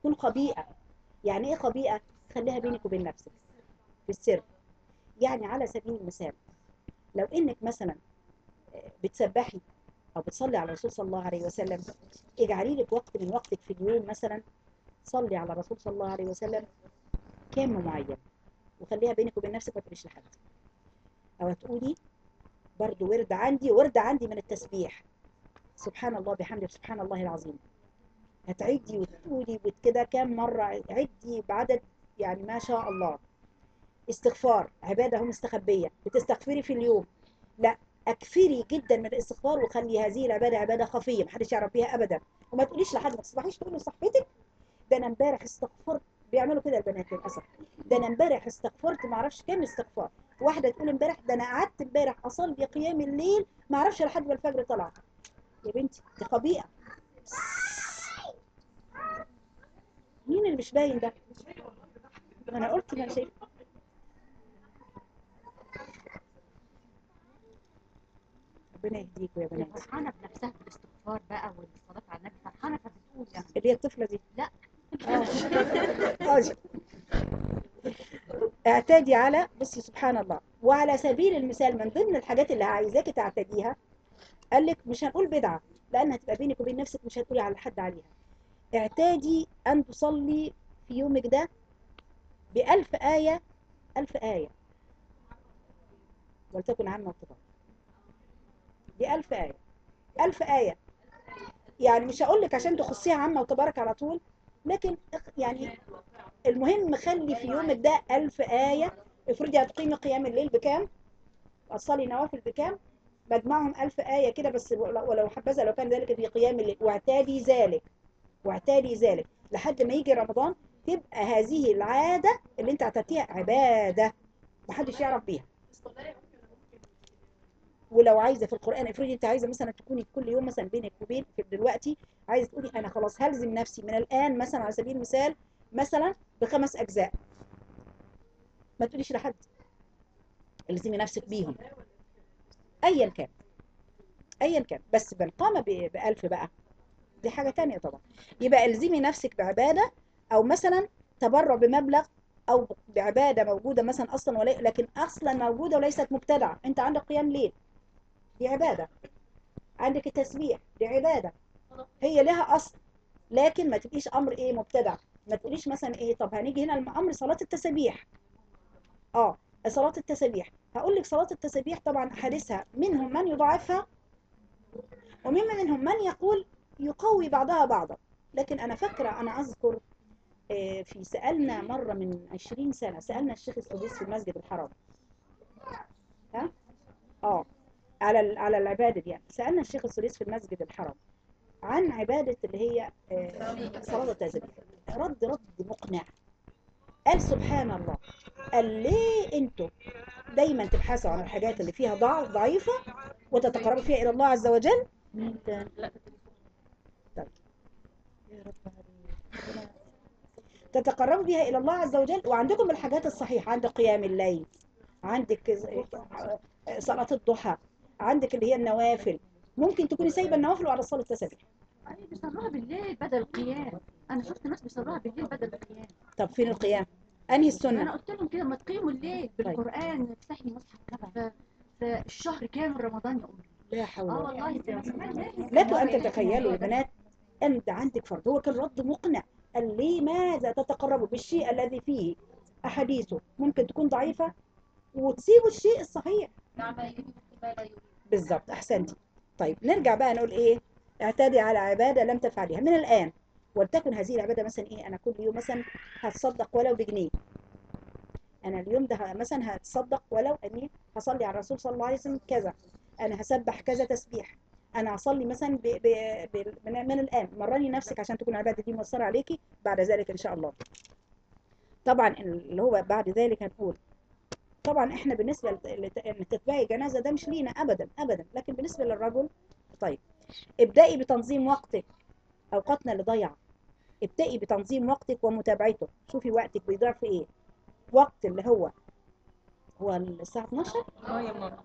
تكون خبيئة يعني ايه خبيئة خليها بينك وبين نفسك في السر يعني على سبيل المثال لو انك مثلا بتسبحي او بتصلي على الرسول صلى الله عليه وسلم اجعلي لك وقت من وقتك في اليوم مثلا صلي على الرسول صلى الله عليه وسلم كام معين وخليها بينك وبين نفسك ما تقوليش لحد او هتقولي برضو ورد عندي ورد عندي من التسبيح سبحان الله بحمده سبحان الله العظيم هتعدي وتقولي كده كام مرة عدي بعدد يعني ما شاء الله استغفار عبادة هم مستخبية بتستغفري في اليوم لا اكثري جدا من الاستغفار وخلي هذه العبادة عبادة خفية محدش يعرف بيها ابدا وما تقوليش لحد ما تصبحيش تقولي لصاحبتك ده انا امبارح استغفرت بيعملوا كده البنات للاسف ده انا امبارح استغفرت ما اعرفش كام استغفار واحده تقول امبارح ده انا قعدت امبارح اصلي قيام الليل ما اعرفش لحد ما الفجر طلع يا بنتي دي خبيئه مين اللي مش باين ده ما انا قلت ما انا شايف ربنا يهديكوا يا بنات فرحانه بنفسها بالاستغفار بقى والصلاه على النبي فرحانه فبتقول يعني اللي هي الطفله دي لا. اه آه. اعتادي على بصي سبحان الله وعلى سبيل المثال من ضمن الحاجات اللي عايزاكي تعتديها قال لك مش هنقول بدعه لان هتبقى بينك وبين نفسك مش هتقولي على حد عليها اعتادي ان تصلي في يومك ده بألف آية ألف آية ولتكن عامة وطبعا بألف آية ألف آية يعني مش هقول لك عشان تخصيها عامة وتبارك على طول لكن يعني المهم خلي في يومك ده ألف آية افرضي هتقيمي قيام الليل بكام وتصلي نوافل بكام مجمعهم ألف آية كده بس ولو حبذا لو كان ذلك في قيام الليل واعتادي ذلك واعتادي ذلك لحد ما يجي رمضان تبقى هذه العادة اللي انت اعتدتيها عبادة محدش يعرف بيها ولو عايزه في القران افرضي انت عايزه مثلا تكوني كل يوم مثلا بينك وبين في دلوقتي عايزه تقولي انا خلاص هلزم نفسي من الان مثلا على سبيل المثال مثلا بخمس اجزاء ما تقوليش لحد الزمي نفسك بيهم ايا كان ايا كان بس بالقامه ب- بألف بقى دي حاجه تانية طبعا يبقى الزمي نفسك بعباده او مثلا تبرع بمبلغ او بعباده موجوده مثلا اصلا ولا لكن اصلا موجوده وليست مبتدعه انت عندك قيام ليل دي عباده عندك التسبيح دي عباده هي لها اصل لكن ما تبقيش امر ايه مبتدع ما تقوليش مثلا ايه طب هنيجي هنا الامر صلاه التسبيح اه صلاه التسبيح هقول لك صلاه التسبيح طبعا حادثها منهم من يضاعفها وممن منهم من يقول يقوي بعضها بعضا لكن انا فاكره انا اذكر آه، في سألنا مرة من 20 سنة سألنا الشيخ السديس في المسجد الحرام ها؟ اه على ال- على العبادة دي يعني سألنا الشيخ السديس في المسجد الحرام عن عبادة اللي هي آه، صلاة التسبيح رد رد مقنع قال سبحان الله قال ليه انتوا دايما تبحثوا عن الحاجات اللي فيها ضعف ضعيفة وتتقربوا فيها إلى الله عز وجل مين تاني؟ طيب يا رب عليك. تتقربوا بها إلى الله عز وجل وعندكم الحاجات الصحيحة عندك قيام الليل عندك ز- صلاة الضحى عندك اللي هي النوافل ممكن تكوني سايبة النوافل وعلى صلاة التسبيح أي بيصلوها بالليل بدل القيام انا شفت ناس بيصلوها بالليل بدل القيام طب فين القيام أنهي انا السنة قلت لهم كده ما تقيموا الليل بالقران افتحي مصحف كده ف- فالشهر كامل رمضان يا امي لا حول اه ولا والله في ناس لكم أن تتخيلوا يا بنات أنت عندك فرض هو كان رد مقنع قال لماذا تتقربوا بالشيء الذي فيه أحاديثه ممكن تكون ضعيفة وتسيبوا الشيء الصحيح بالظبط أحسنتي طيب نرجع بقى نقول إيه اعتادي على عبادة لم تفعليها من الآن ولتكن هذه العبادة مثلا إيه أنا كل يوم مثلا هتصدق ولو بجنيه أنا اليوم ده ه- مثلا هتصدق ولو أني هصلي على الرسول صلى الله عليه وسلم كذا أنا هسبح كذا تسبيح انا هصلي مثلا ب... ب... ب... من... من الان مرني نفسك عشان تكون العباده دي مؤثره عليكي بعد ذلك ان شاء الله طبعا اللي هو بعد ذلك هنقول طبعا احنا بالنسبه لت- لت- ان تتبعي جنازه ده مش لينا ابدا ابدا لكن بالنسبه للرجل طيب ابدأي بتنظيم وقتك اوقاتنا اللي ضايعه ابدأي بتنظيم وقتك ومتابعته شوفي وقتك بيضيع في ايه وقت اللي هو هو الساعه 12 اه يا ماما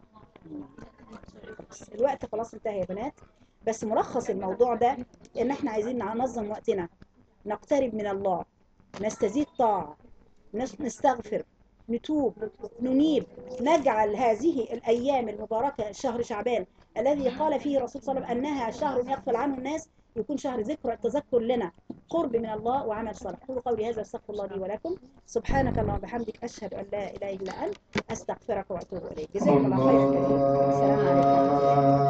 خلاص. الوقت خلاص انتهى يا بنات بس ملخص الموضوع ده ان احنا عايزين ننظم وقتنا نقترب من الله نستزيد طاعة نس- نستغفر نتوب ننيب نجعل هذه الأيام المباركة شهر شعبان الذي قال فيه الرسول صلى الله عليه وسلم أنها شهر يغفل عنه الناس يكون شهر ذكر تذكر لنا قرب من الله وعمل صالح قولوا قولي هذا استغفر الله لي ولكم سبحانك اللهم وبحمدك أشهد أن لا إله إلا أنت أستغفرك وأتوب إليك جزاكم الله خيرا كثيرا السلام عليكم ورحمة الله